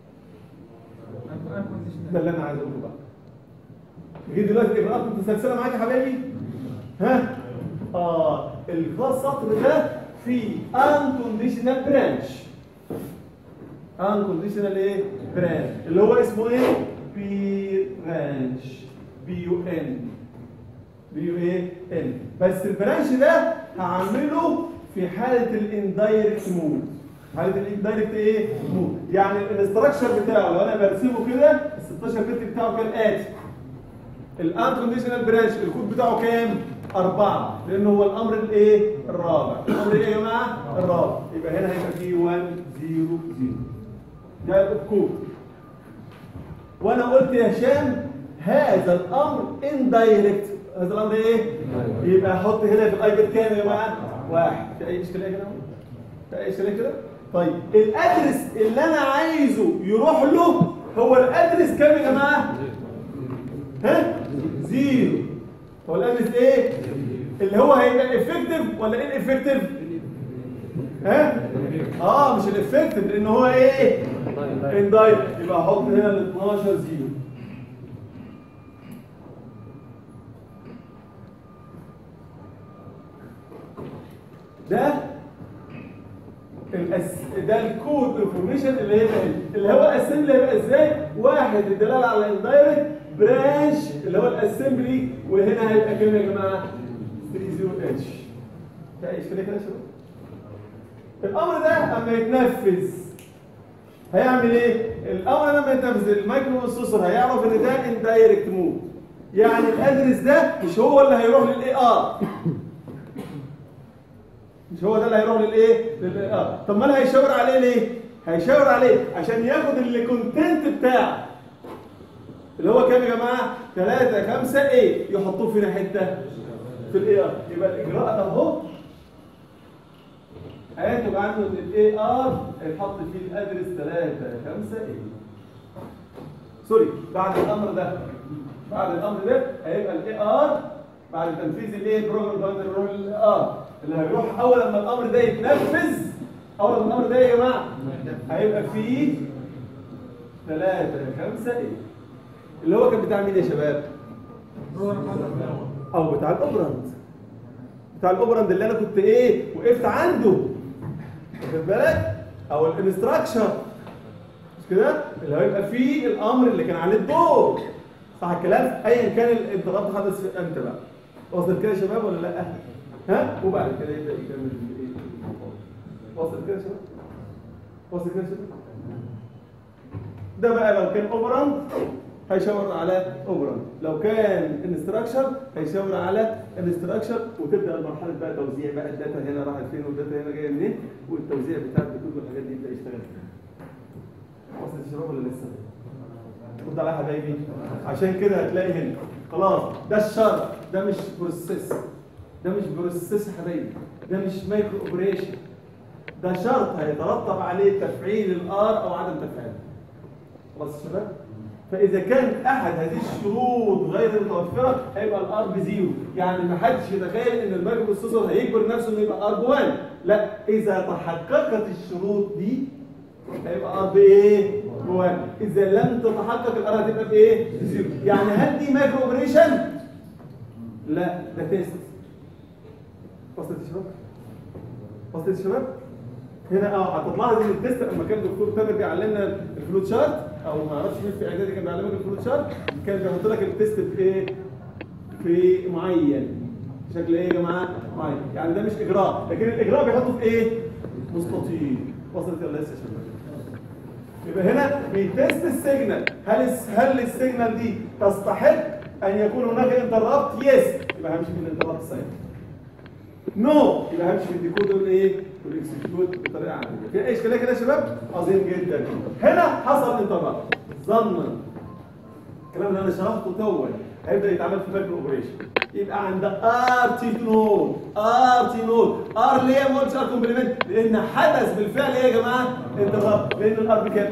ده اللي انا عايز اقوله بقى جه دلوقتي الاجراءات متسلسله معاك يا حبايبي ها اه الخاص سطر ده فيه unconditional branch unconditional ايه branch اللي هو اسمه ايه بي برانش بي يو ان بي يو ايه ان بس البرانش ده هعمله في حاله الاندايركت مود حاله الاندايركت ايه مود يعني الاستراكشر بتاعه لو انا برسمه كده ال 16 بت بتاعه كالاتي الان كونديشنال برانش الكود بتاعه كام أربعة لأنه هو الأمر الإيه؟ الرابع الأمر إيه يا جماعة؟ الرابع يبقى هنا هيبقى فيه 1 0 0 ده الكود وأنا قلت يا هشام هذا الأمر اندايركت هذا الأمر إيه؟ يبقى أحط هنا في الأيباد كام يا جماعة؟ واحد في أي إشكالية كده؟ في أي إشكالية كده؟ طيب الأدرس اللي أنا عايزه يروح له هو الأدرس كام يا جماعة؟ ها؟ زيرو هو الادرس ايه اللي هو هيبقى افكتيف ولا ايه الافكتيف ها اه مش الافكتيف لان هو ايه اندايركت يبقى احط هنا ال 12 زيرو ده الأس... ده الكود انفورميشن اللي هي اللي هو الاسمبلي هيبقى ازاي واحد الدلاله على الاندايركت برانش اللي هو الاسمبلي وهنا هيبقى كام يا جماعه 30 اتش تعيش كده كده شباب الامر ده اما يتنفذ هيعمل ايه الامر لما يتنفذ المايكرو بروسيسور هيعرف ان ده اندايركت مود يعني الادرس ده مش هو اللي هيروح للاي ار مش هو ده اللي هيروح للايه لل- اه طب ما انا هيشاور عليه ليه هيشاور عليه عشان ياخد الكونتنت بتاعه اللي هو كام يا جماعه 3 5 ايه يحطوه فينا حته في الاي ار يبقى الاجراء ده اهو هينتج عنه ان الاي ار هيتحط فيه الادرس 3 5 ايه سوري بعد الامر ده بعد الامر ده هيبقى الاي ار بعد تنفيذ الايه بروجرام ده هيروح للاي ار اللي هيروح اول لما الامر ده يتنفذ اول لما الامر ده يا جماعه هيبقى فيه 3 5 ايه اللي هو كان بتاع مين يا شباب؟ او بتاع الاوبراند بتاع الاوبراند اللي انا كنت ايه وقفت عنده واخد بالك او الانستراكشر مش كده اللي هيبقى فيه الامر اللي كان عليه الدور صح الكلام ايا كان الانضراب حدث في امتى بقى وصل كده يا شباب ولا لا ها وبعد كده يبدا يكمل الايه وصل كده يا شباب وصل كده يا شباب ده بقى لو كان اوبراند هيشاور على اوبراند لو كان انستراكشر هيشاور على انستراكشر وتبدا المرحله بقى توزيع بقى الداتا هنا راحت فين والداتا هنا جايه منين والتوزيع بتاع الكود والحاجات دي يبدا يشتغل فيها وصلت يا شباب ولا لسه؟ رد عليها يا حبايبي عشان كده هتلاقي هنا خلاص ده الشرط ده مش بروسيس ده مش بروسيس يا حبايبي ده مش مايكرو اوبريشن ده شرط هيترتب عليه تفعيل الار او عدم تفعيله خلاص يا شباب فاذا كان احد هذه الشروط غير متوفره هيبقى الار بزيرو يعني ما حدش يتخيل ان المايكرو بروسيسور هيجبر نفسه انه يبقى ار بوان لا اذا تحققت الشروط دي هيبقى ار بايه؟ بوان اذا لم تتحقق الار هتبقى بايه؟ بزيرو يعني هل دي مايكرو اوبريشن؟ لا ده تيست وصلت يا شباب؟ وصلت يا شباب؟ هنا اه هتلاحظ ان التست لما كان الدكتور تامر بيعلمنا الفلوت شارت او ما اعرفش مين في اعدادي كان بيعلمك الفلوت شارت كان بيحط لك التست في ايه؟ في معين شكل ايه يا جماعه؟ معين يعني ده مش اجراء لكن الاجراء بيحطه في ايه؟ مستطيل وصلت ولا لسه يا شباب؟ يبقى هنا بيتست السيجنال هل الس- هل السيجنال دي تستحق ان يكون هناك انترابت؟ يس يبقى همشي في الانترابت سايد نو يبقى همشي في الديكود والايه؟ والاكسكيوت بطريقه عاديه في اي اشكاليه كده يا شباب؟ عظيم جدا هنا حصل انترابت ظنا الكلام اللي انا شرحته تو هيبدا يتعمل في مايكرو اوبريشن يبقى عند ار تي نود ار تي نود ار ليه ما قلتش ار كومبلمنت لان حدث بالفعل ايه يا جماعه انترابت لان الار بكام؟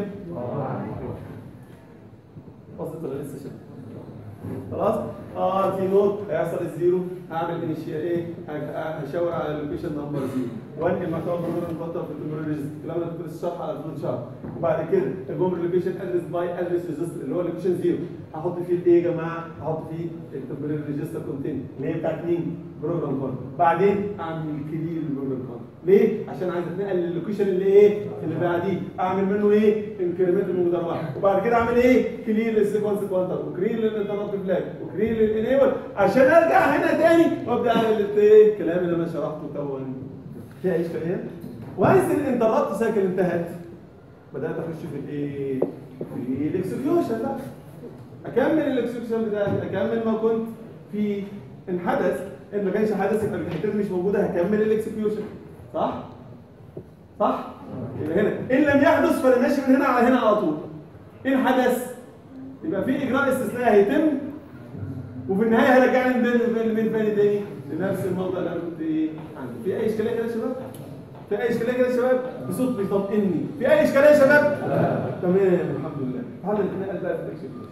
وصلت ولا لسه شباب؟ خلاص اه في نوت هيحصل الزيرو هعمل انيشيال ايه ه- هشاور على اللوكيشن نمبر زيرو وانقل مكان بروجرام مفترض في التمريرز الكلام ده في الشرح على الفلوت شارت وبعد كده الجمله لوكيشن ادرس باي ادرس ريجستر اللي هو اللوكيشن زيرو هحط فيه الايه يا جماعه هحط فيه التمرير ريجستر كونتين اللي هي بتاعت مين بروجرام كود بعدين اعمل كلير البروجرام كود ليه عشان عايز اتنقل للوكيشن اللي ايه اللي بعديه اعمل منه ايه انكريمنت المقدار واحد وبعد كده اعمل ايه كلير للسيكونس كوانتر وكلير للانترنت فلاج وكلير للانيبل عشان ارجع هنا تاني وابدا اعمل ايه الكلام اللي انا شرحته تو في اي اشكاليه وانس الانترنت سايكل انتهت بدات اخش في الايه في الاكسكيوشن بقى اكمل الاكسكيوشن بتاعي اكمل ما كنت في ان حدث ان ما كانش حدث يبقى الحتات مش موجوده هكمل الاكسكيوشن صح صح يبقى هنا ان لم يحدث فانا ماشي من هنا على هنا على طول ان حدث يبقى في اجراء استثنائي هيتم وفي النهايه هيرجعني من من من فين تاني لنفس الموضوع اللي انا كنت ايه عندي في اي اشكاليه كده يا شباب في اي اشكاليه كده يا شباب بصوت بيطمئني في اي اشكاليه يا شباب تمام الحمد لله تعالى نتنقل بقى في الاكسكيوشن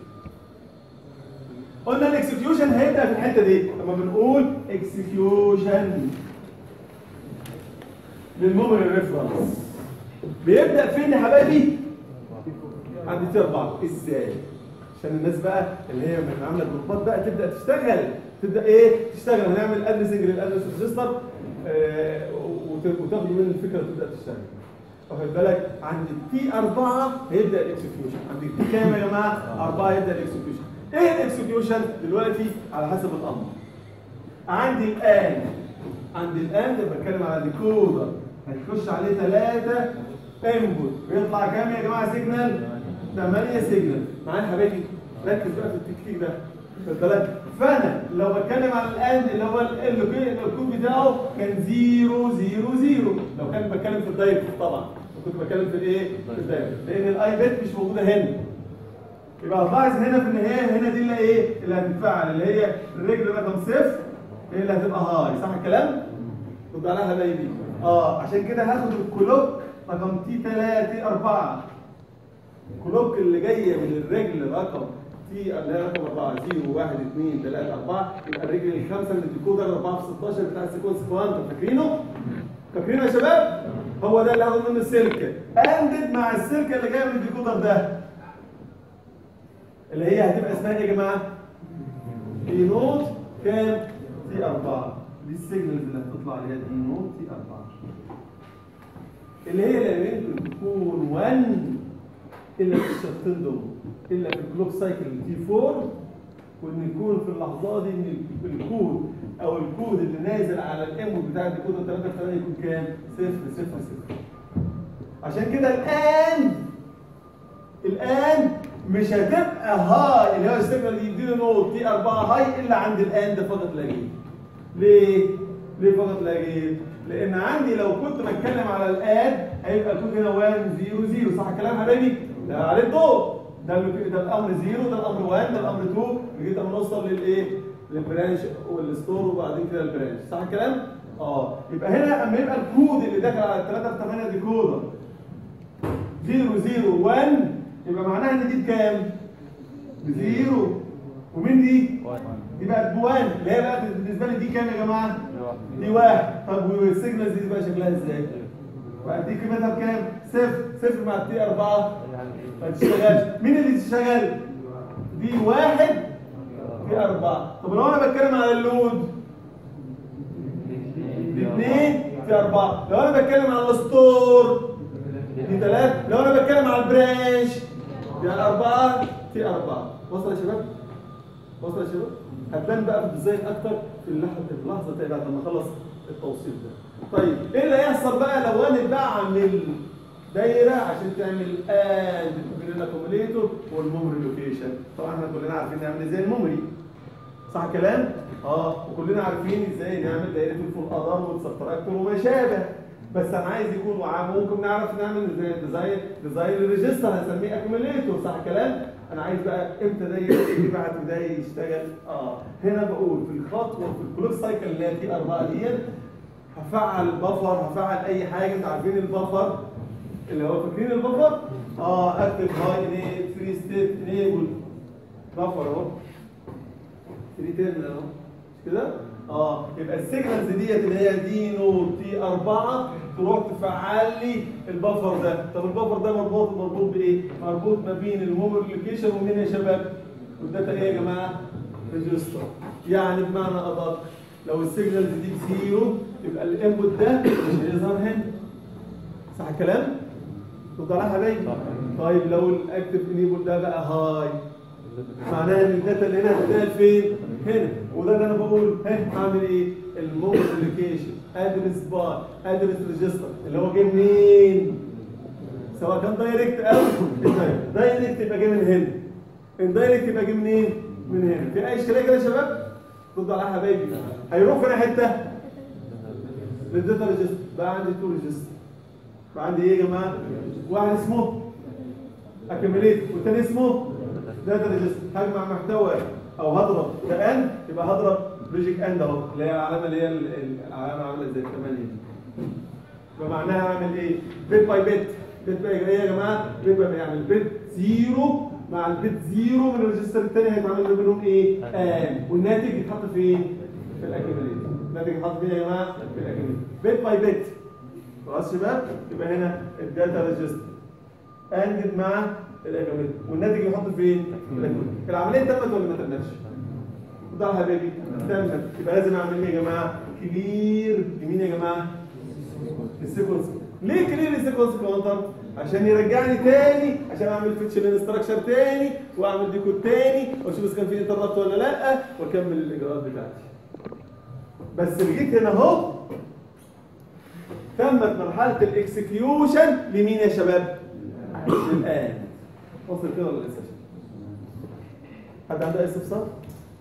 قلنا الاكسكيوشن هيبدا في الحته دي لما بنقول اكسكيوشن للميموري ريفرنس بيبدا فين يا حبايبي عند تي 4 ازاي عشان الناس بقى اللي هي من عامله جروبات بقى تبدا تشتغل تبدا ايه تشتغل هنعمل ادرسنج للادرس ريجستر وتاخدوا من الفكره وتبدا تشتغل واخد بالك عند التي 4 هيبدا الاكسكيوشن عند التي كام يا جماعه 4 هيبدا الاكسكيوشن ايه الاكسكيوشن دلوقتي على حسب الامر عندي الان عند الان ده بتكلم على ديكودر هتخش عليه ثلاثة انبوت بيطلع كام يا جماعه سيجنال 8 سيجنال معايا يا حبايبي ركز بقى في التكتيك ده خد بالك فانا لو بتكلم على الان اللي هو ال- ال- الكود بتاعه كان 0 0 0 لو كان بتكلم في الدايركت طبعا لو كنت بتكلم في الايه في الدايركت لان الاي بت مش موجوده هنا يبقى هتلاحظ هنا في النهايه هنا دي اللي ايه اللي هتتفعل اللي هي الرجل رقم صفر هي اللي هتبقى هاي صح الكلام؟ رد عليها حبايبي اه عشان كده هاخد الكلوك رقم تي 3 4 الكلوك اللي جايه من الرجل رقم تي اللي هي رقم 4 0 1 2 3 4 يبقى الرجل الخامسه من الديكودر 4 في 16 بتاع السيكونس كوانتم فاكرينه؟ فاكرينه يا شباب؟ هو ده اللي هاخد منه السلكه اندد مع السلكه اللي جايه من الديكودر ده اللي هي هتبقى اسمها ايه يا جماعه؟ دي نوت كام؟ تي 4 دي السيجنالز اللي هتطلع عليها دي نوت تي 4 اللي هي لا يمكن تكون 1 الا في الشرطين دول الا في الكلوك سايكل تي 4 وان يكون في اللحظه دي ان الكود او الكود اللي نازل على الانبوت بتاع الديكودر 3 8 يكون كام؟ 0 0 0 عشان كده الان الان مش هتبقى هاي اللي هو السيجنال اللي يديله نوت دي 4 هاي الا عند الان ده فقط لا غير ليه؟ ليه فقط لا غير؟ لان عندي لو كنت بتكلم على الاد هيبقى الكود هنا 1 0 0 صح الكلام يا حبايبي؟ ده عليه الضوء ده ال- ده الامر 0 ده الامر 1 ده الامر 2 لغايه ما نوصل للايه؟ للبرانش والستور وبعدين كده البرانش صح الكلام؟ اه يبقى هنا اما يبقى الكود اللي داخل على 3 في 8 ديكودر 0 0 1 يبقى معناها ان دي بكام؟ بزيرو ومين دي؟ دي بقت بوان اللي هي بقى بالنسبه لي دي كام يا جماعه؟ دي واحد طب والسيجنالز دي بقى شكلها ازاي؟ بقى دي قيمتها بكام؟ صفر صفر مع التي أربعة ما تشتغلش مين اللي تشتغل؟ دي واحد في أربعة طب لو أنا بتكلم على اللود دي اثنين في أربعة لو أنا بتكلم على الستور دي ثلاثة لو أنا بتكلم على البرانش دي أربعة في أربعة وصل يا شباب؟ وصل يا شباب؟ هتبان بقى في الديزاين أكتر في اللحظة في اللحظة دي بعد ما أخلص التوصيل ده. طيب إيه اللي هيحصل بقى لو أنا بعمل دايرة عشان تعمل آد بين الأكوميليتور والميموري لوكيشن طبعا احنا كلنا عارفين نعمل ازاي الميموري صح الكلام؟ اه وكلنا عارفين ازاي نعمل دايره الفول ادار والسبتراكتور وما شابه بس انا عايز يكون وعام ممكن نعرف نعمل ازاي ديزاين ديزاين الريجستر هنسميه اكوميليتور صح الكلام؟ انا عايز بقى امتى ده يبعت وده يشتغل اه هنا بقول في الخطوه في الكلوك سايكل اللي هي دي اربعه دي هفعل بفر هفعل اي حاجه انتوا عارفين البفر اللي هو فاكرين البفر؟ اه اكتب هاي انيبل فري ستيت انيبل بفر اهو 3 تيرمينال اهو مش كده؟ اه يبقى السيجنالز ديت اللي هي دي نوت تي 4 تروح تفعل لي البفر ده، طب البفر ده مربوط مربوط بايه؟ مربوط ما بين الموبل لوكيشن ومين يا شباب؟ والداتا ايه يا جماعه؟ ريجستر يعني بمعنى ادق لو السيجنالز دي بزيرو يبقى الانبوت ده مش هيظهر هنا صح الكلام؟ رد عليها يا حبايبي طيب لو الاكتف انيبل ده بقى هاي معناها ان الداتا اللي هنا هتتنقل فين؟ هنا وده اللي انا بقول ها هعمل ايه؟ الموبل ابلكيشن ادرس بار ادرس ريجستر اللي هو جاي منين؟ سواء كان دايركت او اندايركت دايركت يبقى جاي من هنا اندايركت يبقى جاي منين؟ من هنا في اي اشكاليه كده يا شباب؟ رد عليها يا حبايبي هيروح فين حته؟ للداتا ريجستر بقى عندي تو ريجستر بقى عندي ايه يا جماعه؟ واحد اسمه اكيميليت والتاني اسمه داتا ريجستر هجمع محتوى او هضرب ده ان يبقى هضرب لوجيك اند اهو اللي هي العلامه اللي هي ال- ال- العلامه عامله زي الثمانيه فمعناها اعمل ايه؟ بيت باي بيت بيت باي ايه يا جماعه؟ بيت باي يعني البيت زيرو مع البيت زيرو من الريجستر الثاني هيتعمل ما بينهم ايه؟ ان والناتج يتحط فين؟ في الاكيميليت الناتج يتحط فين يا جماعه؟ في الاكيميليت بيت باي بيت خلاص شباب؟ يبقى هنا الداتا ريجستر انجد مع الاجابات والناتج يحط فين؟ في الأجابات. العمليه تمت ولا ما تمتش؟ ده يا حبيبي تمت يبقى لازم اعمل ايه يا جماعه؟ كلير لمين يا جماعه؟ السيكونس ليه كلير السيكونس كاونتر؟ عشان يرجعني تاني عشان اعمل فيتشر انستراكشر تاني واعمل ديكود تاني واشوف اذا كان في انتربت ولا لا واكمل الاجراءات بتاعتي. بس جيت هنا اهو تمت مرحله الاكسكيوشن لمين يا شباب؟ الان وصل كده ولا لسه حد عنده اي استفسار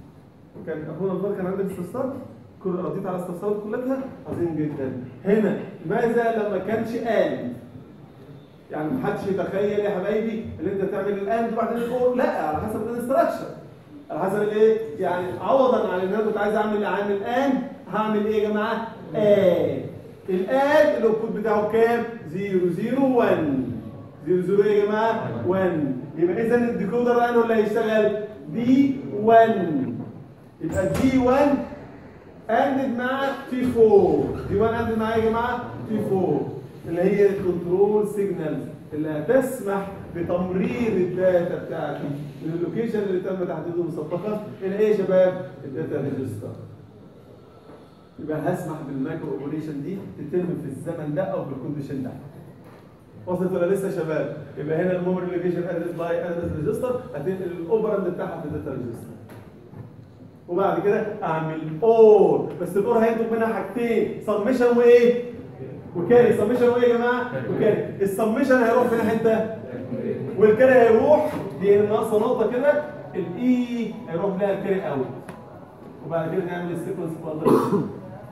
كان اخونا الفار كان عندك استفسار كل رديت على استفسارات كلها عظيم جدا هنا ماذا لما كانش قال يعني محدش يتخيل يا حبايبي ان انت تعمل الاند وبعدين الاور لا على حسب الانستراكشن على حسب الايه يعني عوضا عن ان انا كنت عايز اعمل اعمل ان هعمل ايه يا جماعه اد الاد الاوتبوت بتاعه كام 001 00 ايه يا جماعه 1 يبقى اذا الديكودر انه اللي هيشتغل دي 1 يبقى دي 1 اندد مع تي 4 دي 1 اندد مع ايه يا جماعه تي 4 اللي هي الكنترول سيجنالز اللي هتسمح بتمرير الداتا بتاعتي من اللوكيشن اللي تم تحديده مسبقا الى ايه يا شباب؟ الداتا ريجستر يبقى هسمح بالمايكرو اوبريشن دي تتم في الزمن ده او في الكونديشن ده وصلت ولا لسه يا شباب؟ يبقى هنا الميموري لوكيشن ادرس باي ادرس ريجستر هتنقل الاوبراند بتاعها في الداتا ريجستر وبعد كده اعمل اور بس الاور هينتج منها حاجتين سمشن وايه؟ وكاري سمشن وايه يا جماعه؟ وكاري السمشن هيروح فين حته؟ والكاري هيروح دي ناقصه نقطه كده الاي هيروح لها الكاري اوت وبعد كده نعمل السيكونس كوادريشن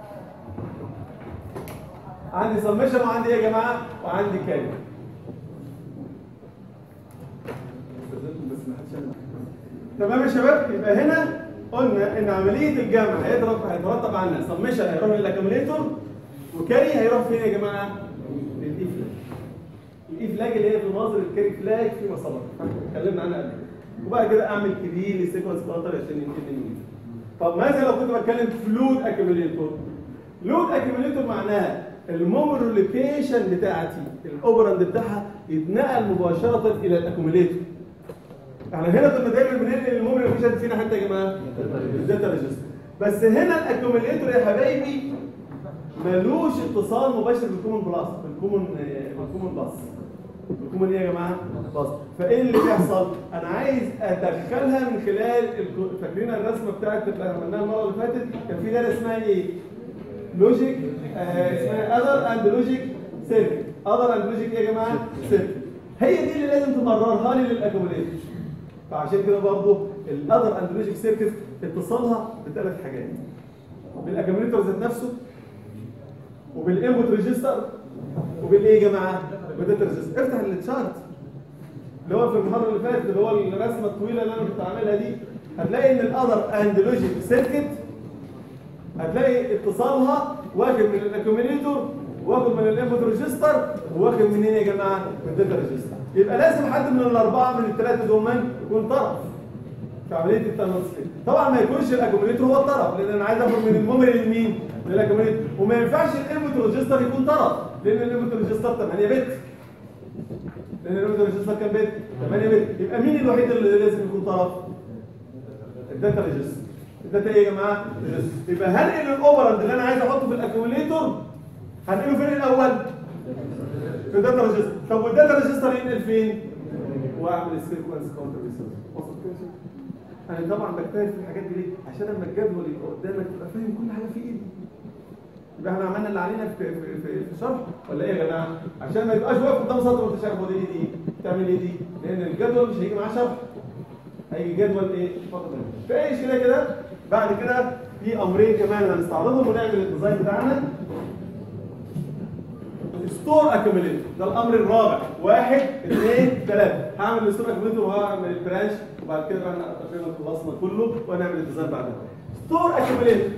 عندي سمشن وعندي ايه يا جماعه؟ وعندي كاري تمام يا شباب يبقى هنا قلنا ان عمليه الجمع هيترتب هيترتب عنها سمشن هيروح للاكيوميليتور وكاري هيروح فين يا جماعه؟ للاي فلاج الاي فلاج اللي هي في ناظر الكاري فلاج فيما سبق اتكلمنا عنها قبل كده وبعد كده اعمل كبير لسيكونس كوانتر عشان ينتهي الميزه طب ماذا لو كنت بتكلم فلود اكيوميليتور لود اكيوميليتور معناها الميموري لوكيشن بتاعتي الاوبراند بتاعها يتنقل مباشره الى الاكيوميليتور احنا هنا كنا دايما بننقل الميموري لوكيشن فينا حتى يا جماعه الداتا ريجستر بس هنا الاكيوميليتور يا حبايبي ملوش اتصال مباشر بالكومن بلس بالكومن بالكومن بلس بالكومن ايه يا جماعه بلس فايه اللي بيحصل انا عايز ادخلها من خلال الك- فاكرين الرسمه بتاعت اللي عملناها المره اللي فاتت كان في دايره اسمها ايه لوجيك آه اسمها اذر اند لوجيك سيركت اذر اند لوجيك ايه يا جماعه سيركت هي دي اللي لازم تمررها لي للاكوميليتور فعشان كده برضه الاذر اند لوجيك سيركت اتصالها بثلاث حاجات بالاكوميليتور ذات نفسه وبالانبوت ريجستر وبالايه يا جماعه؟ بالداتا ريجستر افتح التشارت اللي هو في المحاضره اللي فاتت اللي هو الرسمه الطويله اللي انا كنت عاملها دي هتلاقي ان الاذر اند لوجيك سيركت هتلاقي اتصالها واخد من الاكوميليتور واخد من الانبوت ريجستر واخد منين يا جماعه؟ من الداتا ريجستر يبقى لازم حد من الاربعه من الثلاثه دول يكون طرف في عمليه الترانسفير طبعا ما يكونش الاكوميليتور هو الطرف لان انا عايز اخد من الميموري لمين؟ للاكوميليتور وما ينفعش الانبوت ريجستر يكون طرف لان الانبوت ريجستر 8 بت لان الانبوت ريجستر كام بت؟ 8 بت يبقى مين الوحيد اللي لازم يكون طرف؟ الداتا ريجستر الداتا ايه يا جماعه؟ ريجستر يبقى هنقل الاوبرند اللي انا عايز احطه في الاكوميليتور هنقله فين الاول؟ في الداتا ريجستر طب والداتا ريجستر ينقل فين؟ واعمل السيكونس كاونتر وصلت كده يا شباب؟ انا طبعا بجتهد في الحاجات دي ليه؟ عشان لما الجدول يبقى قدامك تبقى فاهم كل حاجه في ايدي. يبقى احنا عملنا اللي علينا في في في, في الشرح ولا ايه يا جماعه؟ عشان ما يبقاش واقف قدام سطر وانت شايف هو دي دي تعمل ايه دي؟ لان الجدول مش هيجي معاه شرح. هيجي جدول ايه؟ فقط في اي شيء كده بعد كده في امرين كمان هنستعرضهم ونعمل الديزاين بتاعنا. ستور اكيوميليتور ده الامر الرابع واحد اثنين ثلاثه هعمل الستور اكيوميليتور وهعمل البرانش وبعد كده بقى تقريبا خلصنا كله ونعمل الديزاين بعدها ستور اكيوميليتور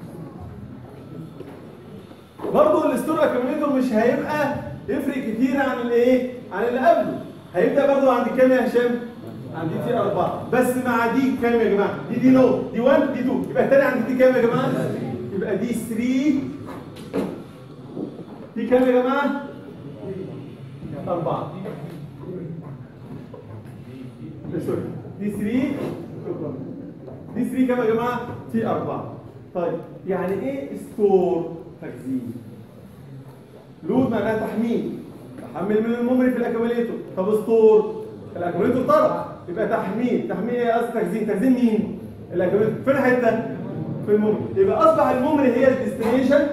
برضه الستور اكيوميليتور مش هيبقى يفرق كتير عن الايه عن اللي قبله هيبدا برضه عند كام يا هشام عند دي تي 4 بس مع دي كام يا جماعه دي دي لو دي 1 دي 2 يبقى الثاني عند دي كام يا جماعه يبقى دي 3 دي كام يا جماعة؟ أربعة سوري دي 3 شكرا دي 3 كام يا جماعة؟ تي أربعة طيب يعني إيه ستور تخزين؟ لود معناها تحميل تحمل من الميموري في الاكوميليتور طب ستور الاكوميليتور طرف يبقى تحميل تحميل ايه قصدي تخزين تخزين مين؟ الاكوميليتور فين حته؟ في الميموري يبقى اصبح الميموري هي الديستنيشن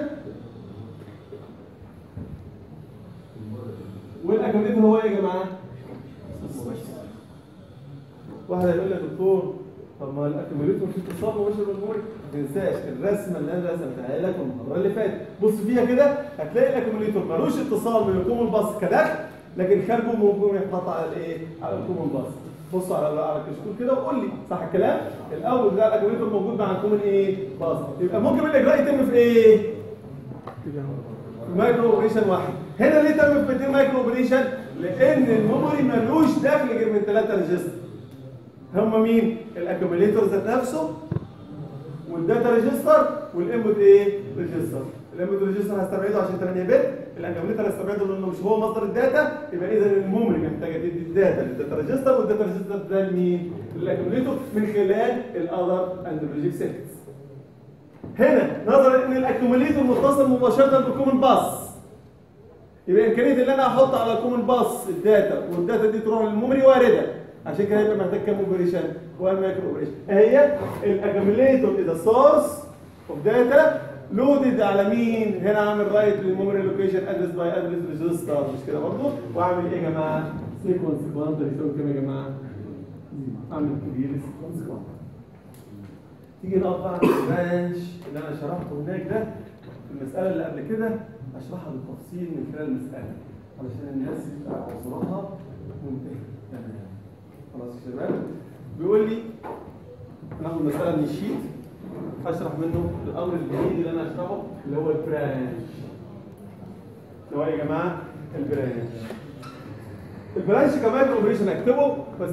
والاكوميليتور هو ايه يا جماعه؟ واحد هيقول لي يا دكتور طب ما الاكيوميليتور في اتصال مباشر بالميموري ما تنساش الرسمه اللي انا رسمتها لك في المحاضره اللي فاتت بص فيها كده هتلاقي الاكيوميليتور ملوش اتصال من الكومن باص كدخل لكن خارجه ممكن يتحط على الايه؟ على الكومن باص بص على على الكشكول كده وقول لي صح الكلام؟ الاول بتاع الاكيوميليتور موجود مع الكومن ايه؟ باص يبقى ممكن الاجراء يتم في ايه؟ مايكرو اوبريشن واحد هنا ليه تم في 200 مايكرو اوبريشن لان الميموري ملوش دخل غير من ثلاثه ريجستر هم مين الاكيوميليتور ذات نفسه والداتا ريجستر والانبوت ايه ريجستر الانبوت ريجستر هستبعده عشان 8 بت الاكيوميليتور هستبعده لانه مش هو مصدر الداتا يبقى اذا الميموري محتاجه تدي الداتا للداتا ريجستر والداتا ريجستر ده لمين للاكيوميليتور من خلال الاذر اند لوجيك سيركتس هنا نظرا ان الاكيوميليتور متصل مباشره بالكومن باص يبقى امكانيه ان انا احط على الكومن باص الداتا والداتا دي تروح للميموري وارده عشان كده يبقى محتاج كام اوبريشن 1 مايكرو اوبريشن هي الاكيوميليتور از سورس اوف داتا لودد على مين هنا اعمل رايت للميموري لوكيشن ادرس باي ادرس ريجستر مش كده برضه واعمل ايه يا جماعه سيكونس كوانتر يساوي كام يا جماعه اعمل كبير سيكونس كوانتر تيجي نقف بقى على البرانش اللي انا شرحته هناك ده في المساله اللي قبل كده اشرحها بالتفصيل من خلال المساله علشان الناس يبقى عذرها منتهي تمام خلاص يا شباب بيقول لي ناخد مساله من الشيت اشرح منه الامر الجديد اللي انا اشرحه اللي هو البرانش اللي هو يا جماعه البرانش البرانش كمان اوبريشن اكتبه بس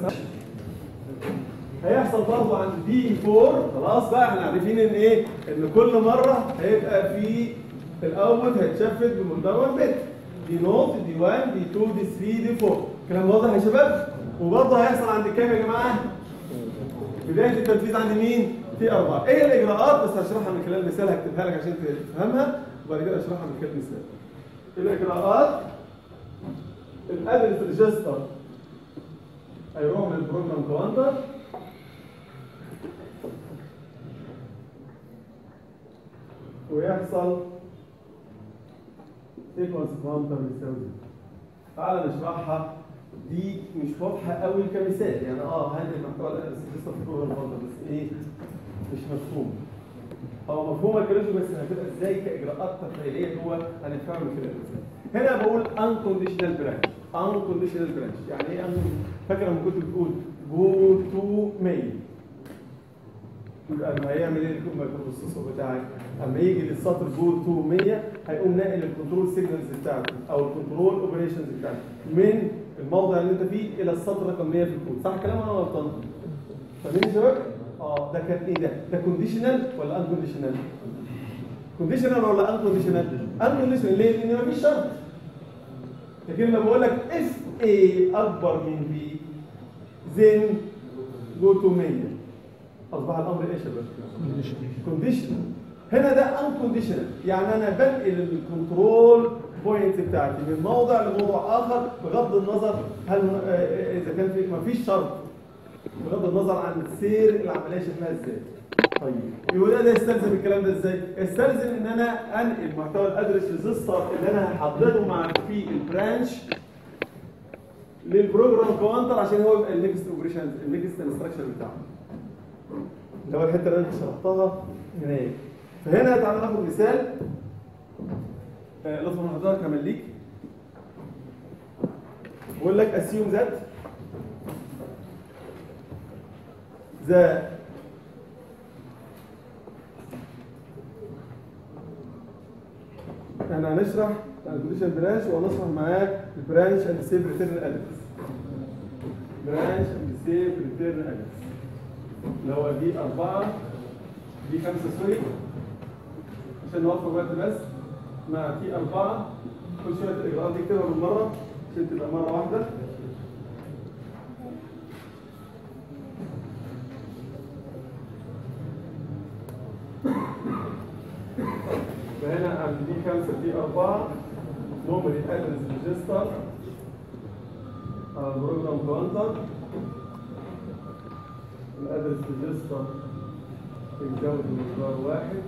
هيحصل برضه عند دي 4 خلاص بقى احنا عارفين ان ايه ان كل مره هيبقى في الاوت هيتشفت بمقدار 1 بت دي نوت دي 1 دي 2 دي 3 دي 4 كلام واضح يا شباب وبرضه هيحصل عند كام يا جماعه بدايه التنفيذ عند مين تي 4 ايه الاجراءات بس هشرحها من خلال مثال هكتبها لك عشان تفهمها وبعد كده اشرحها من خلال مثال الاجراءات الادرس ريجستر هيروح من البروجرام كوانتر ويحصل سيكونس كوانتر بيساوي زيرو. تعالى نشرحها دي مش واضحه قوي كمثال يعني اه هذه المحتوى لسه في كل الفضل بس ايه مش مفهوم هو مفهوم الكلام بس هتبقى ازاي كاجراءات تفعيليه جوه هنفهمها من خلال المثال هنا بقول unconditional branch unconditional branch يعني ايه un- فاكر لما كنت بتقول go to main يبقى لما هيعمل ايه المايكروبروسيسور بتاعك اما يجي للسطر جو تو 100 هيقوم ناقل الكنترول سيجنالز بتاعته او الكنترول اوبريشنز بتاعته من الموضع اللي انت فيه الى السطر رقم 100 في الكود صح الكلام ولا غلطان؟ فاهمين يا شباب؟ اه ده كان ايه ده؟ ده كونديشنال ولا ان كونديشنال؟ كونديشنال ولا ان كونديشنال؟ ان كونديشنال ليه؟ لان مفيش شرط لكن لما بقول لك اف اي اكبر من بي زين جو تو 100 اصبح الامر ايش يا باشا؟ كونديشنال هنا ده ان كونديشنال يعني انا بنقل الكنترول بوينت بتاعتي من موضع لموضع اخر بغض النظر هل آه، اذا كان في مفيش شرط بغض النظر عن سير العمليه شكلها ازاي طيب يبقى ده- ده يستلزم الكلام ده ازاي؟ يستلزم ان انا انقل محتوى الادرس ريزيستر اللي انا هحدده مع في البرانش للبروجرام كوانتر عشان هو يبقى النكست اوبريشن النكست انستراكشن بتاعه اللي هو الحته اللي انا شرحتها هناك فهنا تعالى ناخد مثال آه، لطفا من حضرتك همليك بقول لك assume that the احنا هنشرح الكونديشن برانش وهنشرح معاه البرانش اند سيف ريتيرن ادرس برانش اند سيف ريتيرن ادرس اللي هو دي أربعة دي خمسة سوري عشان نوفر وقت بس مع تي أربعة كل شوية الإجراءات دي كده بالمرة عشان تبقى مرة واحدة فهنا عند دي خمسة دي أربعة نومري أدرس ريجستر على البروجرام كونتر الأدرس ريجستر يتجاوز مقدار واحد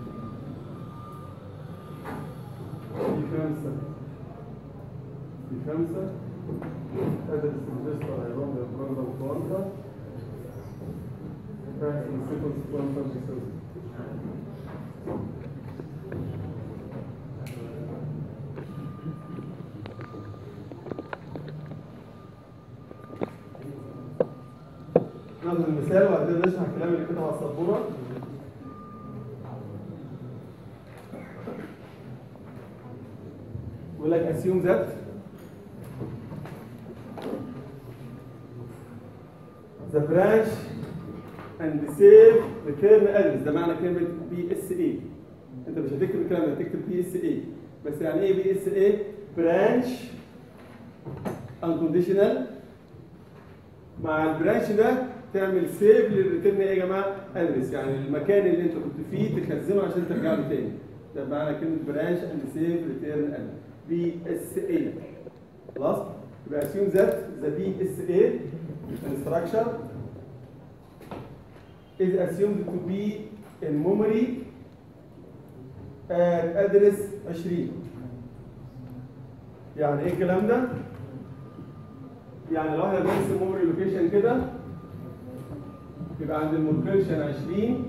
دي خمسة دي خمسة أدرس ريجستر هيروح للبروجرام كونتر branch and sequence one from the source. ناخد المثال وبعدين نشرح الكلام اللي كتبه على السبوره بيقول لك assume that the branch and the save return address ده معنى كلمة بي اس اي انت مش هتكتب الكلام ده هتكتب بي اس اي بس يعني ايه بي اس اي branch unconditional مع البرانش ده تعمل سيف للريتيرن ايه يا جماعه ادرس يعني المكان اللي انت كنت فيه تخزنه عشان ترجع له تاني ده معنى كلمه برانش اند سيف ريتيرن ادرس بي اس اي خلاص يبقى assume that the BSA structure is assumed to be in memory at address 20 يعني ايه الكلام ده؟ يعني لو احنا بنرسم ميموري لوكيشن كده يبقى عند الملوكيشن 20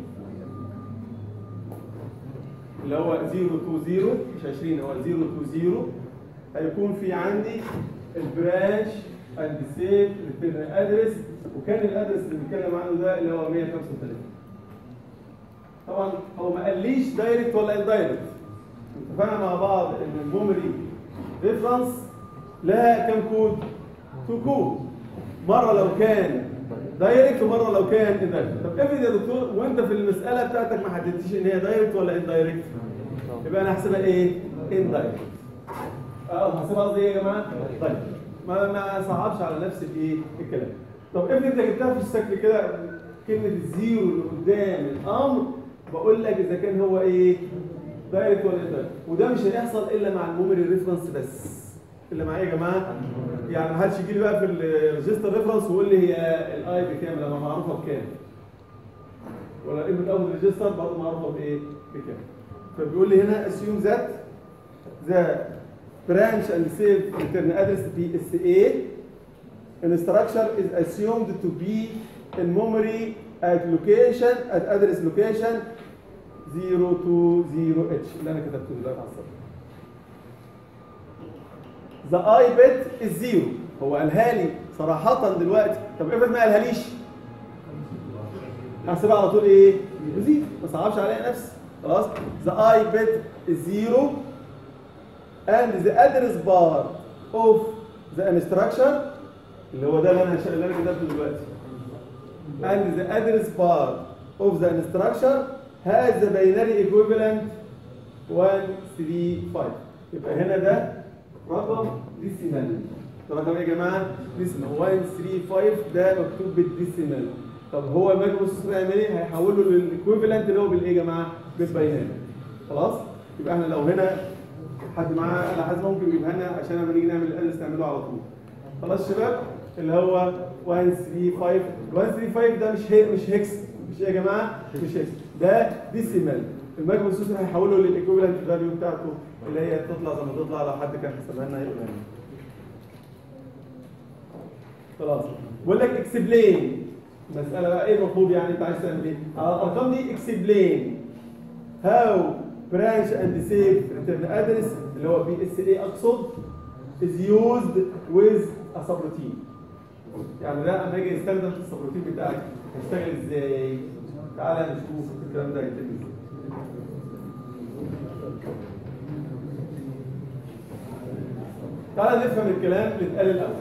اللي هو 020 مش 20 هو 020 هيكون في عندي البرانش اند سيف ريتيرن ادرس وكان الادرس اللي بنتكلم عنه ده اللي هو 135 طبعا هو ما قاليش دايركت ولا اندايركت اتفقنا مع بعض ان الميموري ريفرنس لها كام كود؟ تو كود مره لو كان دايركت ومره لو كان اندايركت طب افرض يا دكتور وانت في المساله بتاعتك ما حددتش ان هي دايركت ولا اندايركت يبقى انا هحسبها ايه؟ اندايركت اه هحسبها قصدي ايه يا جماعه؟ طيب ما ما صعبش على نفس الايه؟ الكلام طب افرض انت جبتها في الشكل كده كلمه الزيرو اللي قدام الامر بقول لك اذا كان هو ايه؟ دايركت ولا اندايركت وده مش هيحصل الا مع الميموري ريفرنس بس اللي معايا يا جماعه يعني ما حدش يجي لي بقى في الريجستر ريفرنس ويقول لي هي الاي بكام لما معروفه بكام ولا قيمه اول ريجستر برضه معروفه بايه بكام فبيقول لي هنا assume that the branch and save return address BSA structure is assumed to be in memory at location at address location 020H اللي انا كتبته دلوقتي على السطر ذا اي بت از زيرو هو قالها لي صراحة دلوقتي طب افرض ما قالهاليش هحسبها على طول ايه؟ زيرو ما صعبش عليا نفسي خلاص ذا اي بت از زيرو and the address bar of the instruction اللي هو ده اللي انا اللي انا كتبته دلوقتي and the address bar of the instruction has the binary equivalent 135 يبقى هنا ده رقم ديسيمال ده رقم ايه يا جماعه؟ ديسيمال 135 ده مكتوب بالديسيمال طب هو المجموع الصفر هيعمل ايه؟ هيحوله للايكويفالنت اللي هو بالايه يا جماعه؟ بالبينات خلاص؟ يبقى احنا لو هنا حد معاه انا حاسس ممكن يجيبها لنا عشان لما نيجي نعمل الادرس نعمله على طول خلاص شباب اللي هو 135 135 ده مش هي مش هيكس مش ايه يا جماعه؟ مش هيكس ده ديسيمال المجموع السوسي هيحوله للايكويفالنت فاليو بتاعته اللي هي تطلع زي ما تطلع لو حد كان حسبها لنا هيقول لنا خلاص بقول لك اكسبلين المساله بقى ايه المطلوب يعني انت عايز تعمل ايه؟ على الارقام دي اكسبلين هاو برانش اند سيف ريتيرن ادرس اللي هو بي اس اي اقصد is used with a subroutine يعني ده اما يجي يستخدم في السبروتين بتاعك هيشتغل ازاي؟ تعالى نشوف الكلام ده هيتم ازاي تعالى نفهم الكلام اللي اتقال الاول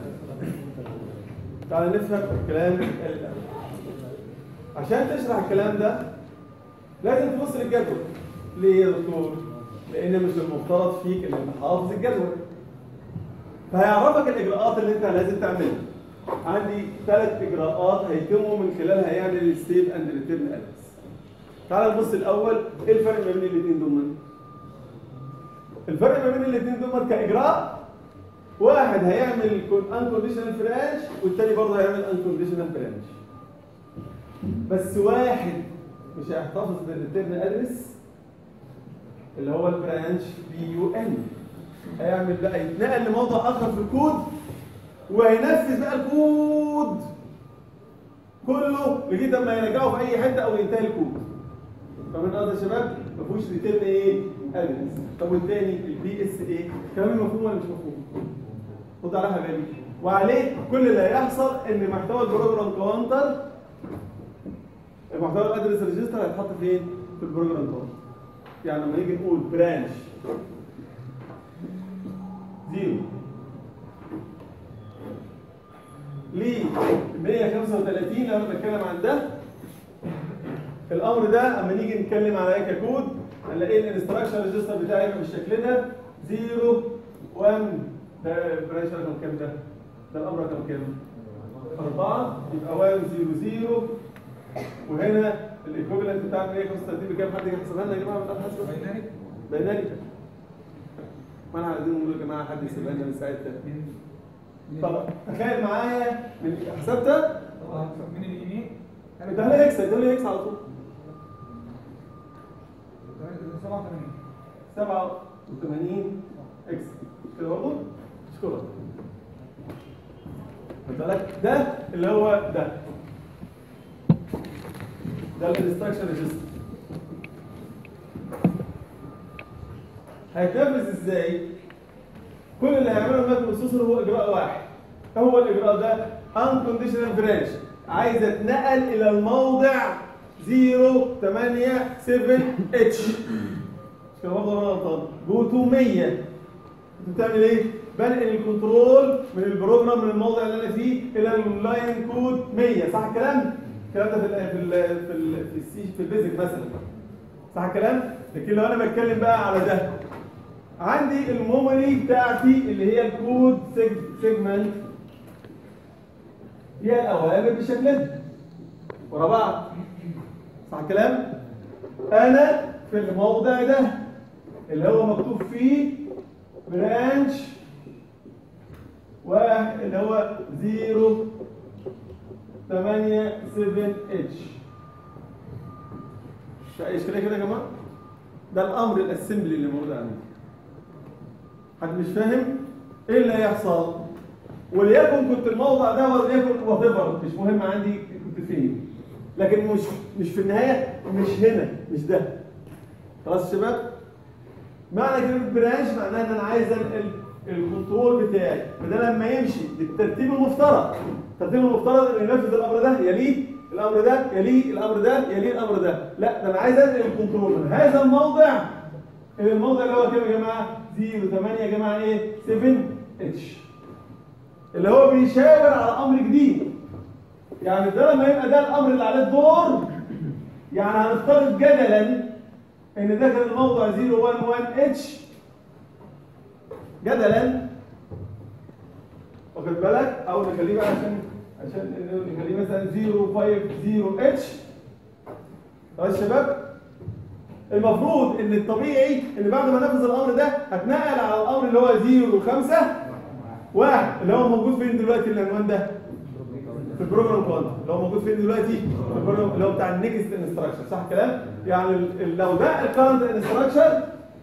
تعالى نفهم الكلام اللي اتقال الاول عشان تشرح الكلام ده لازم تبص للجدول ليه يا دكتور؟ لان مش المفترض فيك انك حافظ الجدول فهيعرفك الاجراءات اللي انت لازم تعملها عندي ثلاث اجراءات هيتموا من خلالها يعمل السيف اند ريتيرن ادرس تعال نبص الاول ايه الفرق ما بين الاثنين دول الفرق ما بين الاثنين دول كاجراء واحد هيعمل انكونديشنال برانش والتاني برضه هيعمل انكونديشنال برانش بس واحد مش هيحتفظ بالريتيرن ادرس اللي هو البرانش بي يو ان هيعمل بقى يتنقل لموضع اخر في الكود وهينفذ بقى الكود كله لغايه اما يرجعه في اي حته او ينتهي الكود فاهمين قصدي يا شباب؟ ما فيهوش ريتيرن ايه؟ ادرس طب والتاني البي اس ايه؟ كلام مفهوم ولا مش مفهوم؟ خد عليها بالي وعليه كل اللي هيحصل ان محتوى البروجرام كاونتر محتوى الادرس ريجستر هيتحط فين؟ في البروجرام كاونتر يعني لما نيجي نقول برانش زيرو ليه 135 لو انا بتكلم عن ده الامر ده اما نيجي نتكلم على ايه ككود هنلاقي الانستراكشن ريجستر بتاعي يبقى بالشكل ده 0 1 ده برانش رقم كام ده؟ ده الامر رقم كام؟ 4 يبقى 1 0 0 وهنا الايكوفالنت بتاع 135 بكام حد يحسبها لنا يا جماعه بتاع حسب باينري بيناري ما احنا عايزين نقول يا جماعه حد يسيبها لنا من ساعتها طب تخيل معايا من حسبتها طبعا من اليمين ده لي اكس ده لي اكس على طول 87 87 اكس كده برضه اشكرك خد بالك ده اللي هو ده ده الانستراكشن ريجستر هيتنفذ ازاي؟ كل اللي هيعمله المايكرو بروسيسور هو اجراء واحد هو الاجراء ده unconditional branch عايز اتنقل الى الموضع 087 اتش كده برضه انا غلطان جو تو 100 انت بتعمل ايه؟ بنقل الكنترول من البروجرام من الموضع اللي انا فيه الى اللاين كود 100 صح الكلام؟ الكلام ده في ال في ال في ال في السي في البيزك مثلا صح الكلام؟ لكن لو انا بتكلم بقى على ده عندي الميموري بتاعتي اللي هي الكود سيجمنت هي الاوامر بالشكل ده ورا بعض صح الكلام؟ انا في الموضع ده اللي هو مكتوب فيه برانش واحد اللي هو 0 8 7 اتش في اي اشكاليه كده يا جماعه ده الامر الاسمبلي اللي موجود عندي حد مش فاهم ايه اللي هيحصل وليكن كنت الموضع ده وليكن وات مش مهم عندي كنت فين لكن مش مش في النهايه مش هنا مش ده خلاص يا شباب معنى كلمه برانش معناها ان انا عايز انقل الكنترول بتاعي فده لما يمشي بالترتيب المفترض الترتيب المفترض ان ينفذ الامر ده يليه الامر ده يليه الامر ده يليه الامر ده لا ده انا عايز انقل الكنترول من هذا الموضع الى الموضع اللي هو كام يا جماعه 0 8 يا جماعه ايه 7 اتش اللي هو بيشاور على امر جديد يعني ده لما يبقى ده الامر اللي عليه الدور يعني هنفترض جدلا ان ده كان الموضع 011 اتش جدلا واخد بالك او نخليه بقى عشان عشان نخليه مثلا 050 اتش خلاص يا شباب المفروض ان الطبيعي ان بعد ما نفذ الامر ده هتنقل على الامر اللي هو 05 واحد اللي هو موجود فين دلوقتي العنوان ده في البروجرام كود اللي هو موجود فين دلوقتي في البروجرام اللي هو بتاع النكست انستراكشن صح الكلام يعني ال- ال- لو ده الكارنت انستراكشن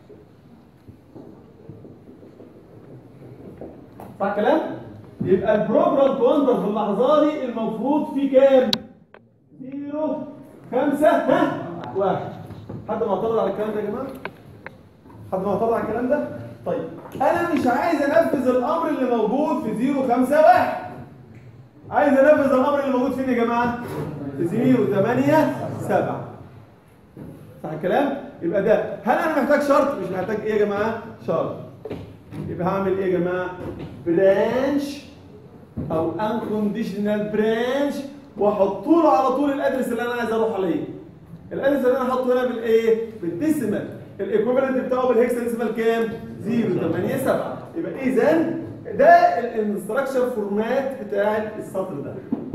صح الكلام يبقى البروجرام كونتر في اللحظه دي المفروض فيه كام 0 5 ها 1 حد معترض على الكلام ده يا جماعه حد معترض على الكلام ده طيب انا مش عايز انفذ الامر اللي موجود في 0 5 1 عايز انفذ الامر اللي موجود فين يا جماعه في 0 8 7 صح الكلام يبقى ده هل انا محتاج شرط مش محتاج ايه يا جماعه شرط يبقى هعمل ايه يا جماعه برانش او انكونديشنال برانش واحط له على طول الادرس اللي انا عايز اروح عليه الادرس اللي انا حاطه هنا بالايه بالديسيمال الايكوفالنت بتاعه بالهكساديسيمال كام 087 يبقى اذا ده الانستراكشر فورمات بتاع السطر ده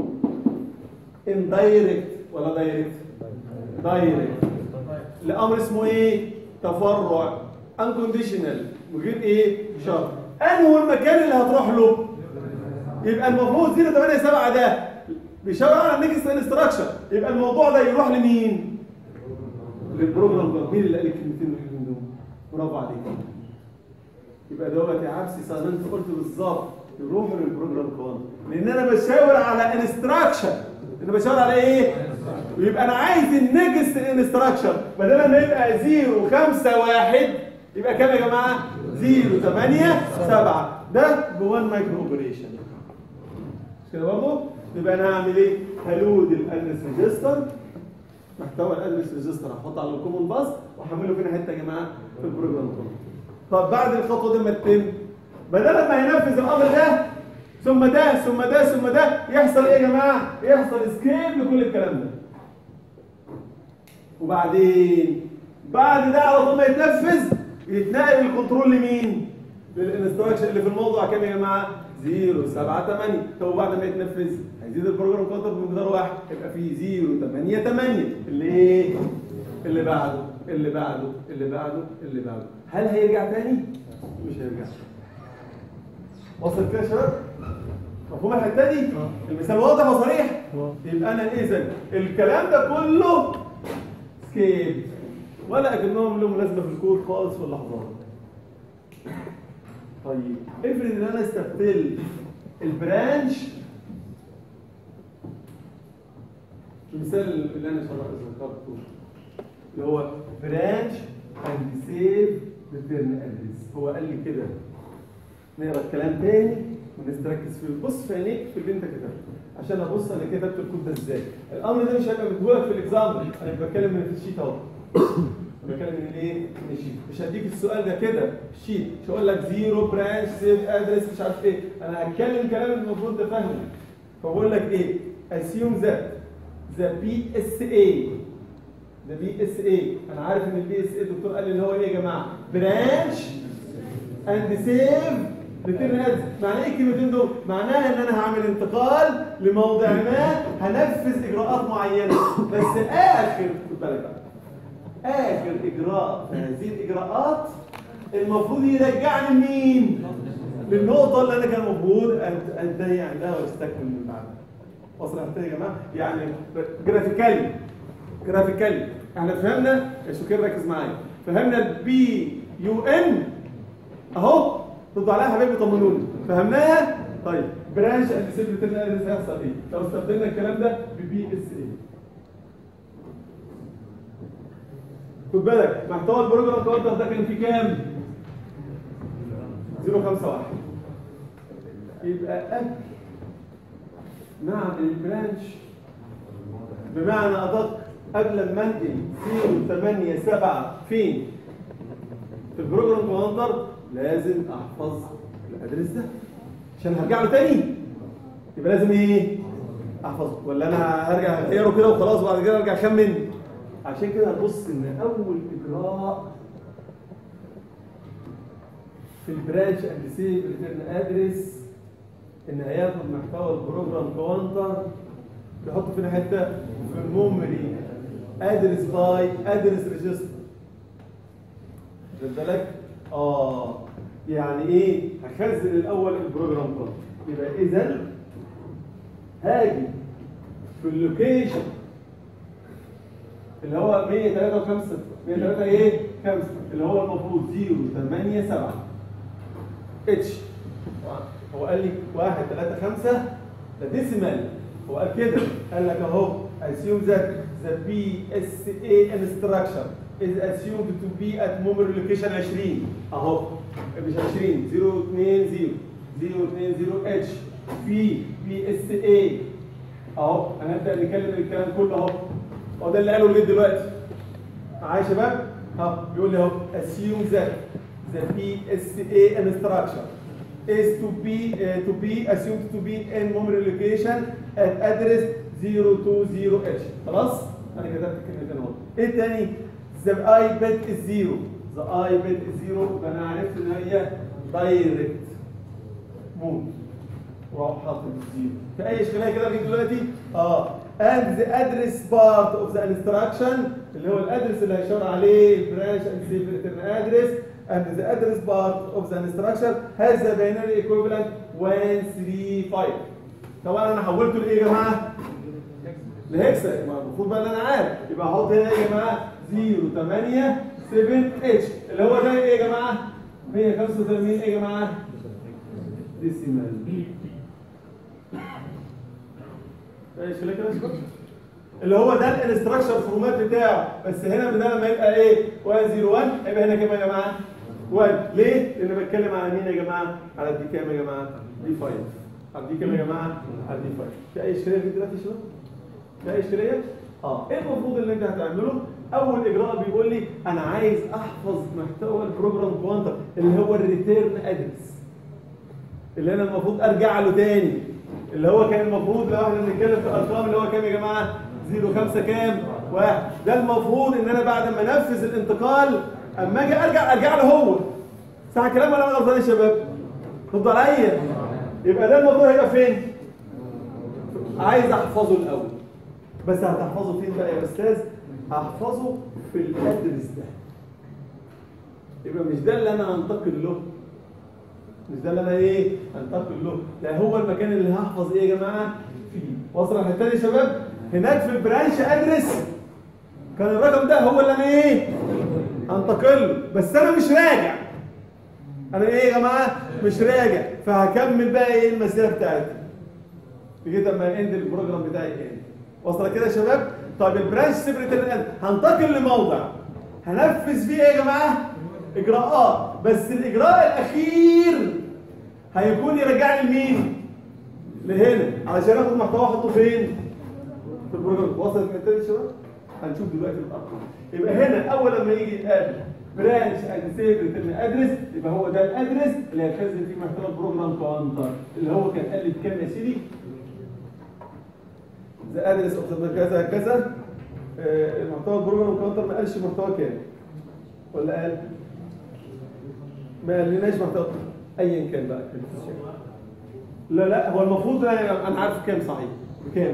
اندايركت ولا دايركت دايركت الامر اسمه ايه تفرع انكونديشنال من غير ايه شرط انه المكان اللي هتروح له يبقى المفروض 087 ده بيشاور على النكست انستراكشر يبقى الموضوع ده يروح لمين للبروجرام ده مين اللي قال الكلمتين دول برافو عليك يبقى دوت يا عبسي زي ما انت قلت بالظبط يروحوا للبروجرام كوانتر لان انا بشاور على انستراكشن انا بشاور على ايه ويبقى انا عايز النكست انستراكشن بدل ما يبقى 0 5 1 يبقى كام يا جماعه 0 8 7 ده جوان مايكرو اوبريشن مش كده برضه يبقى انا هعمل ايه هلود الادرس ريجستر محتوى الادرس ريجستر هحطه على الكومن باس واحمله فين حته يا جماعه في البروجرام كله طب بعد الخطوه دي ما تتم بدل ما ينفذ الامر ده ثم ده ثم ده ثم ده يحصل ايه يا جماعه يحصل سكيب لكل الكلام ده وبعدين بعد ده على طول ما يتنفذ يتنقل الكنترول لمين للانستراكشن اللي في الموضوع كام يا جماعه 0 7 8 طب بعد ما يتنفذ هيزيد البروجرام كاونتر بمقدار واحد يبقى فيه 0 8 8 اللي ايه اللي بعده اللي بعده اللي بعده اللي بعده هل هيرجع تاني مش هيرجع وصل كده يا شباب مفهوم الحته دي المثال واضح وصريح يبقى انا اذا الكلام ده كله سكيب ولا اكنهم لهم لازمه في الكود خالص في اللحظات طيب افرض ان انا استبدلت البرانش المثال اللي انا ذكرته اللي هو برانش اند سيف ريتيرن ادريس هو قال لي كده نقرا الكلام تاني ونركز فيه بص في عينيك في اللي انت كتبته عشان ابص انا كتبت الكود ده ازاي الامر ده مش هيبقى مدولك في الاكزامبل انا بتكلم من في الشيت اهو بتكلم من ايه من الشيت مش هديك السؤال ده كده في الشيت مش هقول لك زيرو برانش سيف ادرس مش عارف ايه انا هتكلم الكلام اللي المفروض تفهمه فبقول لك ايه assume that the PSA ده بي اس اي انا عارف ان البي اس اي الدكتور قال لي اللي هو ايه يا جماعه برانش اند سيف ريتيرن ادز معناه ايه الكلمتين دول معناها ان انا هعمل انتقال لموضع ما هنفذ اجراءات معينه بس اخر خد بالك بقى اخر اجراء في هذه الاجراءات المفروض يرجعني لمين للنقطه اللي انا كان المفروض أن- انتهي عندها واستكمل من بعدها وصل يا جماعه يعني جرافيكالي جرافيكالي احنا فهمنا يا شوكير ركز معايا فهمنا البي يو ان اهو ردوا عليها يا حبايبي طمنوني فهمناها طيب برانش اند سيف ريتيرن هيحصل ايه لو استخدمنا الكلام ده ببي اس اي خد بالك محتوى البروجرام كاونتر ده كان فيه كام 051 يبقى اكل مع البرانش بمعنى ادق قبل ما انقل 8 7 فين في البروجرام كاونتر لازم احفظ الادرس ده عشان هرجع له تاني يبقى لازم ايه احفظه ولا انا هرجع اغيره كده وخلاص وبعد كده ارجع اكمل عشان كده هتبص ان اول اجراء في البرانش اند سيف ريتيرن ادرس ان هياخد محتوى البروجرام كاونتر يحطه فين حته في الميموري ادرس باي ادرس ريجستر خد بالك اه يعني ايه هخزن الاول البروجرام كاونتر يبقى اذا هاجي في اللوكيشن اللي هو 103 و5 103 ايه 5 اللي هو المفروض 0 8 7 اتش هو قال لي 1 3 5 ده ديسيمال هو قال كده قال لك اهو assume that the PSA instruction is assumed to be at memory location 20 اهو مش 20 0 2 0 0 2 0 اتش في PSA اهو هنبدا نتكلم الكلام كله اهو هو ده اللي قاله ليه دلوقتي معايا يا شباب ها بيقول لي اهو assume that the PSA instruction is to be uh, to be assumed to be in memory location at address 020h خلاص انا كتبت الكلمتين اهو ايه تاني the i bit is zero the i bit is zero يبقى انا عرفت ان هي direct move واروح حاطط الزيرو في اي اشكاليه كده لغايه دلوقتي اه and the address part of the instruction اللي هو الادرس اللي هيشاور عليه البرانش and save return address and the address part of the instruction has the binary equivalent 135 طبعا انا حولته لايه يا جماعه؟ لهكسا ما المفروض بقى ان انا عارف يبقى احط هنا يا جماعه 0 8 7 اتش اللي هو ده ايه يا جماعه؟ 185 ايه يا جماعه؟ 0 ديسيمال ايش كده كده شكرا. اللي هو ده الانستراكشر فورمات بتاعه بس هنا بدل ما يبقى ايه 101 هيبقى هنا كام يا جماعه 1 ليه؟ لان بتكلم على مين يا جماعه؟ على دي كام يا جماعه؟ دي 5 على دي كام يا جماعه؟ على دي 5 في اي اشكاليه في دلوقتي يا شباب؟ في اي اشكاليه؟ اه ايه المفروض اللي انت هتعمله؟ اول اجراء بيقول لي انا عايز احفظ محتوى البروجرام كوانتر اللي هو الريتيرن ادرس اللي انا المفروض ارجع له تاني اللي هو كان المفروض لو احنا بنتكلم في الارقام اللي هو كام يا جماعه 05 كام واحد ده المفروض ان انا بعد ما انفذ الانتقال اما اجي ارجع ارجع له هو صح الكلام ولا انا غلطان يا شباب ردوا عليا يبقى ده المفروض هيبقى فين عايز احفظه الاول بس هتحفظه فين بقى يا استاذ هحفظه في الادرس ده يبقى مش ده اللي انا هنتقل له مش ده اللي انا ايه هنتقل له ده هو المكان اللي هحفظ ايه يا جماعه فيه وصل الحته دي يا شباب هناك في البرانش ادرس كان الرقم ده هو اللي انا ايه هنتقل له بس انا مش راجع انا ايه يا جماعه مش راجع فهكمل بقى ايه المسيره بتاعتي لغايه اما اند البروجرام بتاعي اند وصل كده يا شباب طيب البرانش سيبريت هنتقل لموضع هنفذ فيه ايه يا جماعه اجراءات بس الاجراء الاخير هيكون يرجعني لمين لهنا علشان اخد محتوى احطه فين في البروجرام وصلت الحته دي يا شباب هنشوف دلوقتي الارقام يبقى هنا اول لما يجي يتقابل برانش اند سيبريت ادرس يبقى هو ده الادرس اللي هيخزن فيه محتوى البروجرام كاونتر اللي هو كان قال لي بكام يا سيدي ذا ادرس اوف كذا كذا آه، المحتوى البروجرام كاونتر ما قالش محتوى كام ولا قال ما قالناش محتوى ايا كان بقى كان لا لا هو المفروض انا أنا عارف كام صحيح بكام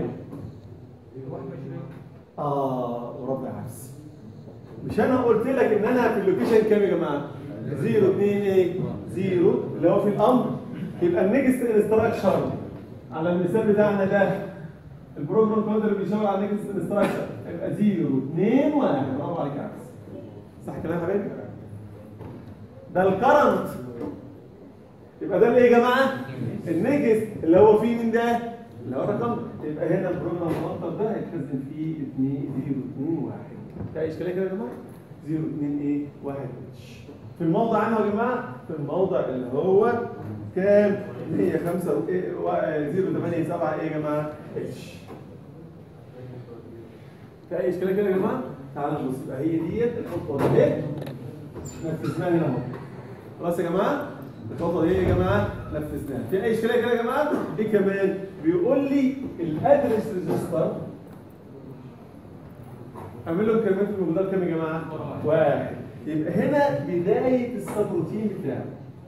اه وربع عكس مش انا قلت لك ان انا في اللوكيشن كام يا جماعه 0 2 ايه 0 اللي هو في الامر يبقى النيكست انستراكشن على المثال بتاعنا ده البروجرام كود اللي بيشاور على النيكست انستراكشن يبقى 0 2 1 برافو عليك يا عكس صح كلام يا حبايبي ده الكرنت يبقى ده الايه يا جماعه النيكست اللي هو فيه من ده اللي هو الرقم يبقى هنا البروجرام كاونتر ده هيتخزن فيه 2 0 2 1 في اشكاليه كده يا جماعه 0 2 ايه 1 في الموضع عنه يا جماعه في الموضع اللي هو كام 105 0 8 7 ايه يا جماعه اتش في اي اشكاليه كده يا جماعه تعالوا نبص يبقى هي ديت الخطوه دي نفذناها هنا اهو خلاص يا جماعه الخطوه دي يا جماعه نفذناها في اي اشكاليه كده يا جماعه دي كمان بيقول لي الادرس ريجستر اعمل له الكلمات الموجوده كام يا جماعه واحد يبقى هنا بدايه السبروتين بتاعه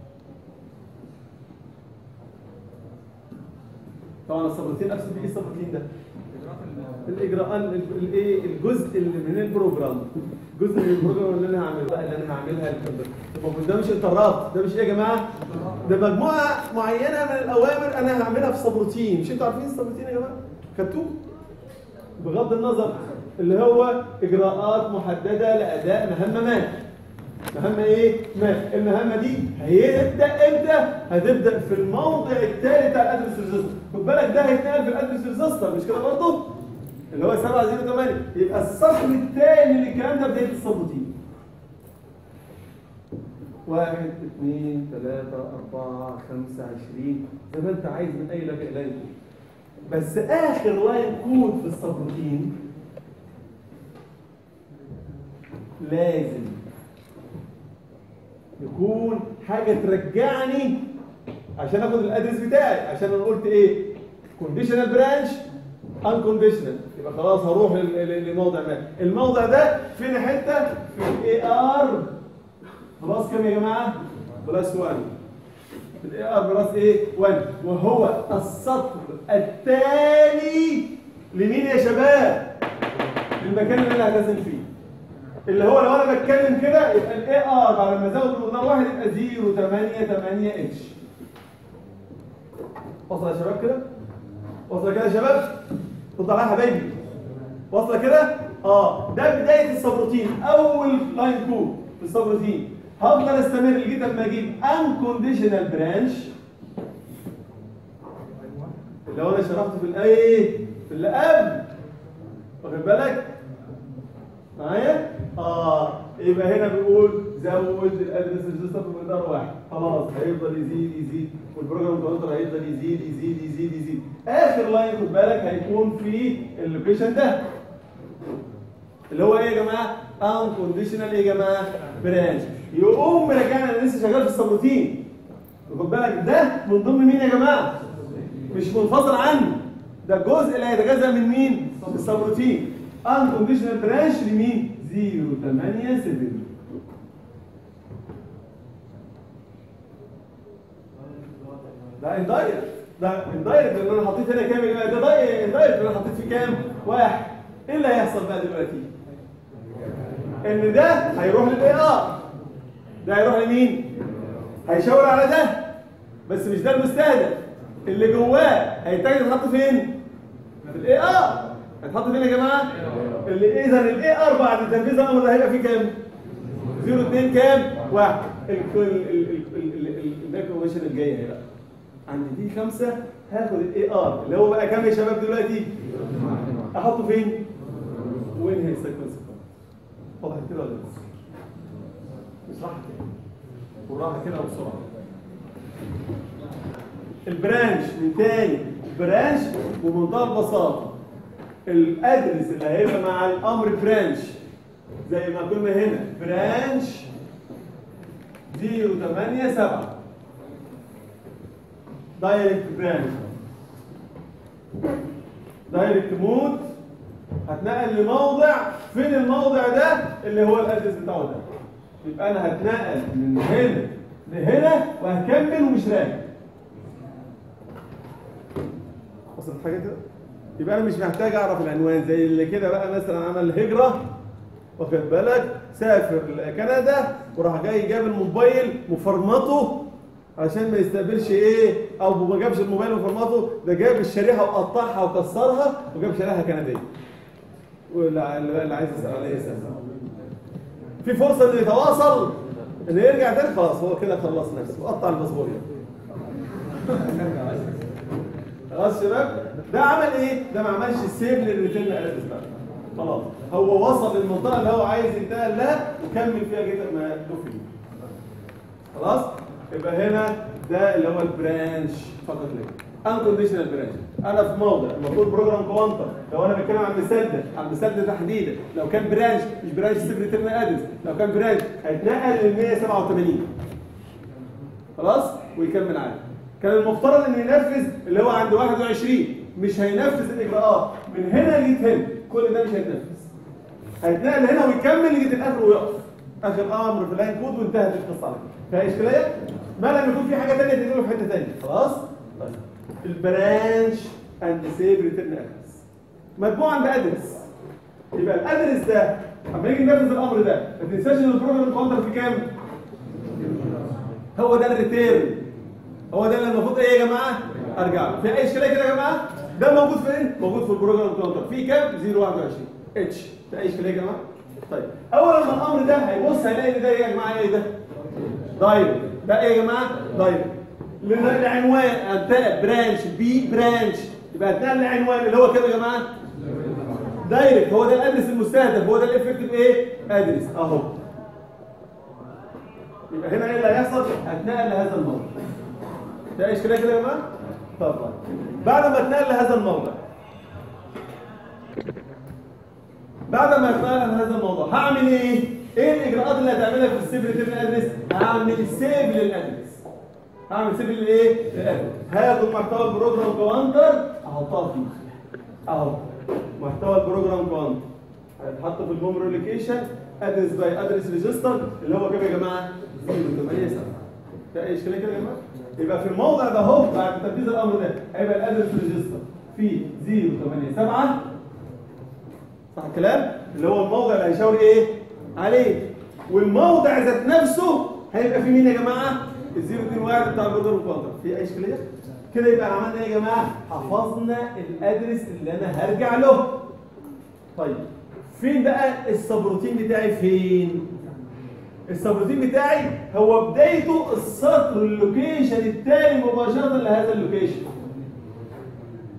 طبعا السبروتين اقصد ايه السبروتين ده الاجراءات الايه الجزء اللي من البروجرام جزء من البروجرام اللي انا هعملها اللي انا هعملها الكمبيوتر طب ده مش انترات ده مش ايه يا جماعه ده مجموعه معينه من الاوامر انا هعملها في سبروتين مش انتوا عارفين السبروتين يا جماعه خدتوه بغض النظر اللي هو اجراءات محدده لاداء مهمه ما مهمه ايه ما المهمه دي هيبدا امتى هتبدا في الموضع الثالث بتاع الادرس ريجستر خد بالك ده هيتنقل في الادرس ريجستر مش كده برضه اللي هو 708 يبقى السطر الثاني للكلام ده بدايه السبروتين واحد اثنين ثلاثة أربعة خمسة عشرين زي ما أنت عايز من أي لك لاين كود بس آخر لاين كود في السبروتين لازم يكون حاجة ترجعني عشان اخد الادرس بتاعي عشان انا قلت ايه كونديشنال برانش ان كونديشنال يبقى خلاص هروح ل- ل- لموضع ما الموضع ده فين حته في الاي ار بلس كام يا جماعه بلس 1 الاي ار بلس ايه 1 وهو السطر التالي لمين يا شباب للمكان اللي انا هلتزم فيه اللي هو لو انا بتكلم كده يبقى الاي ار بعد ما ازود المقدار واحد يبقى 0 8 8 اتش وصل يا شباب كده وصل كده يا شباب رد عليا يا حبايبي واصله كده اه ده بدايه السبروتين اول لاين كود في السبروتين هفضل استمر لغايه لما اجيب ان كونديشنال برانش لو انا شرحته في الايه في اللي قبل واخد بالك معايا اه يبقى هنا بيقول زود الادرس ريجستر بمقدار واحد خلاص هيفضل يزيد يزيد والبروجرام كاونتر هيفضل يزيد يزيد يزيد يزيد اخر لاين خد بالك هيكون في اللوكيشن ده اللي هو ايه يا جماعه ان كونديشنال ايه يا جماعه برانش يقوم رجعنا انا لسه شغال في السبروتين خد بالك ده من ضمن مين يا جماعه مش منفصل عنه ده الجزء اللي هيتجزأ من مين السبروتين ان كونديشنال برانش لمين 087 ده اندايركت ده اندايركت لان انا حطيت هنا كام يا جماعه ده ده اندايركت انا حطيت فيه كام واحد ايه اللي هيحصل بقى دلوقتي ان ده هيروح للاي ار ده هيروح لمين هيشاور على ده بس مش ده المستهدف اللي جواه هيتجه يتحط فين في الاي ار هيتحط فين يا جماعه اللي اذا الاي ار بعد تنفيذ الامر ده هيبقى فيه كام 0 2 كام واحد الاكويشن الجايه هنا عند دي خمسة هاخد الاي ار اللي هو بقى كام يا شباب دلوقتي احطه فين وين هي السيكونس واضح كده ولا لسه بالراحه كده بالراحه كده وبسرعه البرانش من تاني برانش بمنتهى البساطه الادرس اللي هيبقى مع الامر برانش زي ما قلنا هنا برانش 087 دايركت برانش دايركت مود هتنقل لموضع فين الموضع ده اللي هو الادرس بتاعه ده يبقى انا هتنقل من هنا لهنا وهكمل ومش راجع وصلت حاجه كده يبقى انا مش محتاج اعرف العنوان زي اللي كده بقى مثلا عمل هجره واخد بالك سافر لكندا وراح جاي جاب الموبايل مفرمطه عشان ما يستقبلش ايه او ما جابش الموبايل مفرمطه ده جاب الشريحه وقطعها وكسرها وجاب شريحه كنديه واللي اللي عايز يسال عليه يسال في فرصه انه يتواصل انه يرجع تاني خلاص هو كده خلص نفسه وقطع الباسبور خلاص شباب ده عمل ايه ده ما عملش سيف للريتيرن ادرس بتاعته خلاص هو وصل للمنطقه اللي هو عايز ينتقل لها وكمل فيها جدا ما له فيه خلاص يبقى هنا ده اللي هو البرانش فقط ليه ان كونديشنال برانش انا في موضع المفروض بروجرام كوانتر لو انا بتكلم عن المثال ده عن المثال ده تحديدا لو كان برانش مش برانش سيف ريتيرن ادرس لو كان برانش هيتنقل لل 187 خلاص ويكمل عادي كان المفترض ان ينفذ اللي هو عند 21 مش هينفذ الاجراءات من هنا لغايه هنا كل ده مش هيتنفذ هيتنقل هنا ويكمل لغايه الاخر ويقف اخر امر في اللاين كود وانتهت القصه على كده فيها اشكاليه ما لم يكون في حاجه ثانيه تنقله في حته ثانيه خلاص طيب البرانش اند سيف ريتيرن ادرس مجموعه عند ادرس يبقى الادرس ده لما نيجي ننفذ الامر ده ما تنساش ان البروجرام كاونتر في كام هو ده الريتيرن هو ده اللي المفروض ايه يا جماعه ارجع له في اي اشكاليه كده يا جماعه ده موجود فين موجود في البروجرام كاونتر في كام 021 اتش في اي اشكاليه يا جماعه طيب اول لما الامر ده هيبص هيلاقي ان ده ايه يا جماعه ايه ده دايركت ده ايه يا جماعه دايركت لان العنوان انتقل برانش بي برانش يبقى انتقل العنوان اللي هو كده يا جماعه دايركت هو ده الادرس المستهدف هو ده الافكتيف ايه ادرس اهو يبقى هنا ايه اللي هيحصل هتنقل لهذا الموضوع ده ايش كده كده يا جماعه طبعا بعد ما اتنقل لهذا الموضع بعد ما اتنقل لهذا الموضوع هعمل ايه ايه الاجراءات اللي هتعملها في السيف ريتيرن ادرس هعمل سيف للادرس هعمل سيف للايه للادرس هاخد محتوى البروجرام كوانتر احطها فيه اهو محتوى البروجرام كوانتر هيتحط في الميموري لوكيشن ادرس باي ادرس ريجستر اللي هو كام يا جماعه 087 ده ايش كده كده يا جماعه يبقى في الموضع ده اهو بعد تنفيذ الامر ده هيبقى الادرس ريجستر في 087 صح الكلام اللي هو الموضع اللي هيشاور ايه عليه والموضع ذات نفسه هيبقى في مين يا جماعه ال 021 بتاع البروجرام كوانتر في اي اشكاليه كده يبقى عملنا ايه يا جماعه حفظنا الادرس اللي انا هرجع له طيب فين بقى السبروتين بتاعي فين السبروتين بتاعي هو بدايته السطر اللوكيشن التالي مباشرة لهذا اللوكيشن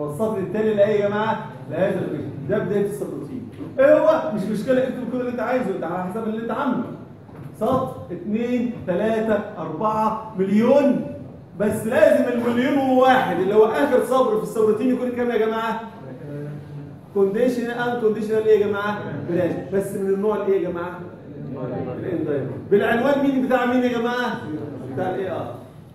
هو السطر الثاني لايه يا جماعه؟ لهذا اللوكيشن ده بدايه السطروتين ايه هو؟ مش مشكله اكتب كل اللي انت عايزه ده على حسب اللي انت عامله سطر 2 3 4 مليون بس لازم المليون وواحد اللي هو اخر صبر في السطرتين يكون كام يا جماعه؟ كونديشنال ان كونديشنال ايه يا جماعه؟ برانش بس من النوع الايه يا جماعه؟ الاندايركت بالعنوان مين بتاع مين يا جماعه؟ بتاع الاي ار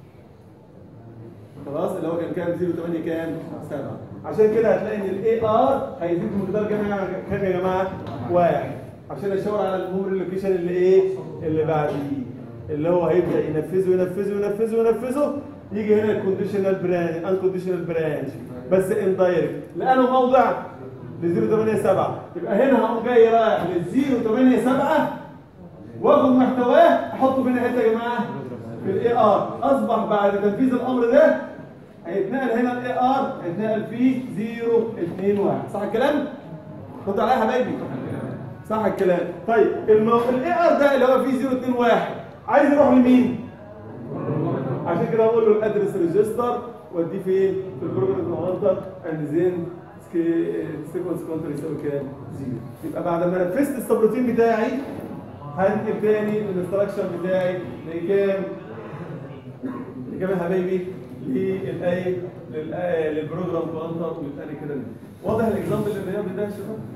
خلاص اللي هو كان كام 08 كام 7 عشان كده هتلاقي ان الاي ار هيزيد بمقدار كام يا جماعه كام يا جماعه؟ واحد عشان اشاور على الميموري لوكيشن اللي ايه؟ اللي بعديه اللي هو هيبدا ينفذه ينفذه ينفذه ينفذه يجي هنا الكونديشنال برانش انكونديشنال برانش بس اندايركت لانه موضع ل 087 يبقى هنا هقوم جاي رايح لل 087 واخد محتواه احطه فين حته يا جماعه؟ في الاي ار اصبح بعد تنفيذ الامر ده هيتنقل هنا الاي ار هيتنقل فيه 0 2 1 صح الكلام؟ خد عليا يا حبايبي صح الكلام طيب المو... الاي ار ده اللي هو فيه 0 2 1 عايز يروح لمين؟ عشان كده بقول له الادرس ريجستر واديه فين؟ في البروجرام كاونتر اند زين سيكونس كاونتر يساوي كام؟ زيرو يبقى بعد ما نفذت السبروتين بتاعي هنقل تاني الانستراكشن بتاعي لكام؟ لكام يا حبايبي؟ للايه؟ للبروجرام كاونتر ويبقى لي كده واضح الاكزامبل اللي الرياضي ده يا شباب؟